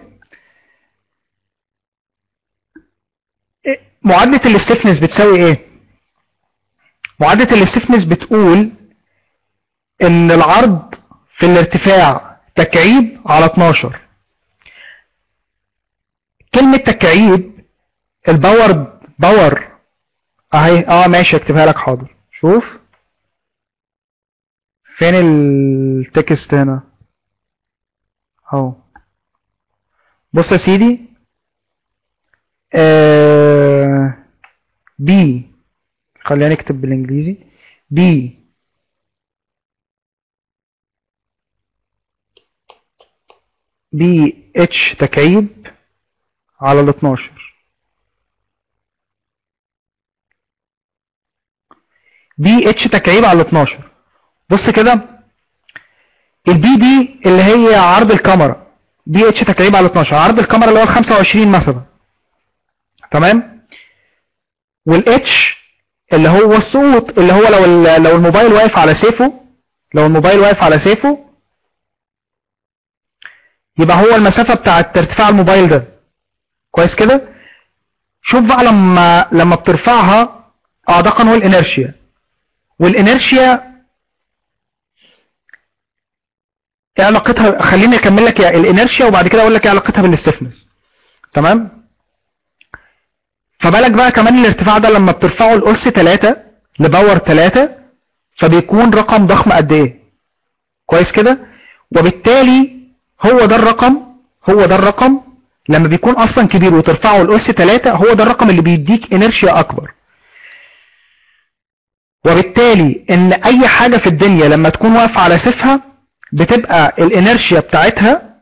إيه- معادله الاستفنس بتساوي ايه معادله الاستفنس بتقول ان العرض في الارتفاع تكعيب على 12 كلمة تكعيب الباور باور اهي اه ماشي اكتبها لك حاضر شوف فين التكست هنا اهو بص يا سيدي آه بي خلينا نكتب بالانجليزي بي بي اتش تكعيب على ال 12 بي اتش تكعيب على ال 12 بص كده البي دي اللي هي عرض الكاميرا بي اتش تكعيب على 12 عرض الكاميرا اللي هو ال 25 مثلا تمام والاتش اللي هو الصوت اللي هو لو ال- لو الموبايل واقف على سيفه لو الموبايل واقف على سيفه يبقى هو المسافة بتاعت ارتفاع الموبايل ده كويس كده شوف بقى لما لما بترفعها اه ده قانون الانرشيا والانرشيا ايه علاقتها خليني اكمل لك يا الانرشيا وبعد كده اقول لك ايه علاقتها بالاستفنس تمام فبالك بقى كمان الارتفاع ده لما بترفعه الاس 3 لباور 3 فبيكون رقم ضخم قد ايه كويس كده وبالتالي هو ده الرقم هو ده الرقم لما بيكون اصلا كبير وترفعه الاس 3 هو ده الرقم اللي بيديك انرشيا اكبر وبالتالي ان اي حاجه في الدنيا لما تكون واقفه على سيفها بتبقى الانرشيا بتاعتها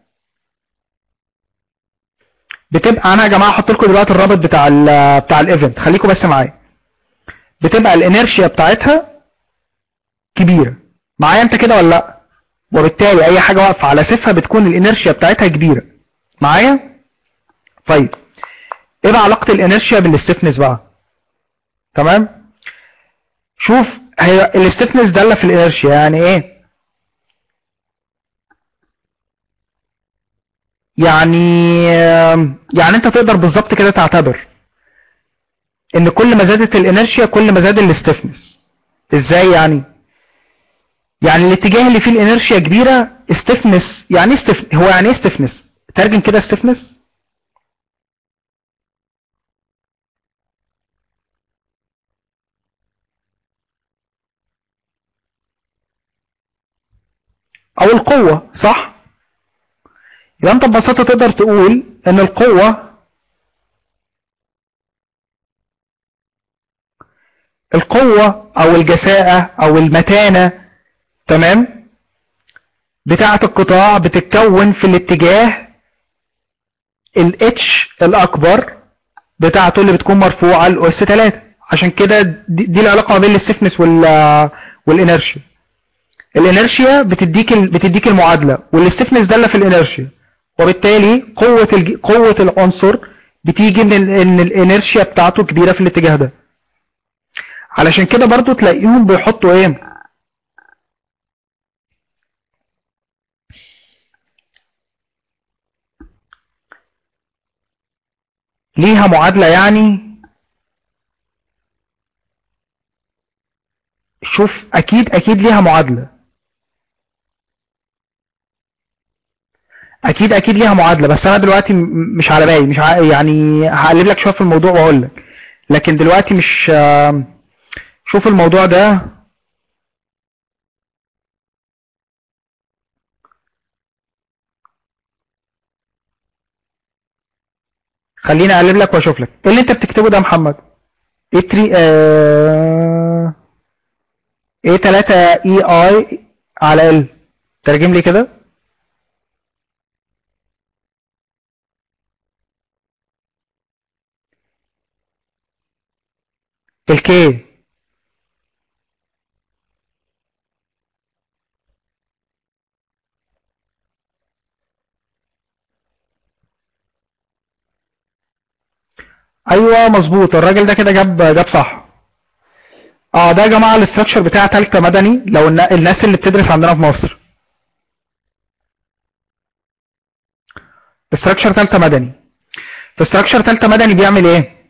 بتبقى انا يا جماعه احط لكم دلوقتي الرابط بتاع ال بتاع الايفنت خليكم بس معايا بتبقى الانرشيا بتاعتها كبيره معايا انت كده ولا لا وبالتالي اي حاجه واقفه على سيفها بتكون الانرشيا بتاعتها كبيره معايا طيب ايه بقى علاقه الانرشيا بالاستفنس بقى تمام شوف هي الاستفنس داله في الانرشيا يعني ايه يعني يعني انت تقدر بالظبط كده تعتبر ان كل ما زادت الانرشيا كل ما زاد الاستفنس ازاي يعني يعني الاتجاه اللي فيه الانرشيا كبيره استفنس يعني ايه استفنس هو يعني ايه استفنس ترجم كده استفنس او القوه صح يبقى انت ببساطه تقدر تقول ان القوه القوه او الجساءه او المتانه تمام بتاعه القطاع بتتكون في الاتجاه الاتش الاكبر بتاعته اللي بتكون مرفوعه الاس 3 عشان كده دي, دي العلاقه ما بين الستفنس وال والانرشيا الانرشيا بتديك ال... بتديك المعادله والاستفنس داله في الانرشيا وبالتالي قوه الج... قوه العنصر بتيجي من ال... ان الانرشيا بتاعته كبيره في الاتجاه ده علشان كده برضو تلاقيهم بيحطوا ايه ليها معادله يعني شوف اكيد اكيد ليها معادله اكيد اكيد ليها معادله بس انا دلوقتي م- مش على بالي مش ع... يعني هقلب لك شويه في الموضوع واقول لك لكن دلوقتي مش آم، شوف الموضوع ده خليني اقلب لك واشوف لك ايه اللي انت بتكتبه ده يا محمد ايه تري آه... ايه 3 اي اي على ال ترجم لي كده الكي ايوه مظبوط الراجل ده كده جاب جاب صح اه ده يا جماعه الاستراكشر بتاع تالتة مدني لو النا- الناس اللي بتدرس عندنا في مصر استراكشر تالتة مدني في استراكشر تالتة مدني بيعمل ايه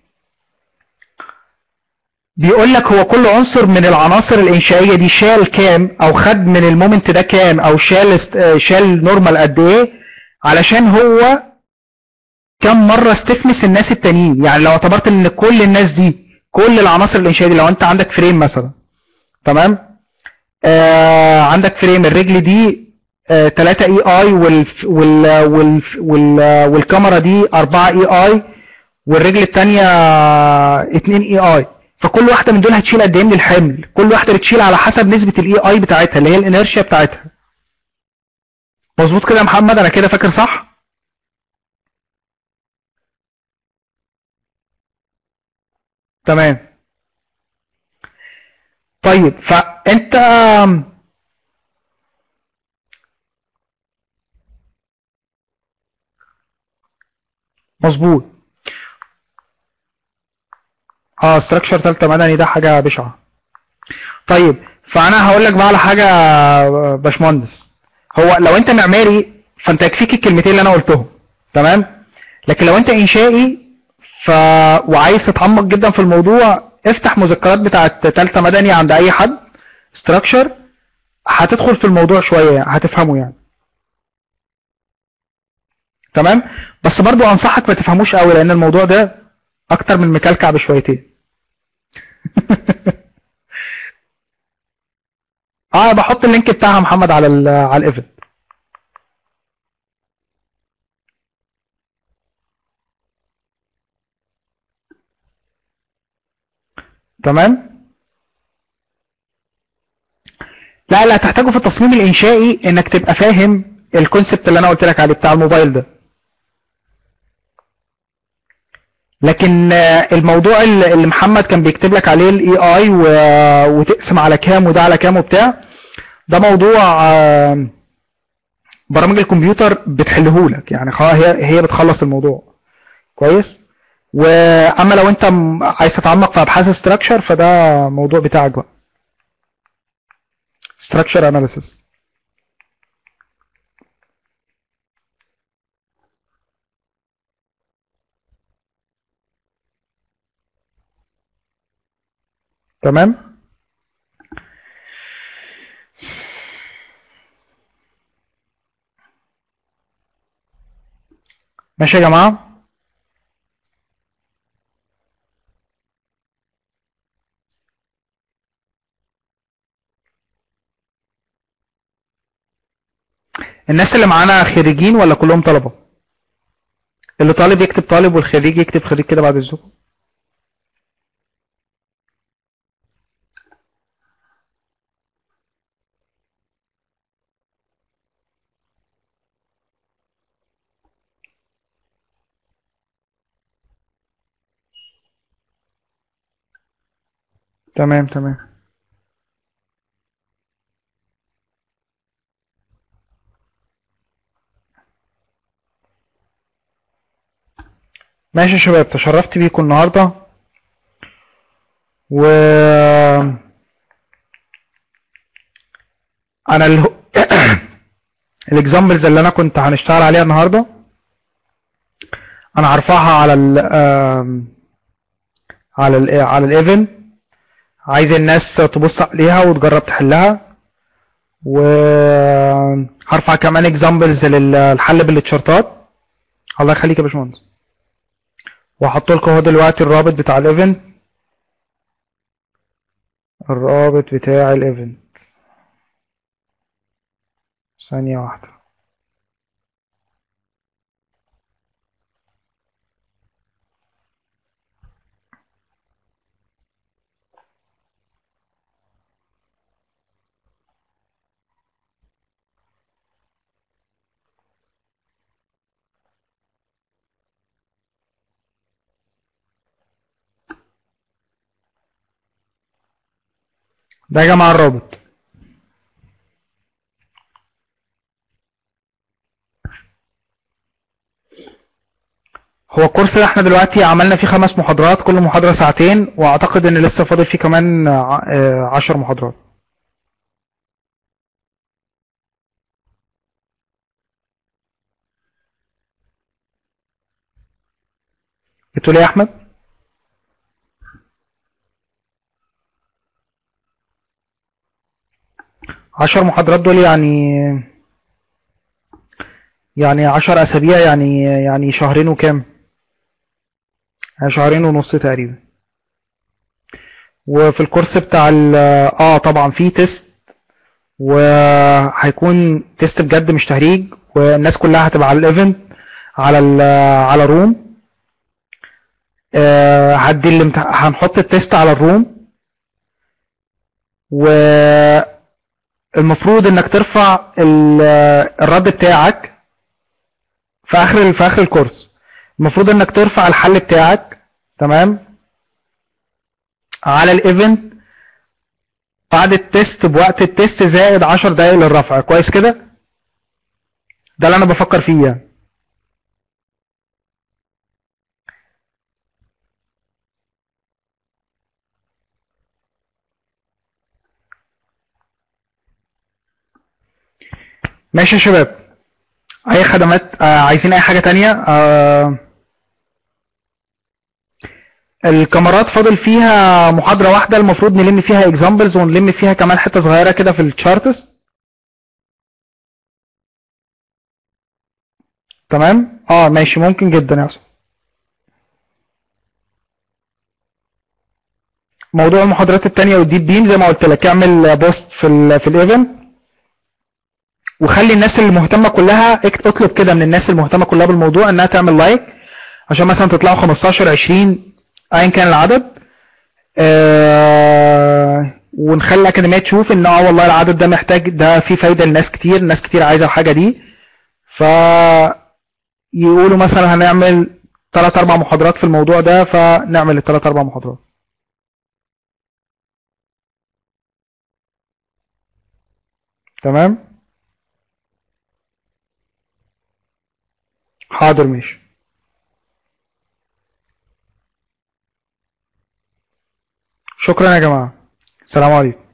بيقول لك هو كل عنصر من العناصر الانشائيه دي شال كام او خد من المومنت ده كام او شال است- آه، شال نورمال قد ايه علشان هو كم مره استفنس الناس التانيين يعني لو اعتبرت ان كل الناس دي كل العناصر الانشائيه دي لو انت عندك فريم مثلا تمام آه عندك فريم الرجل دي 3 اي اي وال وال وال وال والكاميرا دي 4 اي اي والرجل الثانيه 2 اي اي فكل واحده من دول هتشيل قد ايه من الحمل كل واحده بتشيل على حسب نسبه الاي اي بتاعتها اللي هي الانرشيا بتاعتها مظبوط كده يا محمد انا كده فاكر صح تمام طيب فانت مظبوط اه ستراكشر تالتة مدني ده حاجة بشعة طيب فانا هقول لك بقى على حاجة يا باشمهندس هو لو انت معماري فانت يكفيك الكلمتين اللي انا قلتهم تمام لكن لو انت انشائي ف وعايز تتعمق جدا في الموضوع افتح مذكرات بتاعت تالتة مدني عند اي حد ستراكشر هتدخل في الموضوع شوية هتفهمه يعني تمام بس برضو انصحك ما تفهموش قوي لان الموضوع ده اكتر من مكلكع بشويتين اه بحط اللينك بتاعها محمد على ال على الايفنت تمام لا لا تحتاجه في التصميم الانشائي انك تبقى فاهم الكونسبت اللي انا قلت لك عليه بتاع الموبايل ده لكن آه، الموضوع اللي اللي محمد كان بيكتب لك عليه الاي اي وتقسم على كام وده على كام وبتاع ده موضوع آه، برامج الكمبيوتر بتحله لك يعني خلاص هي هي بتخلص الموضوع كويس واما لو انت م- عايز تتعمق في ابحاث ستراكشر فده موضوع بتاعك بقى ستراكشر اناليسيس تمام ماشي يا جماعه الناس اللي معانا خريجين ولا كلهم طلبه اللي طالب يكتب طالب والخريج يكتب خريج كده بعد الزوم تمام تمام ماشي يا شباب تشرفت بيكم النهارده و انا ال... الاكزامبلز اللي انا كنت هنشتغل عليها النهارده انا هرفعها على ال آم، على ال على الايفنت عايز الناس تبص عليها وتجرب تحلها وهرفع كمان اكزامبلز للحل بالتشارتات الله يخليك يا باشمهندس وهحط لكم اهو دلوقتي الرابط بتاع الايفنت الرابط بتاع الايفنت ثانية واحدة ده يا جماعة الرابط هو الكورس ده احنا دلوقتي عملنا فيه خمس محاضرات كل محاضرة ساعتين واعتقد ان لسه فاضل فيه كمان ع- آه، عشر محاضرات بتقول ايه يا احمد؟ عشر محاضرات دول يعني يعني عشر اسابيع يعني يعني شهرين وكام؟ يعني شهرين ونص تقريبا وفي الكورس بتاع ال اه طبعا في تيست وهيكون تيست بجد مش تهريج والناس كلها هتبقى على الايفنت على ال على روم آه هدي الامتح... هنحط التيست على الروم والمفروض انك ترفع ال- الرد بتاعك في اخر في اخر الكورس المفروض انك ترفع الحل بتاعك تمام على الايفنت بعد التيست بوقت التيست زائد 10 دقايق للرفع كويس كده ده اللي انا بفكر فيه يعني ماشي يا شباب اي خدمات آه عايزين اي حاجة تانية آه الكاميرات فاضل فيها محاضرة واحدة المفروض نلم فيها اكزامبلز ونلم فيها كمان حتة صغيرة كده في التشارتس تمام اه ماشي ممكن جدا يا عصام موضوع المحاضرات التانية والديب بيم زي ما قلت لك اعمل بوست في ال في الايفنت وخلي الناس اللي مهتمة كلها اكت- اطلب كده من الناس المهتمة كلها بالموضوع انها تعمل لايك عشان مثلا تطلعوا 15 20 ايا كان العدد آه ونخلي الاكاديميه تشوف ان اه والله العدد ده محتاج ده فيه فايده لناس كتير ناس كتير عايزه الحاجه دي ف يقولوا مثلا هنعمل ثلاث اربع محاضرات في الموضوع ده فنعمل الثلاث اربع محاضرات تمام حاضر ماشي شكرا يا جماعه السلام عليكم